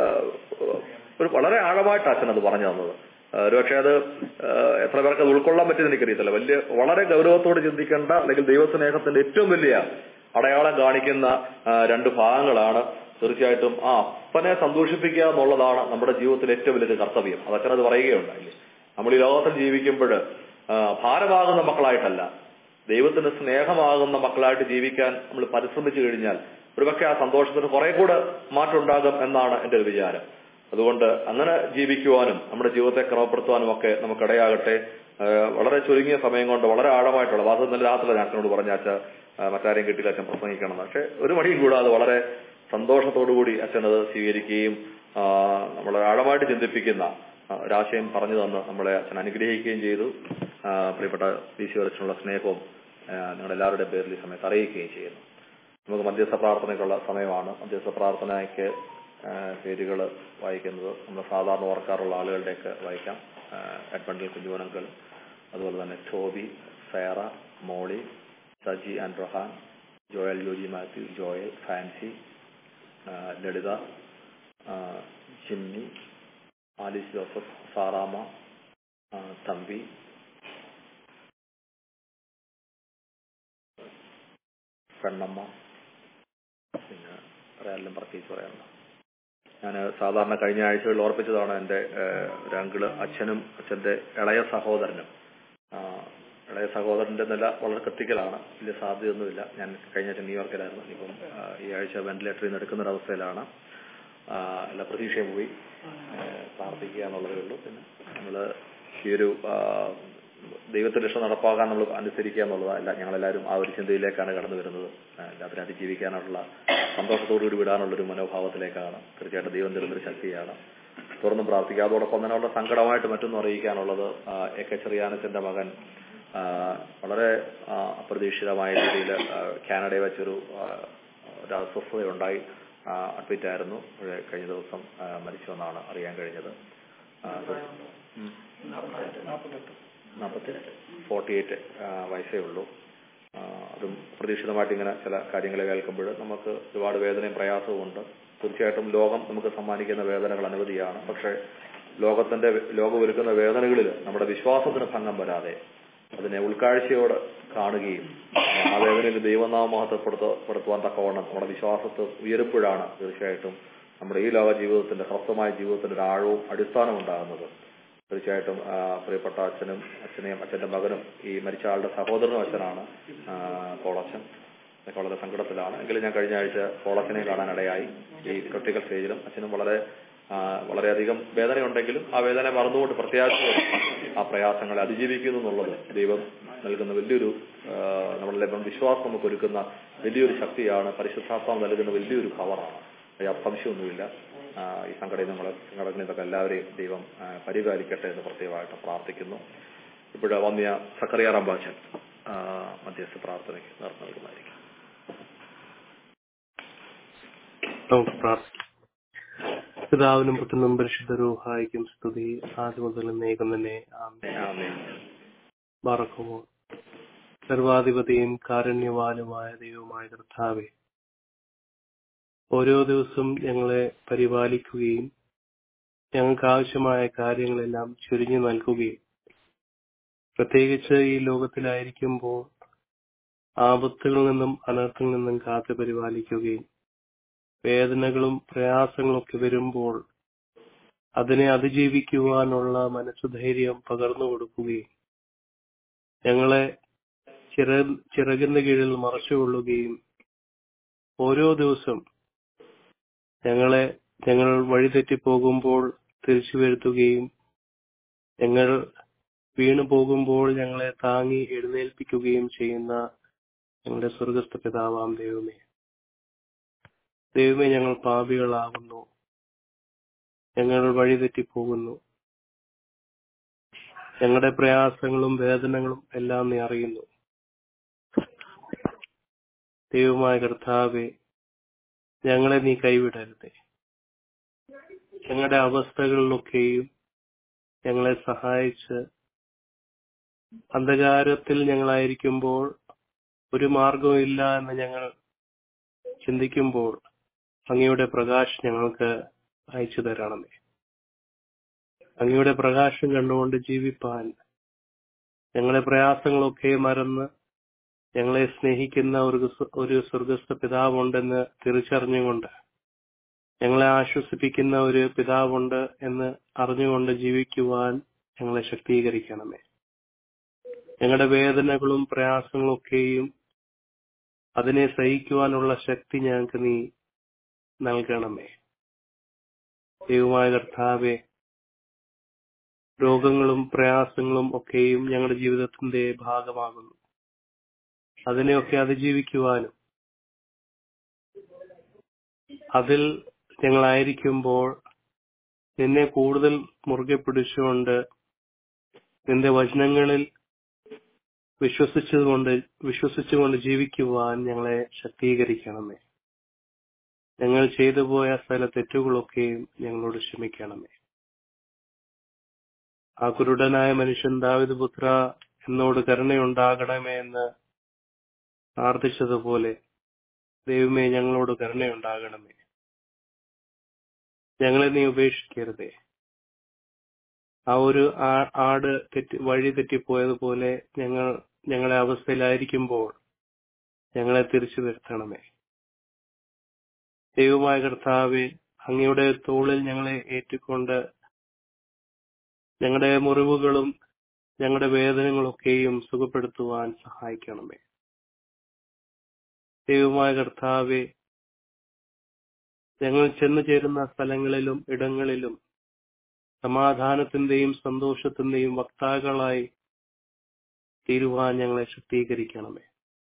ഒരു വളരെ ആഴമായിട്ട് അച്ഛൻ അത് പറഞ്ഞു തന്നത് ആ, ഒരുപക്ഷെ അത് ആ, എത്ര പേർക്ക് അത് ഉൾക്കൊള്ളാൻ പറ്റിയെന്ന് എനിക്കറിയത്തില്ല വലിയ വളരെ ഗൗരവത്തോട് ചിന്തിക്കേണ്ട അല്ലെങ്കിൽ ദൈവസ്നേഹത്തിന്റെ ഏറ്റവും വലിയ അടയാളം കാണിക്കുന്ന ആ, രണ്ട് ഭാഗങ്ങളാണ് തീർച്ചയായിട്ടും ആ അപ്പനെ സന്തോഷിപ്പിക്കുക എന്നുള്ളതാണ് നമ്മുടെ ജീവിതത്തിലെ ഏറ്റവും വലിയൊരു കർത്തവ്യം അത് അച്ഛനത് പറയുകയുണ്ടായില്ലേ നമ്മൾ ഈ ലോകത്തിൽ ജീവിക്കുമ്പോൾ ഭാരമാകുന്ന മക്കളായിട്ടല്ല ദൈവത്തിന്റെ സ്നേഹമാകുന്ന മക്കളായിട്ട് ജീവിക്കാൻ നമ്മൾ പരിശ്രമിച്ചു കഴിഞ്ഞാൽ ഒരുപക്ഷെ ആ സന്തോഷത്തിന് കുറെ കൂടെ മാറ്റം ഉണ്ടാകും എന്നാണ് എന്റെ ഒരു വിചാരം അതുകൊണ്ട് അങ്ങനെ ജീവിക്കുവാനും നമ്മുടെ ജീവിതത്തെ ക്രമപ്പെടുത്തുവാനും ഒക്കെ നമുക്കിടയാകട്ടെ ആ, വളരെ ചുരുങ്ങിയ സമയം കൊണ്ട് വളരെ ആഴമായിട്ടുള്ള വാസ്തവം ഇന്നലെ രാത്രി ഞാൻ അച്ഛനോട് പറഞ്ഞ അച്ഛ ആ, മറ്റാരെയും കിട്ടില്ല അച്ഛൻ പ്രസംഗിക്കണം പക്ഷെ ഒരു മടിയും കൂടാതെ വളരെ സന്തോഷത്തോടുകൂടി അച്ഛനത് സ്വീകരിക്കുകയും ആ, നമ്മളെ ആഴമായിട്ട് ചിന്തിപ്പിക്കുന്ന ആ, ഒരാശയം പറഞ്ഞു തന്ന് നമ്മളെ അച്ഛൻ അനുഗ്രഹിക്കുകയും ചെയ്തു ആ, പ്രിയപ്പെട്ട ഈശോരച്ഛനുള്ള സ്നേഹവും നിങ്ങളെല്ലാവരുടെയും പേരിൽ ഈ സമയത്ത് അറിയിക്കുകയും ചെയ്യുന്നു നമുക്ക് മധ്യസ്ഥ പ്രാർത്ഥനയ്ക്കുള്ള സമയമാണ് മധ്യസ്ഥ പ്രാർത്ഥനയ്ക്ക് പേരുകൾ വായിക്കുന്നത് നമ്മൾ സാധാരണ ഓർക്കാറുള്ള ആളുകളുടെയൊക്കെ വായിക്കാം ആ, എഡ്മണ്ടിൽ കുഞ്ഞുവനങ്കൽ അതുപോലെ തന്നെ Toby Sarah Molly Saji and Rohan Joel Joji Matthew Joel Fancy ആ, ലളിത ആ, ജിമ്മി ആലിസ് ജോസഫ് സാറാമ ആ, തമ്പി പെണ്ണമ്മ പിന്നെ പറയാനും പ്രത്യേകിച്ച് പറയാനുണ്ട് ഞാൻ സാധാരണ കഴിഞ്ഞ ആഴ്ചകളിൽ ഓർപ്പിച്ചതാണ് എൻ്റെ ഏഹ്, ഒരു അങ്കിള് അച്ഛനും അച്ഛൻ്റെ ഇളയ സഹോദരനും ആ, ഇളയ സഹോദരന്റെ നില വളരെ ക്രിട്ടിക്കലാണ് വലിയ സാധ്യതയൊന്നുമില്ല ഞാൻ കഴിഞ്ഞ ആഴ്ച ന്യൂയോർക്കിലായിരുന്നു ഇപ്പം ആ, ഈ ആഴ്ച വെന്റിലേറ്ററിൽ നിന്ന് എടുക്കുന്ന ഒരു അവസ്ഥയിലാണ് ആ, എല്ലാ പ്രതീക്ഷയും പോയി ഏഹ്, പ്രാർത്ഥിക്കുക എന്നുള്ളതേ ഉള്ളൂ പിന്നെ നമ്മൾ ഈ ഒരു ആ, ദൈവത്തിന്റെ ഇഷ്ടം നടപ്പാക്കാൻ നമ്മൾ അനുസരിക്കുക എന്നുള്ളതല്ല ഞങ്ങളെല്ലാവരും ആ ഒരു ചിന്തയിലേക്കാണ് കടന്നു വരുന്നത് ആ, എല്ലാത്തിനും അതിജീവിക്കാനുള്ള സന്തോഷത്തോടുകൂടി വിടാനുള്ളൊരു മനോഭാവത്തിലേക്കാണ് തീർച്ചയായിട്ടും ദൈവം തരുന്നൊരു ശക്തിയാണ് തുറന്നും പ്രാർത്ഥിക്കുക അതോടൊപ്പം തന്നെ വളരെ സങ്കടമായിട്ട് മറ്റൊന്നും അറിയിക്കാനുള്ളത് ആ, എ കെ ചെറിയാനച്ചന്റെ മകൻ ആ, വളരെ ആ, അപ്രതീക്ഷിതമായ രീതിയിൽ കാനഡയിൽ വെച്ചൊരു ആ, ഒരു അസ്വസ്ഥതയുണ്ടായി അഡ്മിറ്റ് ആയിരുന്നു പക്ഷേ കഴിഞ്ഞ ദിവസം ആ, മരിച്ചു എന്നാണ് അറിയാൻ കഴിഞ്ഞത് ആ, ഉം. നാൽപ്പത്തെട്ട് ഫോർട്ടി എയ്റ്റ് വയസ്സേ ഉള്ളൂ ആ, അതും പ്രതീക്ഷിതമായിട്ട് ഇങ്ങനെ ചില കാര്യങ്ങൾ കേൾക്കുമ്പോൾ നമുക്ക് ഒരുപാട് വേദനയും പ്രയാസവും ഉണ്ട് തീർച്ചയായിട്ടും ലോകം നമുക്ക് സമ്മാനിക്കുന്ന വേദനകൾ അനവധിയാണ് പക്ഷേ ലോകത്തിന്റെ ലോകം ഒരുക്കുന്ന വേദനകളിൽ നമ്മുടെ വിശ്വാസത്തിന് ഭംഗം വരാതെ അതിനെ ഉൾക്കാഴ്ചയോടെ കാണുകയും ആ വേദനയിൽ ദൈവനാമ മഹത്വപ്പെടുത്തുവാൻ തക്കവണ്ണം നമ്മുടെ വിശ്വാസത്തെ ഉയരുമ്പോഴാണ് തീർച്ചയായിട്ടും നമ്മുടെ ഈ ലോക ജീവിതത്തിന്റെ ഹ്രസ്വമായ ജീവിതത്തിന്റെ ഒരു ആഴവും അടിസ്ഥാനവും ഉണ്ടാകുന്നത് തീർച്ചയായിട്ടും ആ, പ്രിയപ്പെട്ട അച്ഛനും അച്ഛനെയും അച്ഛന്റെ മകനും ഈ മരിച്ച ആളുടെ സഹോദരനും അച്ഛനാണ് ആ, പോളച്ചൻ ഇതൊക്കെ വളരെ സങ്കടത്തിലാണ് എങ്കിലും ഞാൻ കഴിഞ്ഞ ആഴ്ച പോളച്ചനെ കാണാനിടയായി ഈ ക്രിട്ടിക്കൽ സ്റ്റേജിലും അച്ഛനും വളരെ ആ, വളരെയധികം വേദനയുണ്ടെങ്കിലും ആ വേദന മറന്നുകൊണ്ട് പ്രത്യാശയോടെ ആ പ്രയാസങ്ങളെ അതിജീവിക്കുന്നു എന്നുള്ളത് ദൈവം നൽകുന്ന വലിയൊരു ആ, നമ്മളുടെ വിശ്വാസം നമുക്ക് ഒരുക്കുന്ന വലിയൊരു ശക്തിയാണ് പരിശുദ്ധാത്മാവ് നൽകുന്ന വലിയൊരു പവറാണ് യാതൊരു സംശയമൊന്നുമില്ല ആ, ഈ സംഘടന നമ്മളെ സംഘടനയിൽ നിന്നൊക്കെ എല്ലാവരെയും ദൈവം ആ, പരിപാലിക്കട്ടെ എന്ന് പ്രത്യേകമായിട്ട് പ്രാർത്ഥിക്കുന്നു ഇവിടെ വന്നിയ സക്കറിയ റംബാച്ചൻ ആ, മധ്യസ്ഥ പ്രാർത്ഥനയ്ക്ക് നേർന്നു നൽകുന്നതായിരിക്കും നമുക്ക് പ്രാർത്ഥിക്കാം പിതാവിനും പുത്രനും പരിശുദ്ധ രൂഹായിക്കും സ്തുതി ആദ്യം മുതൽ നേകം തന്നെ ആമേൻ. ആമേൻ. ബാറക്കുമോ സർവാധിപതിയും കാരുണ്യവാനുമായ ദൈവമായ കർത്താവെ ഓരോ ദിവസവും ഞങ്ങളെ പരിപാലിക്കുകയും ഞങ്ങൾക്ക് ആവശ്യമായ കാര്യങ്ങളെല്ലാം ചുരിഞ്ഞു നൽകുകയും പ്രത്യേകിച്ച് ഈ ലോകത്തിലായിരിക്കുമ്പോൾ ആപത്തുകളിൽ നിന്നും അനർത്ഥങ്ങളിൽ നിന്നും കാത്തു പരിപാലിക്കുകയും വേദനകളും പ്രയാസങ്ങളും ഒക്കെ വരുമ്പോൾ അതിനെ അതിജീവിക്കുവാനുള്ള മനസ്സുധൈര്യം പകർന്നു കൊടുക്കുകയും ഞങ്ങളെ ചിറ ചിറകിന്റെ കീഴിൽ മറച്ചുകൊള്ളുകയും ഓരോ ദിവസം ഞങ്ങളെ ഞങ്ങൾ വഴിതെറ്റിപ്പോകുമ്പോൾ തിരിച്ചു വരുത്തുകയും ഞങ്ങൾ വീണു പോകുമ്പോൾ ഞങ്ങളെ താങ്ങി എഴുന്നേൽപ്പിക്കുകയും ചെയ്യുന്ന ഞങ്ങളുടെ സ്വർഗസ്ഥ പിതാവാം ദൈവമേ ദൈവമേ ഞങ്ങൾ പാപികളാകുന്നു ഞങ്ങൾ വഴിതെറ്റിപ്പോകുന്നു ഞങ്ങളുടെ പ്രയാസങ്ങളും വേദനകളും എല്ലാം നീ അറിയുന്നു ദൈവമായ കർത്താവെ ഞങ്ങളെ നീ കൈവിടരുതേ ഞങ്ങളുടെ അവസ്ഥകളിലൊക്കെയും ഞങ്ങളെ സഹായിച്ച് അന്ധകാരത്തിൽ ഞങ്ങളായിരിക്കുമ്പോൾ ഒരു മാർഗവും ഇല്ല എന്ന് ഞങ്ങൾ ചിന്തിക്കുമ്പോൾ അങ്ങയുടെ പ്രകാശം ഞങ്ങൾക്ക് അയച്ചു തരണമേ അങ്ങയുടെ പ്രകാശം കണ്ടുകൊണ്ട് ജീവിപ്പാൻ ഞങ്ങളെ പ്രയാസങ്ങളൊക്കെ മറന്ന് ഞങ്ങളെ സ്നേഹിക്കുന്ന ഒരു സ്- ഒരു സ്വർഗസ്ഥ പിതാവുണ്ടെന്ന് തിരിച്ചറിഞ്ഞുകൊണ്ട് ഞങ്ങളെ ആശ്വസിപ്പിക്കുന്ന ഒരു പിതാവുണ്ട് എന്ന് അറിഞ്ഞുകൊണ്ട് ജീവിക്കുവാൻ ഞങ്ങളെ ശക്തീകരിക്കണമേ ഞങ്ങളുടെ വേദനകളും പ്രയാസങ്ങളും ഒക്കെയും അതിനെ സഹിക്കുവാനുള്ള ശക്തി ഞങ്ങൾക്ക് നീ നൽകണമേ ദൈവമായ കർത്താവെ രോഗങ്ങളും പ്രയാസങ്ങളും ഒക്കെയും ഞങ്ങളുടെ ജീവിതത്തിന്റെ ഭാഗമാകുന്നു അതിനെയൊക്കെ അതിജീവിക്കുവാനും അതിൽ ഞങ്ങളായിരിക്കുമ്പോൾ നിന്നെ കൂടുതൽ മുറുകെ പിടിച്ചുകൊണ്ട് നിന്റെ വചനങ്ങളിൽ വിശ്വസിച്ചുകൊണ്ട് വിശ്വസിച്ചുകൊണ്ട് ജീവിക്കുവാൻ ഞങ്ങളെ ശക്തീകരിക്കണമേ ഞങ്ങൾ ചെയ്തു പോയ സ്ഥല തെറ്റുകളൊക്കെയും ഞങ്ങളോട് ക്ഷമിക്കണമേ ആ കുരുടനായ മനുഷ്യൻ ദാവിദ് പുത്ര എന്നോട് കരുണയുണ്ടാകണമേ എന്ന് പ്രാർത്ഥിച്ചതുപോലെ ദൈവമേ ഞങ്ങളോട് കരുണയുണ്ടാകണമേ ഞങ്ങളെ നീ ഉപേക്ഷിക്കരുതേ ആ ഒരു ആ- ആട് തെറ്റി വഴി തെറ്റിപ്പോയതുപോലെ ഞങ്ങൾ ഞങ്ങളെ അവസ്ഥയിലായിരിക്കുമ്പോൾ ഞങ്ങളെ തിരിച്ചു വരുത്തണമേ ദൈവമായ കർത്താവെ അങ്ങയുടെ തോളിൽ ഞങ്ങളെ ഏറ്റുകൊണ്ട് ഞങ്ങളുടെ മുറിവുകളും ഞങ്ങളുടെ വേദനകളൊക്കെയും സുഖപ്പെടുത്തുവാൻ സഹായിക്കണമേ ദൈവമായ കർത്താവെ ഞങ്ങൾ ചെന്നു ചേരുന്ന സ്ഥലങ്ങളിലും ഇടങ്ങളിലും സമാധാനത്തിന്റെയും സന്തോഷത്തിന്റെയും വക്താക്കളായി തീരുവാൻ ഞങ്ങളെ ശക്തീകരിക്കണമേ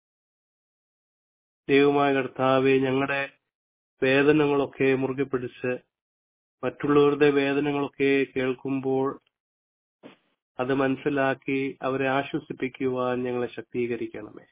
ദൈവമായ കർത്താവെ ഞങ്ങളുടെ വേദനകളൊക്കെ മുറുകെ പിടിച്ച് മറ്റുള്ളവരുടെ വേദനകളൊക്കെ കേൾക്കുമ്പോൾ അത് മനസ്സിലാക്കി അവരെ ആശ്വസിപ്പിക്കുവാൻ ഞങ്ങളെ ശക്തീകരിക്കണമേ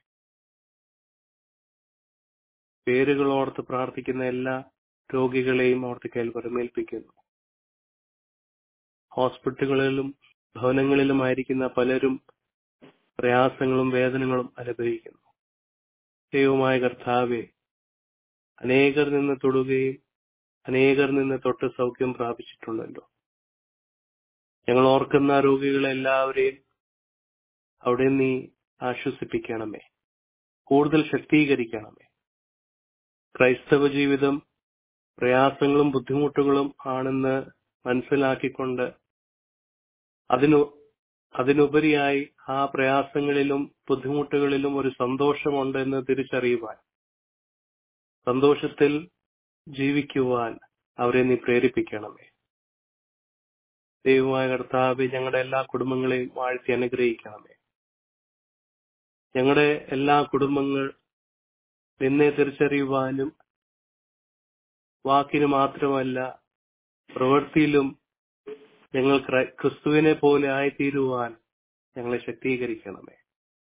പേരുകൾ ഓർത്ത് പ്രാർത്ഥിക്കുന്ന എല്ലാ രോഗികളെയും ഓർത്ത് കേൾവരമേൽപ്പിക്കുന്നു ഹോസ്പിറ്റലുകളിലും ഭവനങ്ങളിലുമായിരിക്കുന്ന പലരും പ്രയാസങ്ങളും വേദനകളും അനുഭവിക്കുന്നു ദൈവമായ കർത്താവെ അനേകർ നിന്ന് തൊടുകയും അനേകർ നിന്ന് തൊട്ട് സൗഖ്യം പ്രാപിച്ചിട്ടുണ്ടല്ലോ ഞങ്ങൾ ഓർക്കുന്ന രോഗികളെല്ലാവരെയും അവിടെ നീ ആശ്വസിപ്പിക്കണമേ കൂടുതൽ ശക്തീകരിക്കണമേ ക്രൈസ്തവ ജീവിതം പ്രയാസങ്ങളും ബുദ്ധിമുട്ടുകളും ആണെന്ന് മനസ്സിലാക്കിക്കൊണ്ട് അതിനു അതിനുപരിയായി ആ പ്രയാസങ്ങളിലും ബുദ്ധിമുട്ടുകളിലും ഒരു സന്തോഷമുണ്ട് എന്ന് തിരിച്ചറിയുവാൻ സന്തോഷത്തിൽ ജീവിക്കുവാൻ അവരെ നീ പ്രേരിപ്പിക്കണമേ ദൈവമായ കർത്താവ് ഞങ്ങളുടെ എല്ലാ കുടുംബങ്ങളെയും വാഴ്ത്തി അനുഗ്രഹിക്കണമേ ഞങ്ങളുടെ എല്ലാ കുടുംബങ്ങൾ നിന്നെ തിരിച്ചറിയുവാനും വാക്കിന് മാത്രമല്ല പ്രവൃത്തിയിലും ഞങ്ങൾ ക്രൈ- ക്രിസ്തുവിനെ പോലെ ആയിത്തീരുവാൻ ഞങ്ങളെ ശക്തീകരിക്കണമേ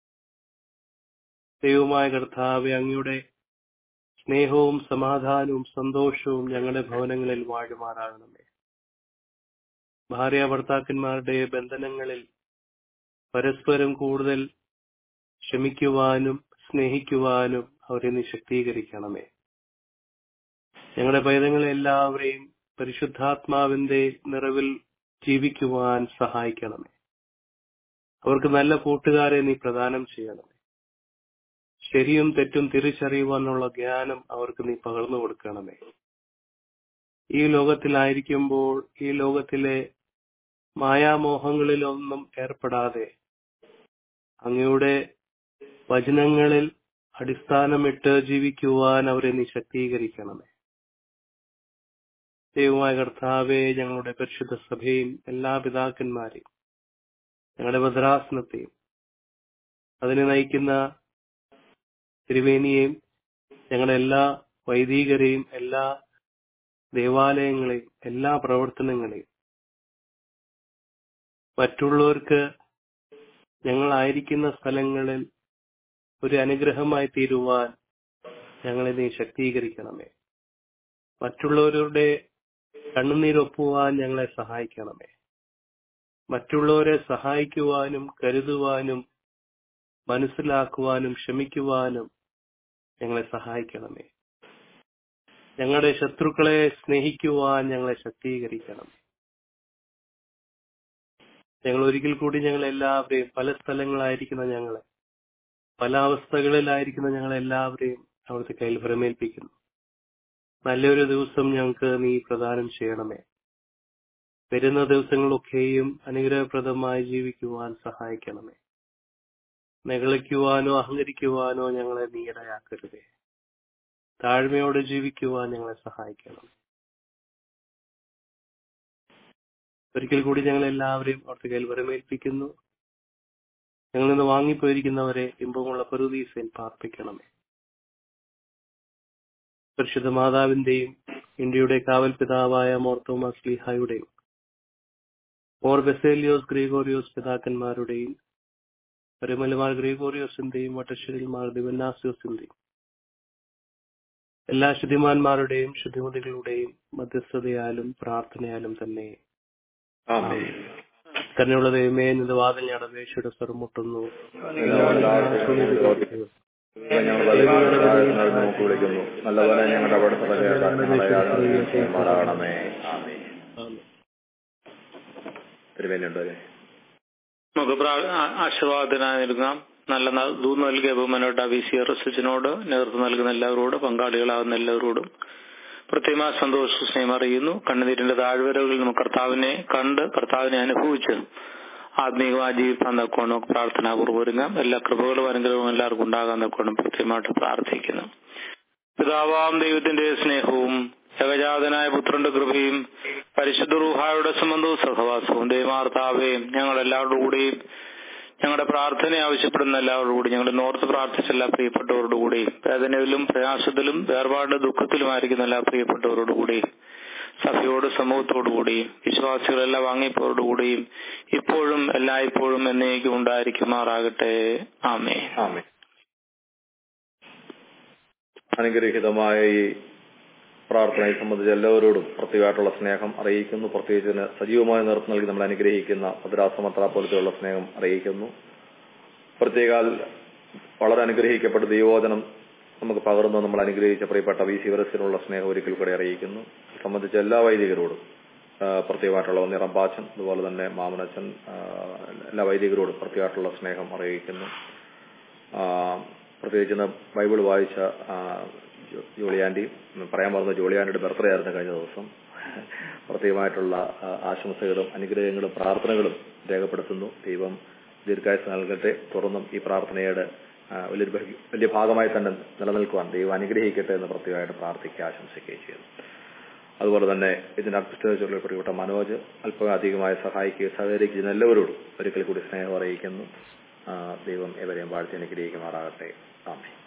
ദൈവമായ കർത്താവ് അങ്ങയുടെ സ്നേഹവും സമാധാനവും സന്തോഷവും ഞങ്ങളുടെ ഭവനങ്ങളിൽ വാഴുമാറാകണമേ ഭാര്യ ഭർത്താക്കന്മാരുടെ ബന്ധനങ്ങളിൽ പരസ്പരം കൂടുതൽ ക്ഷമിക്കുവാനും സ്നേഹിക്കുവാനും അവരെ നീ ശക്തീകരിക്കണമേ ഞങ്ങളുടെ പൈതങ്ങളെ എല്ലാവരെയും പരിശുദ്ധാത്മാവിന്റെ നിറവിൽ ജീവിക്കുവാൻ സഹായിക്കണമേ അവർക്ക് നല്ല കൂട്ടുകാരെ നീ പ്രദാനം ചെയ്യണമേ ശരിയും തെറ്റും തിരിച്ചറിയുവാനുള്ള ജ്ഞാനം അവർക്ക് നീ പകർന്നു കൊടുക്കണമേ ഈ ലോകത്തിലായിരിക്കുമ്പോൾ ഈ ലോകത്തിലെ മായാമോഹങ്ങളിലൊന്നും ഏർപ്പെടാതെ അങ്ങയുടെ വചനങ്ങളിൽ അടിസ്ഥാനമിട്ട് ജീവിക്കുവാൻ അവരെ നീ ശക്തീകരിക്കണമേ ദൈവമായ കർത്താവെ ഞങ്ങളുടെ പരിശുദ്ധ സഭയും എല്ലാ പിതാക്കന്മാരെയും ഞങ്ങളുടെ ഭദ്രാസനത്തെയും അതിനെ നയിക്കുന്ന തിരുവേനിയെയും ഞങ്ങളുടെ എല്ലാ വൈദികരെയും എല്ലാ ദേവാലയങ്ങളെയും എല്ലാ പ്രവർത്തനങ്ങളെയും മറ്റുള്ളവർക്ക് ഞങ്ങളായിരിക്കുന്ന സ്ഥലങ്ങളിൽ ഒരു അനുഗ്രഹമായി തീരുവാൻ ഞങ്ങളെ നീ ശക്തീകരിക്കണമേ മറ്റുള്ളവരുടെ കണ്ണുനീരൊപ്പുവാൻ ഞങ്ങളെ സഹായിക്കണമേ മറ്റുള്ളവരെ സഹായിക്കുവാനും കരുതുവാനും മനസ്സിലാക്കുവാനും ക്ഷമിക്കുവാനും ഞങ്ങളെ സഹായിക്കണമേ ഞങ്ങളുടെ ശത്രുക്കളെ സ്നേഹിക്കുവാൻ ഞങ്ങളെ ശക്തീകരിക്കണം ഞങ്ങൾ ഒരിക്കൽ കൂടി ഞങ്ങൾ എല്ലാവരെയും പല സ്ഥലങ്ങളായിരിക്കുന്ന ഞങ്ങളെ പല അവസ്ഥകളിലായിരിക്കുന്ന ഞങ്ങൾ എല്ലാവരെയും അവിടുത്തെ കയ്യിൽ ഭ്രമേൽപ്പിക്കുന്നു നല്ലൊരു ദിവസം ഞങ്ങൾക്ക് നീ പ്രദാനം ചെയ്യണമേ വരുന്ന ദിവസങ്ങളൊക്കെയും അനുഗ്രഹപ്രദമായി ജീവിക്കുവാൻ സഹായിക്കണമേ നിഗളിക്കുവാനോ അഹങ്കരിക്കുവാനോ ഞങ്ങളെ നീ ഇടയാക്കരുതേ താഴ്മയോടെ ജീവിക്കുവാൻ ഞങ്ങളെ സഹായിക്കണം ഒരിക്കൽ കൂടി ഞങ്ങൾ എല്ലാവരെയും അവിടുത്തെ കയ്യിൽ വരമേൽപ്പിക്കുന്നു ഞങ്ങൾ നിന്ന് വാങ്ങിപ്പോയിരിക്കുന്നവരെ ഇമ്പമുള്ള പരുദീസയിൽ പാർപ്പിക്കണമേ പരിശുദ്ധ മാതാവിന്റെയും ഇന്ത്യയുടെ കാവൽ പിതാവായ മോർത്തോമ സ്ലിഹായുടെയും മോർ ബെസേലിയോസ് ഗ്രീഗോറിയോസ് പിതാക്കന്മാരുടെയും പരിമലമാർ ഗ്രീഗോറിയോസിന്റെയും വട്ടശ്ശേരിമാർ ദിവന്നാസിയോസിന്റെയും എല്ലാ ശുദ്ധിമാന്മാരുടെയും ശുദ്ധിമതികളുടെയും മധ്യസ്ഥതയാലും പ്രാർത്ഥനയാലും തന്നെ ആമേൻ തന്നെയുള്ള ദൈവമേ നിന്റെ വാതിൽ ഞാൻ അപേക്ഷയുടെ സ്വരമുട്ടുന്നു ഞങ്ങൾ വലുതായി നമുക്ക് വിളിക്കുന്നു നല്ലപോലെ ഞങ്ങളുടെ അവിടുത്തെ കേൾക്കാൻ ഞങ്ങളെ യാതൊരു ആമേൻ തിരുവേനുണ്ടല്ലേ നമുക്ക് പ്രാ- ആ- ആശീർവാദത്തിനായി നൽകാം നല്ല ന- ദൂത് നൽകിയ ബഹുമാനോട്ട് വി സി എർ എസ് എച്ചിനോട് നേതൃത്വം നൽകുന്ന എല്ലാവരോടും പങ്കാളികളാകുന്ന എല്ലാവരോടും പ്രത്യേകമായ സന്തോഷ സ്നേഹം അറിയുന്നു കണ്ണുനീരിന്റെ താഴ്വരകളിൽ നമുക്ക് കർത്താവിനെ കണ്ട് കർത്താവിനെ അനുഭവിച്ച് ആത്മീയമായി ജീവിക്കാൻ തക്കോണം പ്രാർത്ഥനാപൂർവ്വം ഒരുങ്ങാം എല്ലാ കൃപകളും അനുഗ്രഹവും എല്ലാവർക്കും ഉണ്ടാകാൻ തക്കോണം പ്രത്യേകമായിട്ട് പ്രാർത്ഥിക്കുന്നു പിതാവാം ദൈവത്തിന്റെ സ്നേഹവും ഏകജാതനായ പുത്രന്റെ കൃപയും പരിശുദ്ധ റൂഹായുടെ സംബന്ധവും സഹവാസവും ദൈവമാർത്താവേ ഞങ്ങൾ എല്ലാവരുടെ കൂടെയും ഞങ്ങളുടെ പ്രാർത്ഥന ആവശ്യപ്പെടുന്ന എല്ലാവരുടെ കൂടി ഞങ്ങളുടെ നോർത്ത് പ്രാർത്ഥിച്ച എല്ലാ പ്രിയപ്പെട്ടവരോട് കൂടി വേദനയിലും പ്രയാസത്തിലും വേർപാട് ദുഃഖത്തിലുമായിരിക്കുന്ന എല്ലാ പ്രിയപ്പെട്ടവരോട് കൂടി സഭയോട് സമൂഹത്തോടുകൂടിയും വിശ്വാസികളെല്ലാം വാങ്ങിപ്പോരോടുകൂടിയും ഇപ്പോഴും എല്ലായ്പ്പോഴും എന്നേക്കും ഉണ്ടായിരിക്കുമാറാകട്ടെ ആമേ ആമേ അനുഗ്രഹീതമായ ഈ പ്രാർത്ഥനയെ സംബന്ധിച്ച് എല്ലാവരോടും പ്രത്യേകമായിട്ടുള്ള സ്നേഹം അറിയിക്കുന്നു പ്രത്യേകിച്ച് ഇതിന് സജീവമായ നേതൃത്വം നൽകി നമ്മൾ അനുഗ്രഹിക്കുന്ന ഭദ്രാസമത്ര പോലത്തെയുള്ള സ്നേഹം അറിയിക്കുന്നു പ്രത്യേക വളരെ അനുഗ്രഹിക്കപ്പെട്ട ദൈവോചനം നമുക്ക് പകർന്നു നമ്മൾ അനുഗ്രഹിച്ച പ്രിയപ്പെട്ട വി സി വരസിനുള്ള സ്നേഹം ഒരിക്കൽ കൂടി അറിയിക്കുന്നു സംബന്ധിച്ച എല്ലാ വൈദികരോടും ആ, പ്രത്യേകമായിട്ടുള്ള നിറമ്പാച്ചൻ അതുപോലെ തന്നെ മാമനച്ചൻ ആ, എല്ലാ വൈദികരോടും പ്രത്യേകമായിട്ടുള്ള സ്നേഹം അറിയിക്കുന്നു ആ, പ്രത്യേകിച്ച് ഇന്ന് ബൈബിൾ വായിച്ച ആ, ജോ- ജോളിയാൻഡി ഉം, പറയാൻ പറഞ്ഞ ജോളിയാൻഡിയുടെ ബർത്ത്ഡേ ആയിരുന്നു കഴിഞ്ഞ ദിവസം പ്രത്യേകമായിട്ടുള്ള ആ, ആശംസകളും അനുഗ്രഹങ്ങളും പ്രാർത്ഥനകളും രേഖപ്പെടുത്തുന്നു ദൈവം ദീർഘായുസ് നൽകട്ടെ തുറന്നും ഈ പ്രാർത്ഥനയുടെ ആ, വലിയൊരു ഭഗി- വലിയ ഭാഗമായി തന്നെ നിലനിൽക്കുവാൻ ദൈവം അനുഗ്രഹിക്കട്ടെ എന്ന് പ്രത്യേകമായിട്ട് പ്രാർത്ഥിക്കുക ആശംസിക്കുകയും ചെയ്യുന്നു അതുപോലെ തന്നെ ഇതിന്റെ അധ്യക്ഷതയുള്ള പ്രിയപ്പെട്ട മനോജ് അല്പം അധികമായി സഹായിക്കുകയും സഹകരിക്കുന്ന എല്ലാവരോടും ഒരിക്കൽ കൂടി സ്നേഹം അറിയിക്കുന്നു ആ, ദൈവം എവരെയും വാഴ്ത്തി അനുഗ്രഹിക്കുമാറാകട്ടെ ആമേ